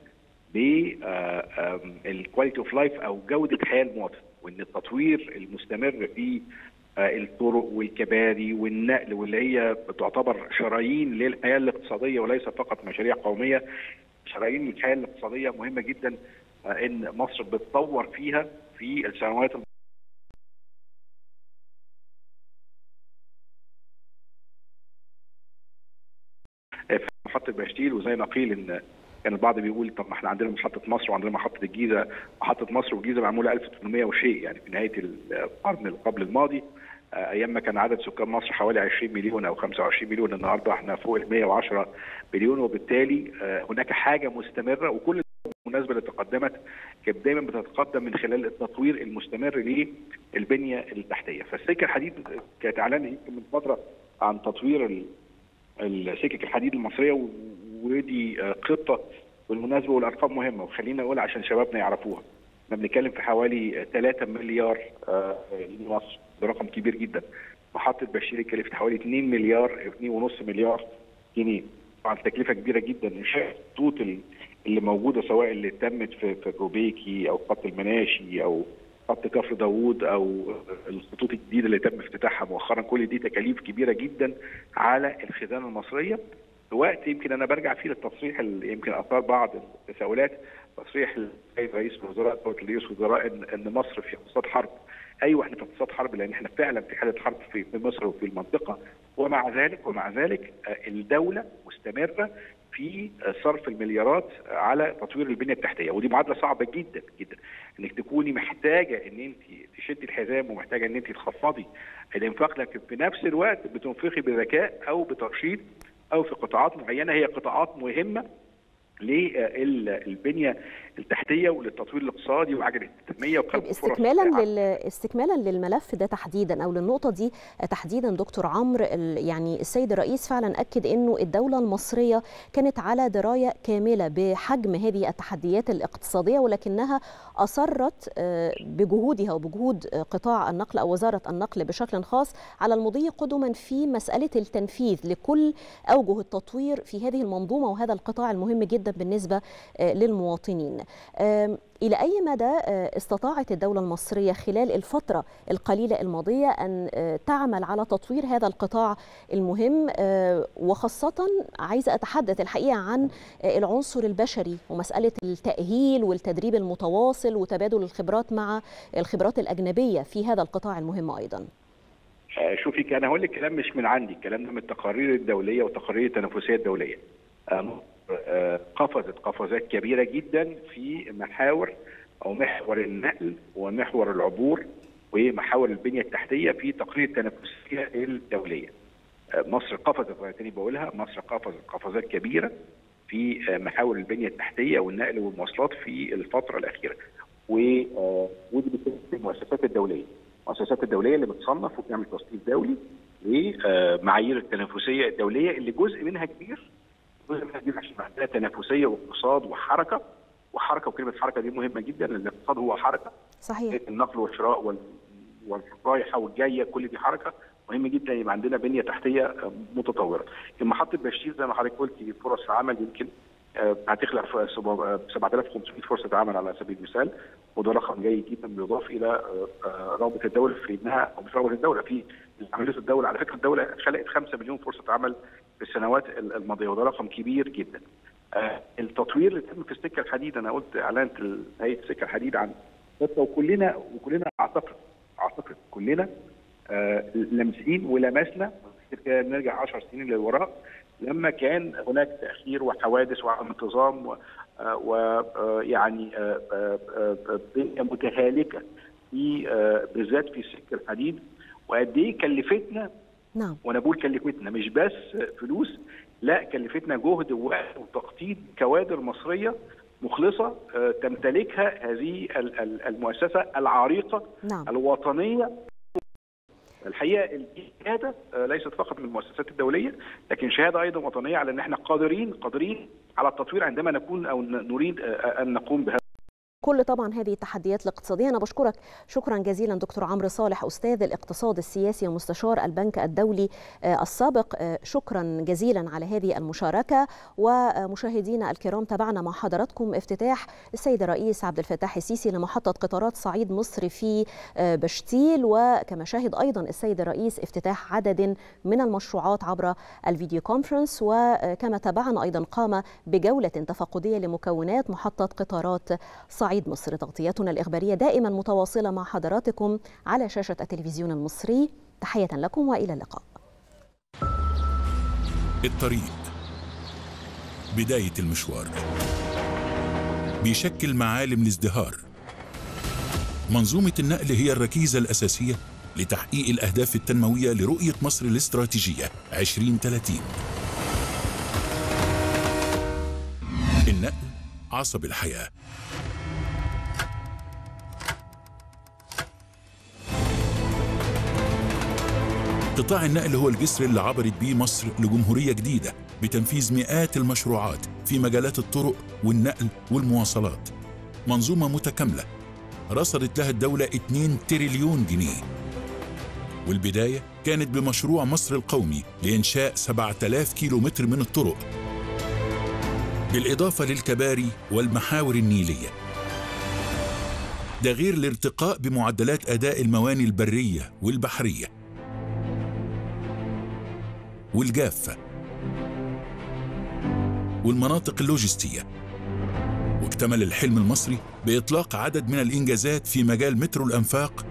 بالكواليتي اوف لايف او جوده حياه المواطن وان التطوير المستمر في الطرق والكباري والنقل واللي هي تعتبر شرايين للحياه الاقتصاديه وليس فقط مشاريع قوميه شرايين الحياه الاقتصاديه مهمه جدا ان مصر بتطور فيها في السنوات في محطه بشتيل وزي ما قيل ان كان البعض بيقول طب ما احنا عندنا محطه مصر وعندنا محطه الجيزه محطه مصر والجيزه معموله 1800 وشيء يعني في نهايه القرن اللي قبل الماضي ايام ما كان عدد سكان مصر حوالي 20 مليون او 25 مليون النهارده احنا فوق ال 110 مليون وبالتالي هناك حاجه مستمره وكل المناسبه اللي تقدمت كانت دايما بتتقدم من خلال التطوير المستمر للبنيه التحتيه فالسكه الحديد كانت اعلان يمكن من فتره عن تطوير السكك الحديد المصريه ودي خطه بالمناسبه والارقام مهمه وخلينا اقول عشان شبابنا يعرفوها احنا بنتكلم في حوالي 3 مليار جنيه مصر ده رقم كبير جدا محطه بشير كلفت حوالي 2 مليار 2.5 مليار جنيه طبعا تكلفه كبيره جدا انشاء الخطوط اللي موجوده سواء اللي تمت في في الروبيكي او خط المناشي او خط كفر داوود او الخطوط الجديده اللي تم افتتاحها مؤخرا كل دي تكاليف كبيره جدا على الخزانه المصريه في وقت يمكن انا برجع فيه للتصريح اللي يمكن اثار بعض التساؤلات تصريح السيد رئيس الوزراء رئيس الوزراء ان ان مصر في اقتصاد حرب ايوه احنا في اقتصاد حرب لان احنا فعلا في حاله حرب في مصر وفي المنطقه ومع ذلك ومع ذلك الدوله مستمره في صرف المليارات على تطوير البنيه التحتيه ودي معادله صعبه جدا جدا انك تكوني محتاجه ان انت تشدي الحزام ومحتاجه ان انت تخفضي الانفاق لكن في نفس الوقت بتنفقي بذكاء او بترشيد او في قطاعات معينه هي قطاعات مهمه للبنيه التحتيه وللتطوير الاقتصادي وعجله التنميه طيب استكمالا لل... استكمالا للملف ده تحديدا او للنقطه دي تحديدا دكتور عمرو يعني السيد الرئيس فعلا اكد انه الدوله المصريه كانت على درايه كامله بحجم هذه التحديات الاقتصاديه ولكنها اصرت بجهودها وبجهود قطاع النقل او وزاره النقل بشكل خاص على المضي قدما في مساله التنفيذ لكل اوجه التطوير في هذه المنظومه وهذا القطاع المهم جدا بالنسبه للمواطنين. إلى أي مدى استطاعت الدولة المصرية خلال الفترة القليلة الماضية أن تعمل على تطوير هذا القطاع المهم وخاصة عايزة أتحدث الحقيقة عن العنصر البشري ومسألة التأهيل والتدريب المتواصل وتبادل الخبرات مع الخبرات الأجنبية في هذا القطاع المهم أيضا شوفي أنا هقول لك كلام مش من عندي الكلام ده من التقارير الدولية والتقارير التنافسية الدولية قفزت قفزات كبيره جدا في محاور او محور النقل ومحور العبور ومحاور البنيه التحتيه في تقرير التنافسيه الدوليه. مصر قفزت وانا تاني بقولها مصر قفزت قفزات كبيره في محاور البنيه التحتيه والنقل والمواصلات في الفتره الاخيره ودي بتتم المؤسسات الدوليه المؤسسات الدوليه اللي بتصنف وبتعمل تصنيف دولي لمعايير التنافسيه الدوليه اللي جزء منها كبير جزء منها كبير عشان عندنا تنافسيه واقتصاد وحركه وحركه وكلمه حركه دي مهمه جدا لان الاقتصاد هو حركه صحيح النقل والشراء وال والرايحه والجايه كل دي حركه مهم جدا يبقى عندنا بنيه تحتيه متطوره. محطه بشير زي ما حضرتك قلتي فرص عمل يمكن هتخلق 7500 فرصه عمل على سبيل المثال وده رقم جيد جدا بيضاف الى رغبه الدوله في انها او مش رغبه الدوله في عمليه الدوله على فكره الدوله خلقت 5 مليون فرصه عمل في السنوات الماضيه وده رقم كبير جدا. التطوير اللي تم في السكه الحديد انا قلت اعلنت هيئه السكه الحديد عن خطه وكلنا وكلنا اعتقد اعتقد كلنا آه لمسين ولمسنا نرجع 10 سنين للوراء لما كان هناك تاخير وحوادث وعدم انتظام ويعني بنيه متهالكه في بالذات في السكه الحديد وقد ايه كلفتنا نعم وانا بقول كلفتنا مش بس فلوس لا كلفتنا جهد ووقت وتخطيط كوادر مصريه مخلصه تمتلكها هذه المؤسسه العريقه نعم. الوطنيه الحقيقه الشهاده ليست فقط من المؤسسات الدوليه لكن شهاده ايضا وطنيه على ان احنا قادرين قادرين على التطوير عندما نكون او نريد ان نقوم بهذا كل طبعا هذه التحديات الاقتصادية أنا بشكرك شكرا جزيلا دكتور عمرو صالح أستاذ الاقتصاد السياسي ومستشار البنك الدولي السابق شكرا جزيلا على هذه المشاركة ومشاهدينا الكرام تابعنا مع حضراتكم افتتاح السيد الرئيس عبد الفتاح السيسي لمحطة قطارات صعيد مصر في بشتيل وكما شاهد أيضا السيد الرئيس افتتاح عدد من المشروعات عبر الفيديو كونفرنس وكما تابعنا أيضا قام بجولة تفقدية لمكونات محطة قطارات صعيد صعيد مصر تغطيتنا الإخبارية دائما متواصلة مع حضراتكم على شاشة التلفزيون المصري تحية لكم وإلى اللقاء الطريق بداية المشوار بيشكل معالم الازدهار منظومة النقل هي الركيزة الأساسية لتحقيق الأهداف التنموية لرؤية مصر الاستراتيجية 2030 النقل عصب الحياه قطاع النقل هو الجسر اللي عبرت بيه مصر لجمهورية جديدة بتنفيذ مئات المشروعات في مجالات الطرق والنقل والمواصلات منظومة متكاملة رصدت لها الدولة 2 تريليون جنيه والبداية كانت بمشروع مصر القومي لإنشاء 7000 كيلو متر من الطرق بالإضافة للكباري والمحاور النيلية ده غير الارتقاء بمعدلات أداء المواني البرية والبحرية والجافة والمناطق اللوجستية واكتمل الحلم المصري بإطلاق عدد من الإنجازات في مجال مترو الأنفاق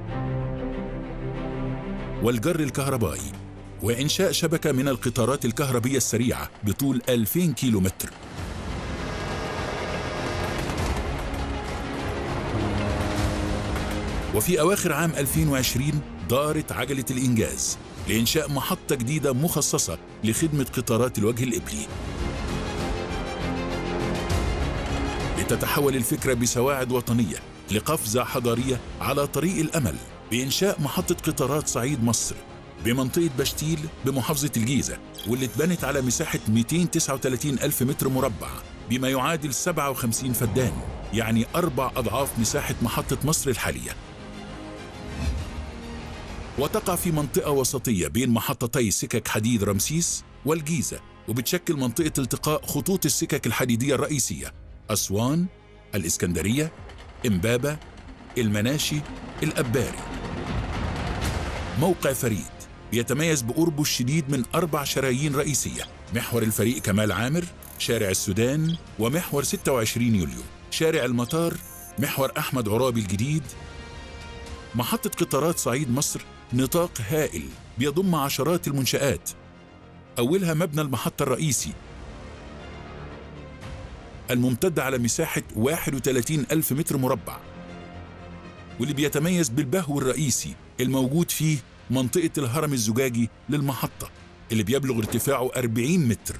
والجر الكهربائي وإنشاء شبكة من القطارات الكهربية السريعة بطول 2000 كيلو متر وفي أواخر عام 2020 دارت عجلة الإنجاز لإنشاء محطة جديدة مخصصة لخدمة قطارات الوجه الإبلي لتتحول الفكرة بسواعد وطنية لقفزة حضارية على طريق الأمل بإنشاء محطة قطارات صعيد مصر بمنطقة بشتيل بمحافظة الجيزة واللي اتبنت على مساحة 239 ألف متر مربع بما يعادل 57 فدان يعني أربع أضعاف مساحة محطة مصر الحالية وتقع في منطقة وسطية بين محطتي سكك حديد رمسيس والجيزة وبتشكل منطقة التقاء خطوط السكك الحديدية الرئيسية أسوان الإسكندرية إمبابة المناشي الأباري موقع فريد بيتميز بقربه الشديد من أربع شرايين رئيسية محور الفريق كمال عامر شارع السودان ومحور 26 يوليو شارع المطار محور أحمد عرابي الجديد محطة قطارات صعيد مصر نطاق هائل بيضم عشرات المنشآت أولها مبنى المحطة الرئيسي الممتد على مساحة 31 ألف متر مربع واللي بيتميز بالبهو الرئيسي الموجود فيه منطقة الهرم الزجاجي للمحطة اللي بيبلغ ارتفاعه 40 متر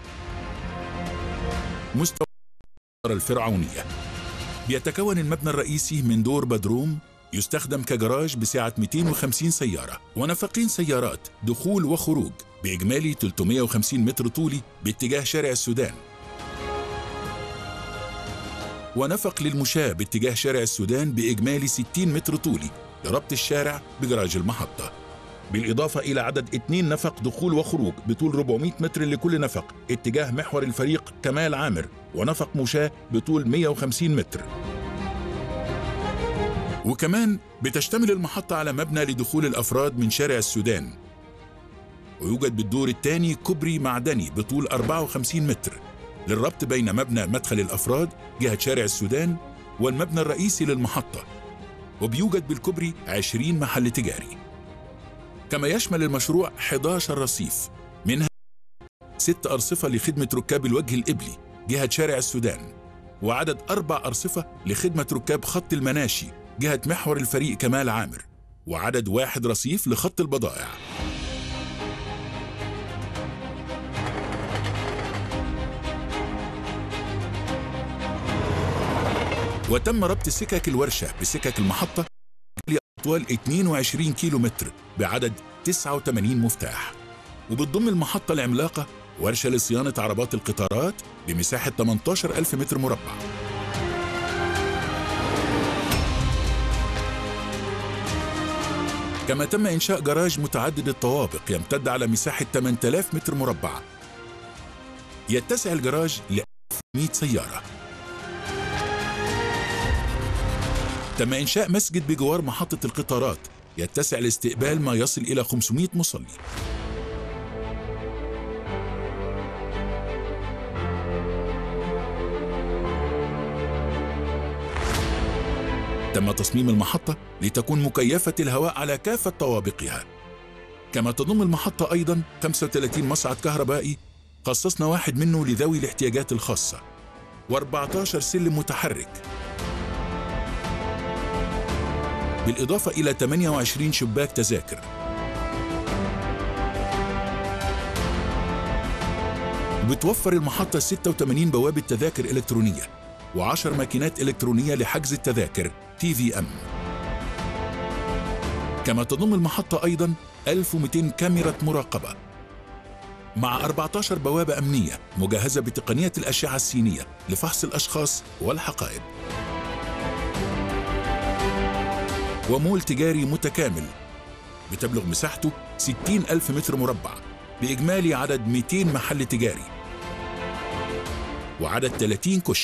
مستوى الفرعونية بيتكون المبنى الرئيسي من دور بدروم يستخدم كجراج بسعة 250 سيارة ونفقين سيارات دخول وخروج بإجمالي 350 متر طولي باتجاه شارع السودان ونفق للمشاة باتجاه شارع السودان بإجمالي 60 متر طولي لربط الشارع بجراج المحطة بالإضافة إلى عدد اثنين نفق دخول وخروج بطول 400 متر لكل نفق اتجاه محور الفريق كمال عامر ونفق مشاة بطول 150 متر وكمان بتشتمل المحطة على مبنى لدخول الأفراد من شارع السودان ويوجد بالدور الثاني كوبري معدني بطول 54 متر للربط بين مبنى مدخل الأفراد جهة شارع السودان والمبنى الرئيسي للمحطة وبيوجد بالكوبري 20 محل تجاري كما يشمل المشروع 11 رصيف منها ست أرصفة لخدمة ركاب الوجه الإبلي جهة شارع السودان وعدد أربع أرصفة لخدمة ركاب خط المناشي جهة محور الفريق كمال عامر وعدد واحد رصيف لخط البضائع وتم ربط سكك الورشة بسكك المحطة لأطوال 22 كيلو متر بعدد 89 مفتاح وبتضم المحطة العملاقة ورشة لصيانة عربات القطارات بمساحة 18 ألف متر مربع كما تم إنشاء جراج متعدد الطوابق يمتد على مساحة 8000 متر مربع يتسع الجراج ل 100 سيارة تم إنشاء مسجد بجوار محطة القطارات يتسع لاستقبال ما يصل إلى 500 مصلي تم تصميم المحطة لتكون مكيفة الهواء على كافة طوابقها كما تضم المحطة أيضا 35 مصعد كهربائي خصصنا واحد منه لذوي الاحتياجات الخاصة و14 سلم متحرك بالإضافة إلى 28 شباك تذاكر بتوفر المحطة 86 بوابة تذاكر إلكترونية و10 ماكينات إلكترونية لحجز التذاكر تي في أم كما تضم المحطة أيضا 1200 كاميرا مراقبة مع 14 بوابة أمنية مجهزة بتقنية الأشعة السينية لفحص الأشخاص والحقائب ومول تجاري متكامل بتبلغ مساحته 60 ألف متر مربع بإجمالي عدد 200 محل تجاري وعدد 30 كشك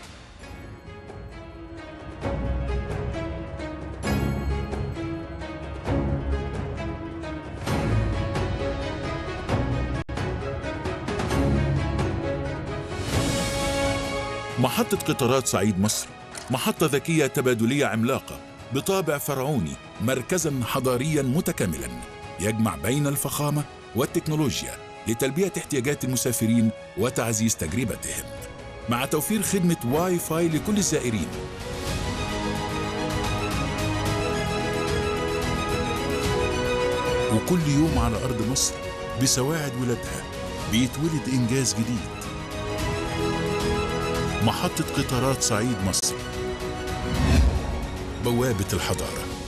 محطة قطارات صعيد مصر محطة ذكية تبادلية عملاقة بطابع فرعوني مركزا حضاريا متكاملا يجمع بين الفخامة والتكنولوجيا لتلبية احتياجات المسافرين وتعزيز تجربتهم مع توفير خدمة واي فاي لكل الزائرين وكل يوم على أرض مصر بسواعد ولادها بيتولد إنجاز جديد محطة قطارات صعيد مصر بوابة الحضارة